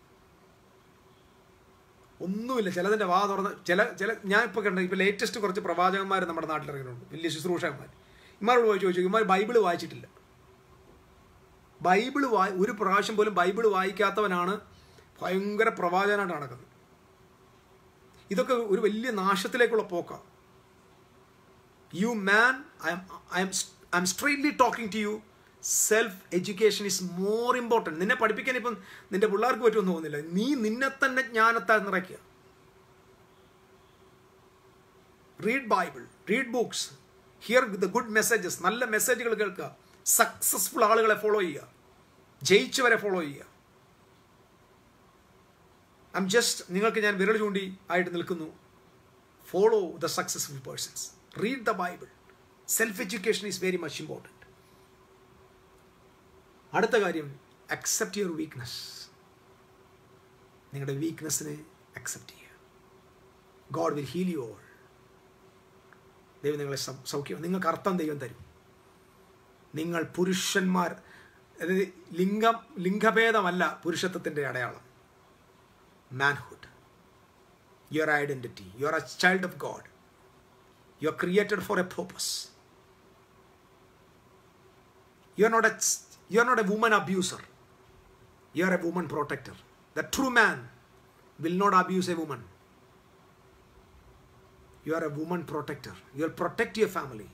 ഒന്നുമില്ല ചിലതിൻ്റെ വാ തുറന്ന് ചില ചില ഞാൻ ഇപ്പോൾ കണ്ട ഇപ്പോൾ ലേറ്റസ്റ്റ് കുറച്ച് പ്രവാചകന്മാർ നമ്മുടെ നാട്ടിൽ ഇറങ്ങിയിട്ടുണ്ട് വലിയ ശുശ്രൂഷകന്മാർ ഇമാരോട് പോയി ചോദിച്ചു ഇമാർ ബൈബിൾ വായിച്ചിട്ടില്ല ബൈബിൾ വായി ഒരു പ്രാവശ്യം പോലും ബൈബിൾ വായിക്കാത്തവനാണ് ഭയങ്കര പ്രവാചകനായിട്ട് നടക്കുന്നത് ഇതൊക്കെ ഒരു വലിയ നാശത്തിലേക്കുള്ള പോക്കാണ് you man I am I am I am straightly talking to you self education is more important നിന്നെ പഠിപ്പിക്കാൻ ഇപ്പം നിന്റെ പിള്ളേർക്ക് പറ്റുമെന്ന് തോന്നുന്നില്ല നീ നിന്നെ തന്നെ ജ്ഞാനത്താൽ നിറയ്ക്കുക read Bible read books hear the good messages നല്ല മെസ്സേജുകൾ കേൾക്കുക സക്സസ്ഫുൾ ആളുകളെ ഫോളോ ചെയ്യുക ജയിച്ചവരെ ഫോളോ ചെയ്യുക ഐ എം ജസ്റ്റ് നിങ്ങൾക്ക് ഞാൻ വിരൽ ചൂണ്ടി ആയിട്ട് നിൽക്കുന്നു follow the successful persons read the Bible self education is very much important അടുത്ത കാര്യം അക്സെപ്റ്റ് യുവർ വീക്ക്നെസ് നിങ്ങളുടെ വീക്ക്നെസ്സിനെ അക്സെപ്റ്റ് ചെയ്യുക God will heal you all ദൈവം നിങ്ങളെ സൗഖ്യം നിങ്ങൾക്ക് അർത്ഥം ദൈവം തരും നിങ്ങൾ പുരുഷന്മാർ അതായത് ലിംഗം ലിംഗഭേദമല്ല പുരുഷത്വത്തിൻ്റെ അടയാളം manhood, your identity. You are a child of God. You are created for a purpose. You are not a you are not a woman abuser. You are a woman protector. The true man will not abuse a woman. You are a woman protector. You will protect your family.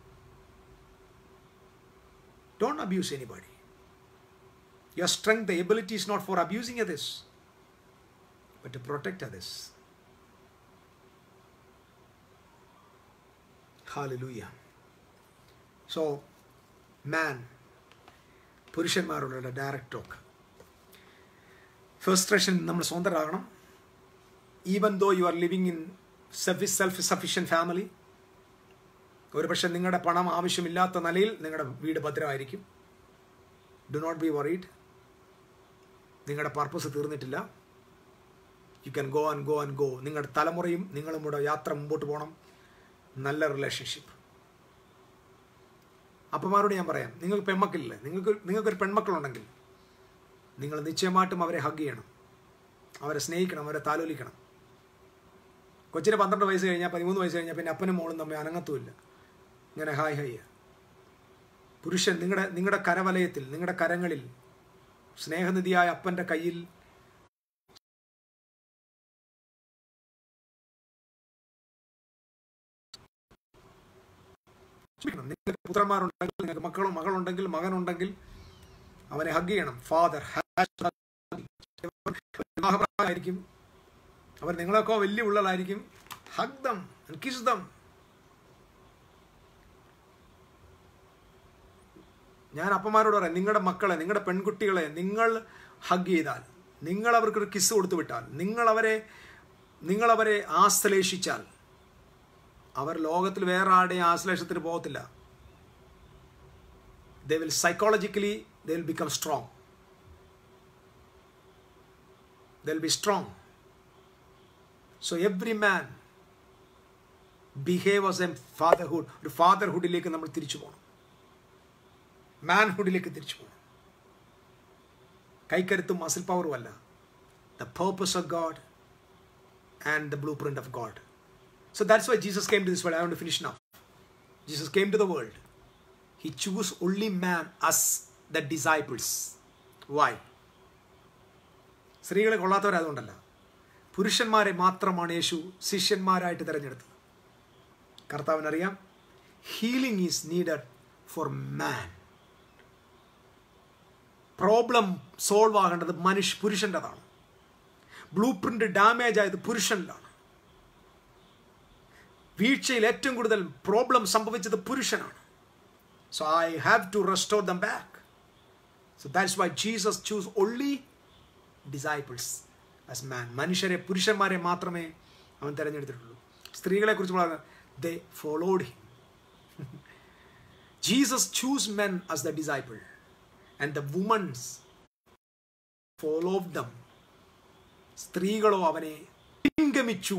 Don't abuse anybody. Your strength, the ability is not for abusing others. but to protect others. Hallelujah. So, man, പുരുഷന്മാരോടുള്ള direct talk frustration നമ്മൾ സ്വന്തരാകണം even though you are living in self self sufficient family ഒരുപക്ഷെ നിങ്ങളുടെ പണം ആവശ്യമില്ലാത്ത നിലയിൽ നിങ്ങളുടെ വീട് ഭദ്രമായിരിക്കും ഡു നോട്ട് ബി വറീഡ് നിങ്ങളുടെ പർപ്പസ് തീർന്നിട്ടില്ല you can go and go and go നിങ്ങളുടെ തലമുറയും നിങ്ങളും കൂടെ യാത്ര മുമ്പോട്ട് പോകണം നല്ല റിലേഷൻഷിപ്പ് അപ്പന്മാരോട് ഞാൻ പറയാം നിങ്ങൾക്ക് പെൺമക്കളില്ലേ നിങ്ങൾക്ക് നിങ്ങൾക്കൊരു പെൺമക്കളുണ്ടെങ്കിൽ നിങ്ങൾ നിശ്ചയമായിട്ടും അവരെ ഹഗ് ചെയ്യണം അവരെ സ്നേഹിക്കണം അവരെ താലോലിക്കണം കൊച്ചിന് പന്ത്രണ്ട് വയസ്സ് കഴിഞ്ഞാൽ പതിമൂന്ന് വയസ്സ് കഴിഞ്ഞാൽ പിന്നെ അപ്പനും മോളും തമ്മിൽ അനങ്ങത്തുമില്ല ഇങ്ങനെ ഹായ് ഹൈ പുരുഷൻ നിങ്ങളുടെ നിങ്ങളുടെ കരവലയത്തിൽ നിങ്ങളുടെ കരങ്ങളിൽ സ്നേഹനിധിയായ അപ്പൻ്റെ കയ്യിൽ നിങ്ങൾക്ക് പുത്രന്മാരുണ്ടെങ്കിൽ നിങ്ങൾക്ക് മക്കളും മകളുണ്ടെങ്കിൽ മകനുണ്ടെങ്കിൽ അവനെ ഹഗ് ചെയ്യണം ഫാദർ വിവാഹപ്രായമായിരിക്കും അവർ നിങ്ങളൊക്കെ വലിയ ഉള്ളതായിരിക്കും ഹഗ് ദം കിസ് ദം ഞാൻ അപ്പന്മാരോട് പറയാം നിങ്ങളുടെ മക്കളെ നിങ്ങളുടെ പെൺകുട്ടികളെ നിങ്ങൾ ഹഗ് ചെയ്താൽ നിങ്ങൾ അവർക്കൊരു കിസ് കൊടുത്തു വിട്ടാൽ നിങ്ങൾ അവരെ നിങ്ങൾ അവരെ ആശ്ലേഷിച്ചാൽ അവർ ലോകത്തിൽ വേറെ ആരുടെയും ആശ്ലേഷത്തിന് പോകത്തില്ല they will psychologically they will become strong they will be strong so every man behave as a fatherhood ഒരു ഫാദർഹുഡിലേക്ക് നമ്മൾ തിരിച്ചു പോകണം മാൻഹുഡിലേക്ക് തിരിച്ചു പോകണം കൈക്കരുത്തും മസിൽ പവറും അല്ല the purpose of God and the blueprint of God so that's why Jesus came to this world I won't finish now Jesus came to the world he choose only man as the disciples why സ്ത്രീകളെ കൊള്ളാത്തവരായതുകൊണ്ടല്ല പുരുഷന്മാരെ മാത്രമാണ് യേശു ശിഷ്യന്മാരായിട്ട് തിരഞ്ഞെടുത്തത് കർത്താവിനറിയാം healing is needed for man problem solve ആകേണ്ടത് മനുഷ്യ പുരുഷൻ്റെതാണ് ബ്ലൂ പ്രിന്റ് ഡാമേജ് ആയത് പുരുഷനിലാണ് വീഴ്ചയിൽ ഏറ്റവും കൂടുതൽ പ്രോബ്ലം സംഭവിച്ചത് പുരുഷനാണ് so I have to restore them back so that's why Jesus choose only disciples as man മനുഷ്യരെ പുരുഷന്മാരെ മാത്രമേ അവൻ തിരഞ്ഞെടുത്തിട്ടുള്ളൂ സ്ത്രീകളെ കുറിച്ച് പറയുന്നത് they followed him Jesus choose men as the disciple and the womans follow them സ്ത്രീകളോ അവനെ പിൻഗമിച്ചു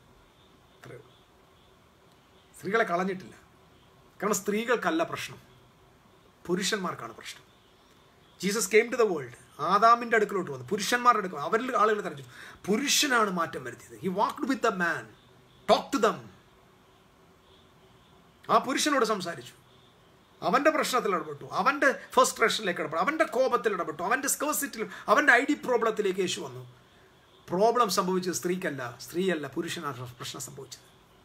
സ്ത്രീകളെ കളഞ്ഞിട്ടില്ല കാരണം സ്ത്രീകൾക്കല്ല പ്രശ്നം പുരുഷന്മാർക്കാണ് പ്രശ്നം Jesus came to the world ആദാമിന്റെ അടുക്കലോട്ട് വന്നു പുരുഷന്മാരുടെ അടുക്കൽ അവരിൽ ആളുകൾ തെരഞ്ഞു പുരുഷനാണ് മാറ്റം വരുത്തിയത് he walked with the man talk to them ആ പുരുഷനോട് സംസാരിച്ചു അവന്റെ പ്രശ്നത്തിൽ ഇടപെട്ടു അവന്റെ ഫസ്ട്രേഷനിലേക്ക് ഇടപെട്ടു അവന്റെ കോപത്തിൽ ഇടപെട്ടു അവന്റെ സ്കേഴ്സിറ്റിലും അവന്റെ ഐ ഡി പ്രോബ്ലത്തിലേക്ക് യേശു വന്നു പ്രോബ്ലം സംഭവിച്ചത് സ്ത്രീക്കല്ല സ്ത്രീയല്ല പുരുഷനാണ് പ്രശ്നം സംഭവിച്ചത്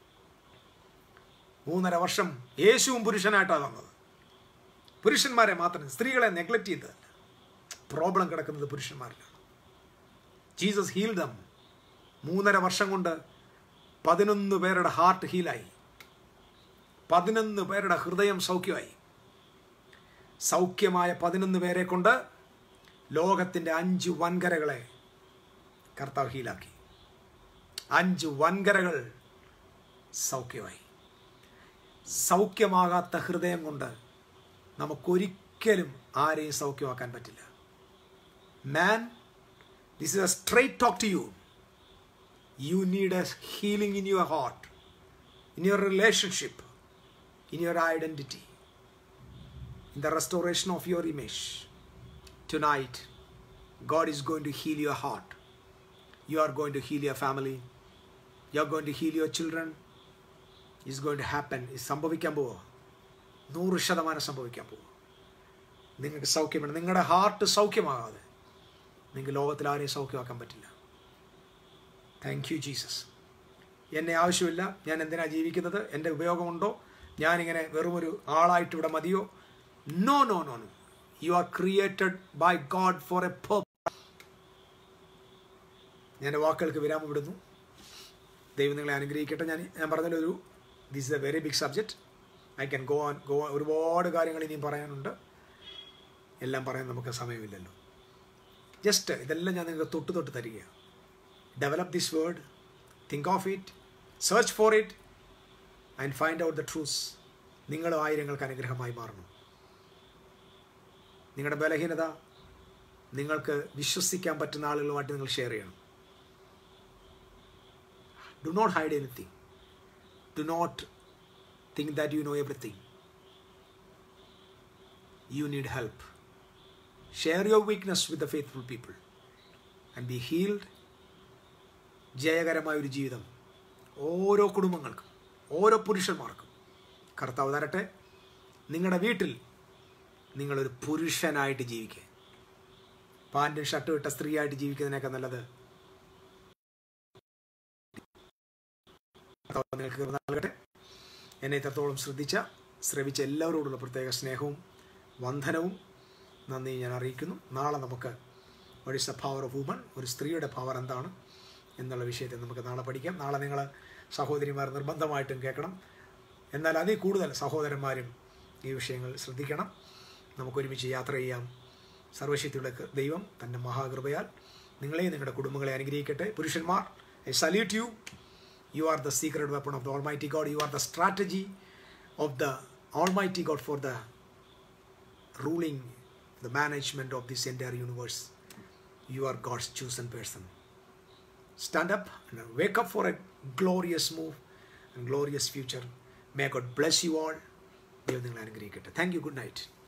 മൂന്നര വർഷം യേശുവും പുരുഷനായിട്ടാണ് വന്നത് പുരുഷന്മാരെ മാത്രം സ്ത്രീകളെ നെഗ്ലക്ട് ചെയ്തതല്ല പ്രോബ്ലം കിടക്കുന്നത് പുരുഷന്മാരിലാണ് ജീസസ് ഹീൽ ദം മൂന്നര വർഷം കൊണ്ട് പതിനൊന്ന് പേരുടെ ഹാർട്ട് ഹീലായി പതിനൊന്ന് പേരുടെ ഹൃദയം സൗഖ്യമായി സൗഖ്യമായ പതിനൊന്ന് പേരെ കൊണ്ട് ലോകത്തിൻ്റെ അഞ്ച് വൻകരകളെ കർത്താവ് ഹീലാക്കി അഞ്ച് വൻകരകൾ സൗഖ്യമായി സൗഖ്യമാകാത്ത ഹൃദയം കൊണ്ട് നമുക്കൊരിക്കലും ആരെയും സൗഖ്യമാക്കാൻ പറ്റില്ല man this is a straight talk to you you need a healing in your heart in your relationship in your identity, in the restoration of your image. Tonight, God is going to heal your heart. You are going to heal your family. You are going to heal your children. It's going to happen. ഇത് സംഭവിക്കാൻ പോവുക നൂറ് ശതമാനം സംഭവിക്കാൻ പോവുക നിങ്ങൾക്ക് സൗഖ്യമാണ് നിങ്ങളുടെ heart സൗഖ്യമാകാതെ നിങ്ങൾക്ക് ലോകത്തിൽ ആരെയും സൗഖ്യമാക്കാൻ പറ്റില്ല താങ്ക് യു ജീസസ് എന്നെ ആവശ്യമില്ല ഞാൻ എന്തിനാ ജീവിക്കുന്നത് എൻ്റെ ഉപയോഗമുണ്ടോ ഞാനിങ്ങനെ വെറുമൊരു ആളായിട്ട് ഇവിടെ മതിയോ no no no no you are created by God for a purpose ഞാൻ വാക്കുകൾക്ക് വിരാമം വിടുന്നു ദൈവം നിങ്ങളെ അനുഗ്രഹിക്കട്ടെ ഞാൻ ഞാൻ പറഞ്ഞൊരു this is a very big subject I can go on go ഒരുപാട് കാര്യങ്ങൾ ഇനിയും പറയാനുണ്ട് എല്ലാം പറയാൻ നമുക്ക് സമയമില്ലല്ലോ ജസ്റ്റ് ഇതെല്ലാം ഞാൻ നിങ്ങൾക്ക് തൊട്ട് തൊട്ട് തരികയാണ് develop this word think of it search for it and find out the truth നിങ്ങൾ ആയിരങ്ങൾക്ക് അനുഗ്രഹമായി മാറണം നിങ്ങളുടെ ബലഹീനത നിങ്ങൾക്ക് വിശ്വസിക്കാൻ പറ്റുന്ന ആളുകളുമായിട്ട് നിങ്ങൾ ഷെയർ ചെയ്യണം do not hide anything do not think that you know everything you need help share your weakness with the faithful people and be healed ജയകരമായ ഒരു ജീവിതം ഓരോ കുടുംബങ്ങൾക്കും ഓരോ പുരുഷന്മാർക്കും കർത്താവ് തരട്ടെ നിങ്ങളുടെ വീട്ടിൽ നിങ്ങളൊരു പുരുഷനായിട്ട് ജീവിക്കുക പാൻറ്റും ഷർട്ടും ഇട്ട സ്ത്രീയായിട്ട് ജീവിക്കുന്നതിനൊക്കെ നല്ലത് നിങ്ങൾക്ക് നൽകട്ടെ എന്നെ ഇത്രത്തോളം ശ്രദ്ധിച്ച ശ്രവിച്ച എല്ലാവരോടുള്ള പ്രത്യേക സ്നേഹവും വന്ദനവും നന്ദി ഞാൻ അറിയിക്കുന്നു നാളെ നമുക്ക് what is the power of woman ഒരു സ്ത്രീയുടെ പവർ എന്താണ് എന്നുള്ള വിഷയത്തെ നമുക്ക് നാളെ പഠിക്കാം നാളെ നിങ്ങൾ സഹോദരിമാർ നിർബന്ധമായിട്ടും കേൾക്കണം എന്നാൽ അതിൽ കൂടുതൽ സഹോദരന്മാരും ഈ വിഷയങ്ങൾ ശ്രദ്ധിക്കണം നമുക്കൊരുമിച്ച് യാത്ര ചെയ്യാം സർവശക്തിയുള്ള ദൈവം തൻ്റെ മഹാകൃപയാൽ നിങ്ങളെയും നിങ്ങളുടെ കുടുംബങ്ങളെ അനുഗ്രഹിക്കട്ടെ പുരുഷന്മാർ I salute you you are the secret weapon of the almighty God you are the strategy of the almighty God for the ruling the management of this entire universe you are God's chosen person stand up and wake up for a glorious move and glorious future. May God bless you all. ദൈവം നിങ്ങളെ അനുഗ്രഹിക്കട്ടെ thank you good night